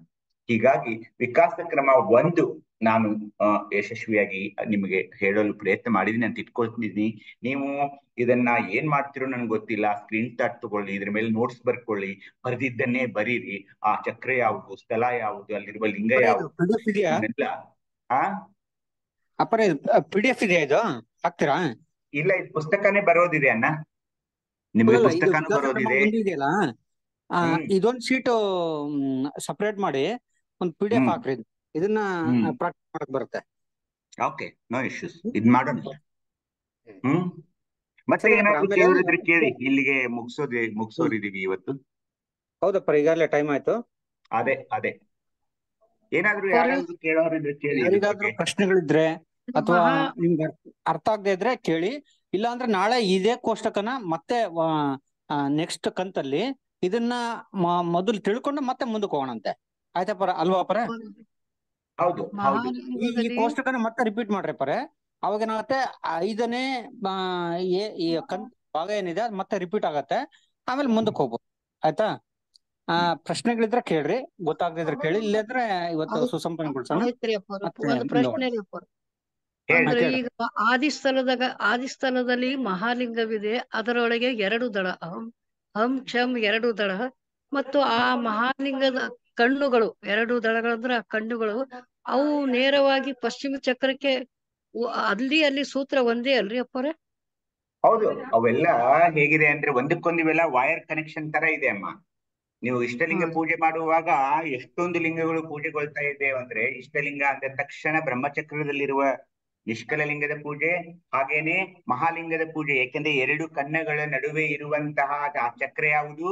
ಹೀಗಾಗಿ ವಿಕಾಸ ಕ್ರಮ ಒಂದು ನಾನು ಆ, ಯಶಸ್ವಿಯಾಗಿ ನಿಮಗೆ ಹೇಳಲು ಪ್ರಯತ್ನ ಮಾಡಿದೀನಿ ಅಂತ ಇಟ್ಕೊಳ್ತಿದ್ದೀನಿ ನೀವು ಇದನ್ನ ಏನ್ ಮಾಡ್ತಿರೋ ನನ್ಗೆ ಗೊತ್ತಿಲ್ಲ ಸ್ಕ್ರೀನ್ ಶಾಟ್ ತಗೊಳ್ಳಿ ಇದ್ರ ಮೇಲೆ ನೋಟ್ಸ್ ಬರ್ಕೊಳ್ಳಿ ಬರೆದಿದ್ದನ್ನೇ ಬರೀರಿ ಆ ಚಕ್ರ ಯಾವುದು ಸ್ಥಳ ಯಾವುದು ಅಲ್ಲಿರುವ ಲಿಂಗ ಯಾವುದು ಪಿ ಡಿ ಎಫ್ ಇದೆಯಾ ಇವನ್ನೆಲ್ಲ ಆ ಅಪ್ಪರ ಪಿ ಡಿ ಎಫ್ ಇದೆಯಾ ಇದು ಹಾಕ್ತೀರಾ ಇಲ್ಲ ಇದು ಪುಸ್ತಕನೇ ಬರೋದಿದೆ ಅಣ್ಣ ನಿಮಗೆ ಅಲ್ಲಲ್ಲ, ಇದು ಪುಸ್ತಕನೂ ವಿಕಾಸ ಕ್ರಮ ಬರೋದಿದೆ ಒಂದು ಇದೆಯಲ್ಲ ಆ, ಹ್ಮ್. ಇದೊಂದ್ ಶೀಟ್ ಸಪರೇಟ್ ಮಾಡಿ ಒಂದ್ ಪಿ ಡಿ ಎಫ್ ಹ್ಮ್. ಹಾಕ್ರಿ ಇದನ್ನ ಹ್ಮ್. ಪ್ರಾಕ್ಟೀಸ್ ಮಾಡಕ್ ಬರುತ್ತೆ ಓಕೆ ನೋ ಇಶ್ಯೂಸ್ ಇದ್ ಮಾಡೋಣ ಹ್ಮ್ ಮತ್ತೆ ಸರಿ, ಏನಾದ್ರು ಆಮೇಲೆ- ಕೇಳಿದ್ರೆ ಕೇಳಿ ಇಲ್ಲಿಗೆ ಮುಗಿಸೋದಿ ಮುಗಿಸೋರಿದೀವಿ ಇವತ್ತು ಹೌದಪ್ಪ ಈಗಾಗಲೇ ಟೈಮ್ ಆಯ್ತು ಅದೇ ಅದೇ ಏನಾದ್ರು ಕೊರೆ- ಯಾರಾದ್ರೂ ಕೇಳೋರಿದ್ರೆ ಕೇಳಿ ಇದ್ರ ಯಾರಿಗಾದ್ರೂ ಬಗ್ಗೆ ಪ್ರಶ್ನೆಗಳಿದ್ರೆ ಅಥವಾ ಮಹಾ ನಿಮ್ಗೆ ಅರ್ಥ- ಅರ್ಥ ಆಗದೆ ಇದ್ರೆ ಕೇಳಿ ಇಲ್ಲ ಅಂದ್ರೆ ನಾಳೆ ಇದೇ ಕೋಷ್ಟಕನ ಮತ್ತೆ ನೆಕ್ಸ್ಟ್ ಕಂತಲ್ಲಿ ಇದನ್ನ ಮ- ಮೊದಲು ತಿಳ್ಕೊಂಡು ಮತ್ತೆ ಮುಂದಕ್ಕೆ ಹೋಗೋಣಂತೆ ಆಯ್ತಪ್ಪರ ಅಲ್ವಾ ಪರ ಹೌದು ಹೌದು ಈ ಈ ಮಹಾಲಿಂಗದಲ್ಲಿ ಕೋಷ್ಟಕನ ಮತ್ತೆ ರಿಪೀಟ್ ಮಾಡ್ರಿ ಪರೆ ಅವಾಗ ಏನಾಗುತ್ತೆ ಐದನೇ ಆ, ಏ- ಈ ಕಂತ್ ಭಾಗ ಏನಿದೆ ಅದ್ ಮತ್ತೆ ರಿಪೀಟ್ ಆಗತ್ತೆ ಆಮೇಲೆ ಮುಂದಕ್ಕೆ ಹೋಗ್ಬೋದು ಆಯ್ತಾ ಆ ಪ್ರಶ್ನೆಗಳಿದ್ರೆ ಕೇಳ್ರಿ ಗೊತ್ತಾಗದಿದ್ರೆ ಕೇಳಿ ಇಲ್ಲದ್ರೆ ಇವತ್ತು ಆಯ್ತು. ಸುಸಂಪನ್ನಗೊಳಿಸೋಣ ಆಯ್ತ್ರಿ ಅಪ್ಪಾರ ಮತ್ತೆ ಒಂದು ಮುಂದೆ ಪ್ರಶ್ನೆ ಹೋಗೋಣ. ರೀ ಅಪ್ಪಾರ ಹೇಳಿ ಅಂದ್ರೆ ಕೇಳಿ. ಈಗ ಆದಿಸ್ಥಾನದಾಗ ಆದಿಸ್ಥಾನದಲ್ಲಿ ಮಹಾಲಿಂಗವಿದೆ ಅದರೊಳಗೆ ಎರಡು ದಳ ಹಂ ಹಂ ಕ್ಷಂ ಎರಡು ದಳ ಮತ್ತು ಆ ಮಹಾಲಿಂಗದ ಕಣ್ಣುಗಳು ಎರಡು ದಳಗಳಂದ್ರೆ ಆ ಕಣ್ಣುಗಳು ಅವು ನೇರವಾಗಿ ಪಶ್ಚಿಮ ಚಕ್ರಕ್ಕೆ ಉ- ಅಲ್ಲಿ ಅಲ್ಲಿ ಸೂತ್ರ ಒಂದೇ ಅಲ್ರಿ ಅಪ್ಪಾರೆ ಹೌದು ಅವೆಲ್ಲ ಹೇಗಿದೆ ಅಂದ್ರೆ ಒಂದಕ್ಕೊಂದು ಇವೆಲ್ಲ ವೈರ್ ಕನೆಕ್ಷನ್ ತರ ಇದೆ ಅಮ್ಮ ನೀವು ಇಷ್ಟಲಿಂಗ ಹ್ಮ್. ಪೂಜೆ ಮಾಡುವಾಗ ಎಷ್ಟೊಂದು ಲಿಂಗಗಳು ಪೂಜೆಗೊಳ್ತಾ ಇದೆ ಅಂದ್ರೆ ಇಷ್ಟಲಿಂಗ ಅಂದ ತಕ್ಷಣ ಬ್ರಹ್ಮಚಕ್ರದಲ್ಲಿರುವ ನಿಷ್ಕಲ ಲಿಂಗದ ಪೂಜೆ ಹಾಗೇನೆ ಮಹಾಲಿಂಗದ ಪೂಜೆ ಏಕೆಂದ್ರೆ ಎರಡು ಕಣ್ಣಗಳ ನಡುವೆ ಇರುವಂತಹ ಆ ಚಕ್ರ ಯಾವುದು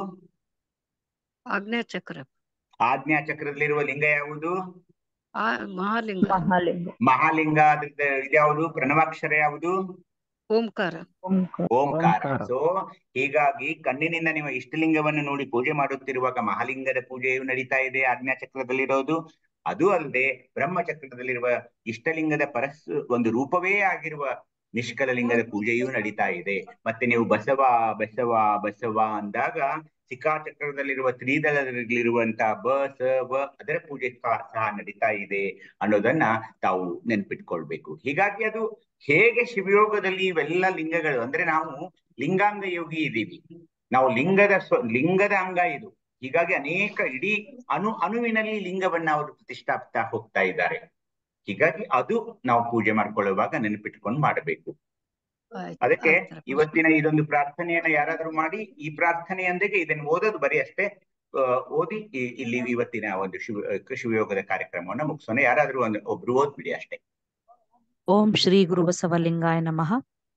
ಆಗ್ನೇಯ ಚಕ್ರ ಆಜ್ಞಾ ಚಕ್ರದಲ್ಲಿರುವ ಲಿಂಗ ಯಾವುದು ಆ ಮಹಾಲಿಂಗ ಮಹಾಲಿಂಗ ಮಹಾಲಿಂಗ ಅದ್ರದ್ದು ಇದ್ಯಾವುದು ಪ್ರಣವಾಕ್ಷರ ಯಾವುದು ಓಂಕಾರ ಓಂಕಾರ ಓಂಕಾರ ಓಂಕಾರ. ಸೊ ಹೀಗಾಗಿ ಕಣ್ಣಿನಿಂದ ನೀವು ಇಷ್ಟಲಿಂಗವನ್ನು ನೋಡಿ ಪೂಜೆ ಮಾಡುತ್ತಿರುವಾಗ ಮಹಾಲಿಂಗದ ಪೂಜೆಯು ನಡೀತಾ ಇದೆ ಆಜ್ಞಾ ಚಕ್ರದಲ್ಲಿರೋದು ಅದು ಅಲ್ಲದೆ ಬ್ರಹ್ಮಚಕ್ರದಲ್ಲಿರುವ ಇಷ್ಟಲಿಂಗದ ಪರಸ್ ಒಂದು ರೂಪವೇ ಆಗಿರುವ ನಿಷ್ಕಲ ಲಿಂಗದ ಪೂಜೆಯೂ ನಡೀತಾ ಇದೆ ಮತ್ತೆ ನೀವು ಬಸವ ಬಸವ ಬಸವ ಅಂದಾಗ ಶಿಖಾಚಕ್ರದಲ್ಲಿರುವ ತ್ರಿದಳದಲ್ಲಿರುವಂತಹ ಬ ಸ ವ ಅದರ ಪೂಜೆ ಸಹ ಸಹ ನಡೀತಾ ಇದೆ ಅನ್ನೋದನ್ನ ತಾವು ನೆನ್ಪಿಟ್ಕೊಳ್ಬೇಕು ಹೀಗಾಗಿ ಅದು ಹೇಗೆ ಶಿವಯೋಗದಲ್ಲಿ ಇವೆಲ್ಲ ಲಿಂಗಗಳು ಅಂದ್ರೆ ನಾವು ಲಿಂಗಾಂಗ ಯೋಗಿ ಇದ್ದೀವಿ ನಾವು ಲಿಂಗದ ಸ್ವ ಲಿಂಗದ ಅಂಗ ಇದು ಹೀಗಾಗಿ ಅನೇಕ ಇಡೀ ಅಣು ಅಣುವಿನಲ್ಲಿ ಲಿಂಗವನ್ನ ಅವರು ಪ್ರತಿಷ್ಠಾಪಿಸ್ತಾ ಹೋಗ್ತಾ ಇದ್ದಾರೆ ಹೀಗಾಗಿ ಅದು ನಾವು ಪೂಜೆ ಮಾಡ್ಕೊಳ್ಳುವಾಗ ನೆನಪಿಟ್ಕೊಂಡು ಮಾಡಬೇಕು ಆಯ್ತು ಅದಕ್ಕೆ ಆಯ್ತು ಇವತ್ತಿನ ಇದೊಂದು ಪ್ರಾರ್ಥನೆಯನ್ನ ಯಾರಾದ್ರೂ ಮಾಡಿ ಈ ಪ್ರಾರ್ಥನೆಯೊಂದಿಗೆ ಇದನ್ನು ಓದೋದು ಬರೀ ಅಷ್ಟೇ ಆ, ಓದಿ ಈ- ಇಲ್ಲಿ ಇವತ್ತಿನ ಒಂದು ಶಿವ ಶಿವಯೋಗದ ಕಾರ್ಯಕ್ರಮವನ್ನ ಮುಗಿಸೋಣ ಯಾರಾದ್ರೂ ಒಂದು ಒಬ್ರು ಓದ್ಬಿಡಿ ಅಷ್ಟೇ ಓಂ ಶ್ರೀ ಗುರು ಬಸವಲಿಂಗಾಯ ನಮಃ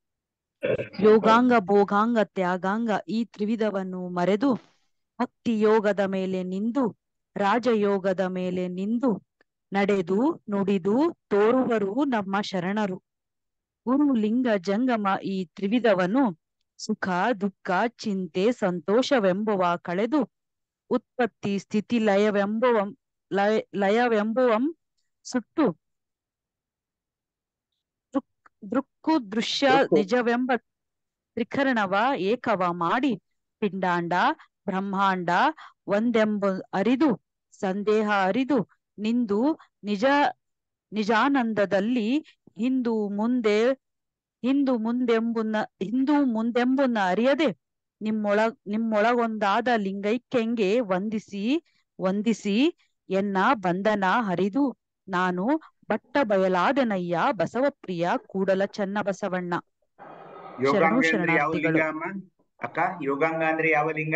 ಯೋಗಾಂಗ ಭೋಗಾಂಗ ತ್ಯಾಗಾಂಗ ಈ ತ್ರಿವಿಧವನ್ನು ಮರೆದು ಭಕ್ತಿ ಯೋಗದ ಮೇಲೆ ನಿಂದು ರಾಜಯೋಗದ ಮೇಲೆ ನಿಂದು ನಡೆದು ನುಡಿದು ತೋರುವರು ನಮ್ಮ ಶರಣರು ಗುರು ಲಿಂಗ ಜಂಗಮ ಈ ತ್ರಿವಿಧವನ್ನು ಸುಖ ದುಃಖ ಚಿಂತೆ ಸಂತೋಷವೆಂಬುವ ಕಳೆದು ಉತ್ಪತ್ತಿ ಸ್ಥಿತಿ ಲಯವೆಂಬುವ ಲಯ ಲಯವೆಂಬುವಂ ಸುಟ್ಟು ದೃಕ್- ದೃಕ್ಕು ದೃಶ್ಯ ದೃಕ್ಕು. ನಿಜವೆಂಬ ತ್ರಿಕರಣವ ಏಕವ ಮಾಡಿ ಪಿಂಡಾಂಡ ಬ್ರಹ್ಮಾಂಡ ಒಂದೆಂಬ ಅರಿದು ಸಂದೇಹ ಅರಿದು ನಿಂದು ನಿಜ ನಿಜಾನಂದದಲ್ಲಿ ಹಿಂದು ಮುಂದೆ ಹಿಂದು ಮುಂದೆಂಬುನ್ನ ಹಿಂದು ಮುಂದೆಂಬುನ್ನ ಅರಿಯದೆ ನಿಮ್ಮೊಳಗ್ ನಿಮ್ಮೊಳಗೊಂದಾದ ಲಿಂಗೈಕ್ಯಂಗೆ ವಂದಿಸಿ ವಂದಿಸಿ ಎನ್ನ ಬಂಧನ ಹರಿದು ನಾನು ಬಟ್ಟ ಬಯಲಾದೆನಯ್ಯ ಬಸವಪ್ರಿಯ ಕೂಡಲ ಚನ್ನ ಬಸವಣ್ಣ ಶರಣು ಯೋಗಾಂಗ ಅಂದ್ರೆ ಯಾವ ಲಿಂಗ ಶರಣಾರ್ಥಿಗಳು ಅಮ್ಮ ಅಕ್ಕ ಯೋಗಾಂಗ ಅಂದ್ರೆ ಯಾವ ಲಿಂಗ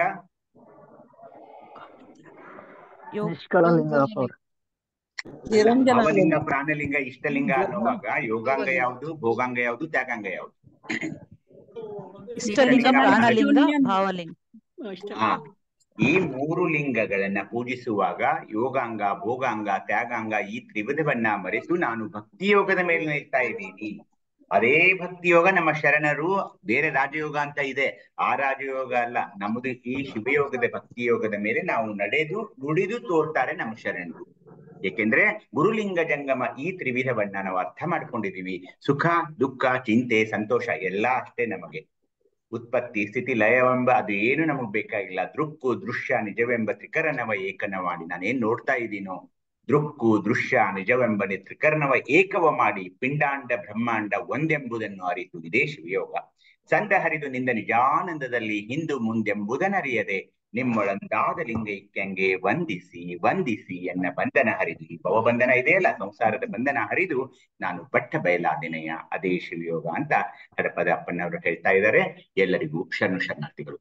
ಯೋ ನಿಷ್ಕಳ ಲಿಂಗ ಅಪ್ಪ ಅವ್ರೆ. ಭಾವಲಿಂಗ ಪ್ರಾಣಲಿಂಗ ಇಷ್ಟಲಿಂಗ ಅನ್ನುವಾಗ ಯೋಗಾಂಗ ಯಾವುದು ಭೋಗಾಂಗ ಯಾವುದು ತ್ಯಾಗಾಂಗ ಯಾವುದು ಇಷ್ಟಲಿಂಗ ಇಷ್ಟಲಿಂಗ ಪ್ರಾಣಲಿಂಗ ಭಾವಲಿಂಗ ಹಾ ಈ ಮೂರು ಲಿಂಗಗಳನ್ನ ಪೂಜಿಸುವಾಗ ಯೋಗಾಂಗ ಭೋಗಾಂಗ ತ್ಯಾಗಾಂಗ ಈ ತ್ರಿವಿಧವನ್ನ ಮರೆತು ನಾನು ಭಕ್ತಿ ಯೋಗದ ಮೇಲೆ ನಿಲ್ತಾ ಇದ್ದೀನಿ ಅದೇ ಭಕ್ತಿ ಯೋಗ ನಮ್ಮ ಶರಣರು ಬೇರೆ ರಾಜಯೋಗ ಅಂತ ಇದೆ ಆ ರಾಜಯೋಗ ಅಲ್ಲ ನಮ್ಮದು ಈ ಶಿವಯೋಗದ ಭಕ್ತಿ ಯೋಗದ ಮೇಲೆ ನಾವು ನಡೆದು ನುಡಿದು ತೋರ್ತಾರೆ ನಮ್ಮ ಶರಣರು ಏಕೆಂದ್ರೆ ಗುರುಲಿಂಗ ಜಂಗಮ ಈ ತ್ರಿವಿಧವನ್ನ ನಾವು ಅರ್ಥ ಮಾಡ್ಕೊಂಡಿದೀವಿ ಸುಖ ದುಃಖ ಚಿಂತೆ ಸಂತೋಷ ಎಲ್ಲಾ ಅಷ್ಟೇ ನಮಗೆ ಉತ್ಪತ್ತಿ ಸ್ಥಿತಿ ಲಯವೆಂಬ ಅದು ಏನು ನಮಗ್ ಬೇಕಾಗಿಲ್ಲ ದೃಕ್ಕು ದೃಶ್ಯ ನಿಜವೆಂಬ ತ್ರಿಕರಣವ ಏಕನ ಮಾಡಿ ನಾನೇನ್ ನೋಡ್ತಾ ಇದ್ದೀನೋ ದೃಕ್ಕು ದೃಶ್ಯ ನಿಜವೆಂಬನೆ ತ್ರಿಕರ್ಣವ ಏಕವ ಮಾಡಿ ಪಿಂಡಾಂಡ ಬ್ರಹ್ಮಾಂಡ ಒಂದೆಂಬುದನ್ನು ಅರಿತು ಇದೇ ಶಿವಯೋಗ ಸಂದ ಹರಿದು ನಿಂದ ನಿಜಾನಂದದಲ್ಲಿ ಹಿಂದು ಮುಂದೆಂಬುದನ್ನರಿಯದೆ ನಿಮ್ಮೊಳಂದಾದ ಲಿಂಗೈಕ್ಯಂಗೆ ವಂದಿಸಿ ವಂದಿಸಿ ಎನ್ನ ಬಂಧನ ಹರಿದು ಈ ಭವಬಂಧನ ಇದೆಯಲ್ಲ ಸಂಸಾರದ ಬಂಧನ ಹರಿದು ನಾನು ಪಟ್ಟ ಬಯಲಾದಿನೆಯ ಅದೇ ಶಿವಯೋಗ ಅಂತ ಹಡಪದ ಅಪ್ಪನವರು ಹೇಳ್ತಾ ಇದ್ದಾರೆ ಎಲ್ಲರಿಗೂ ಶರಣು ಶರಣಾರ್ಥಿಗಳು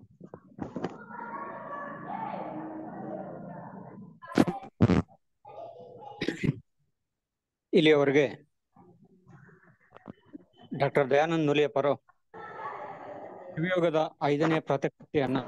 ಇಲ್ಲಿಯವರೆಗೆ ಡಾಕ್ಟರ್ ದಯಾನಂದ್ ನುಲಿಯಪ್ಪರು ಶಿವಯೋಗದ ಐದನೇ ಪ್ರಾತ್ಯಕ್ಷತೆಯನ್ನ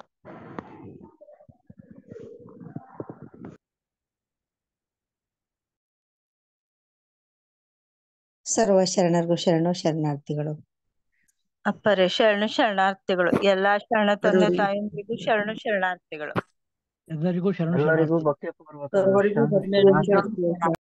ಸರ್ವ ಶರಣರಿಗೂ ಶರಣು ಶರಣಾರ್ಥಿಗಳು ಅಪ್ಪರೇ ಶರಣು ಶರಣಾರ್ಥಿಗಳು ಎಲ್ಲಾ ಶರಣ ತಂದೆ ತಾಯಂದಿರಿಗೂ ಶರಣು ಶರಣಾರ್ಥಿಗಳು ಎಲ್ಲರಿಗೂ ಶರಣ ಎಲ್ಲರಿಗೂ ಶರಣಾರ್ಥಿ ಭಕ್ತಿಪೂರ್ವಕ ಸರ್ವರಿಗೂ ಶರಣ ಭಕ್ತಿಯ ಶರಣಾರ್ಥಿ. ಶರಣಾರ್ಥಿಗಳು.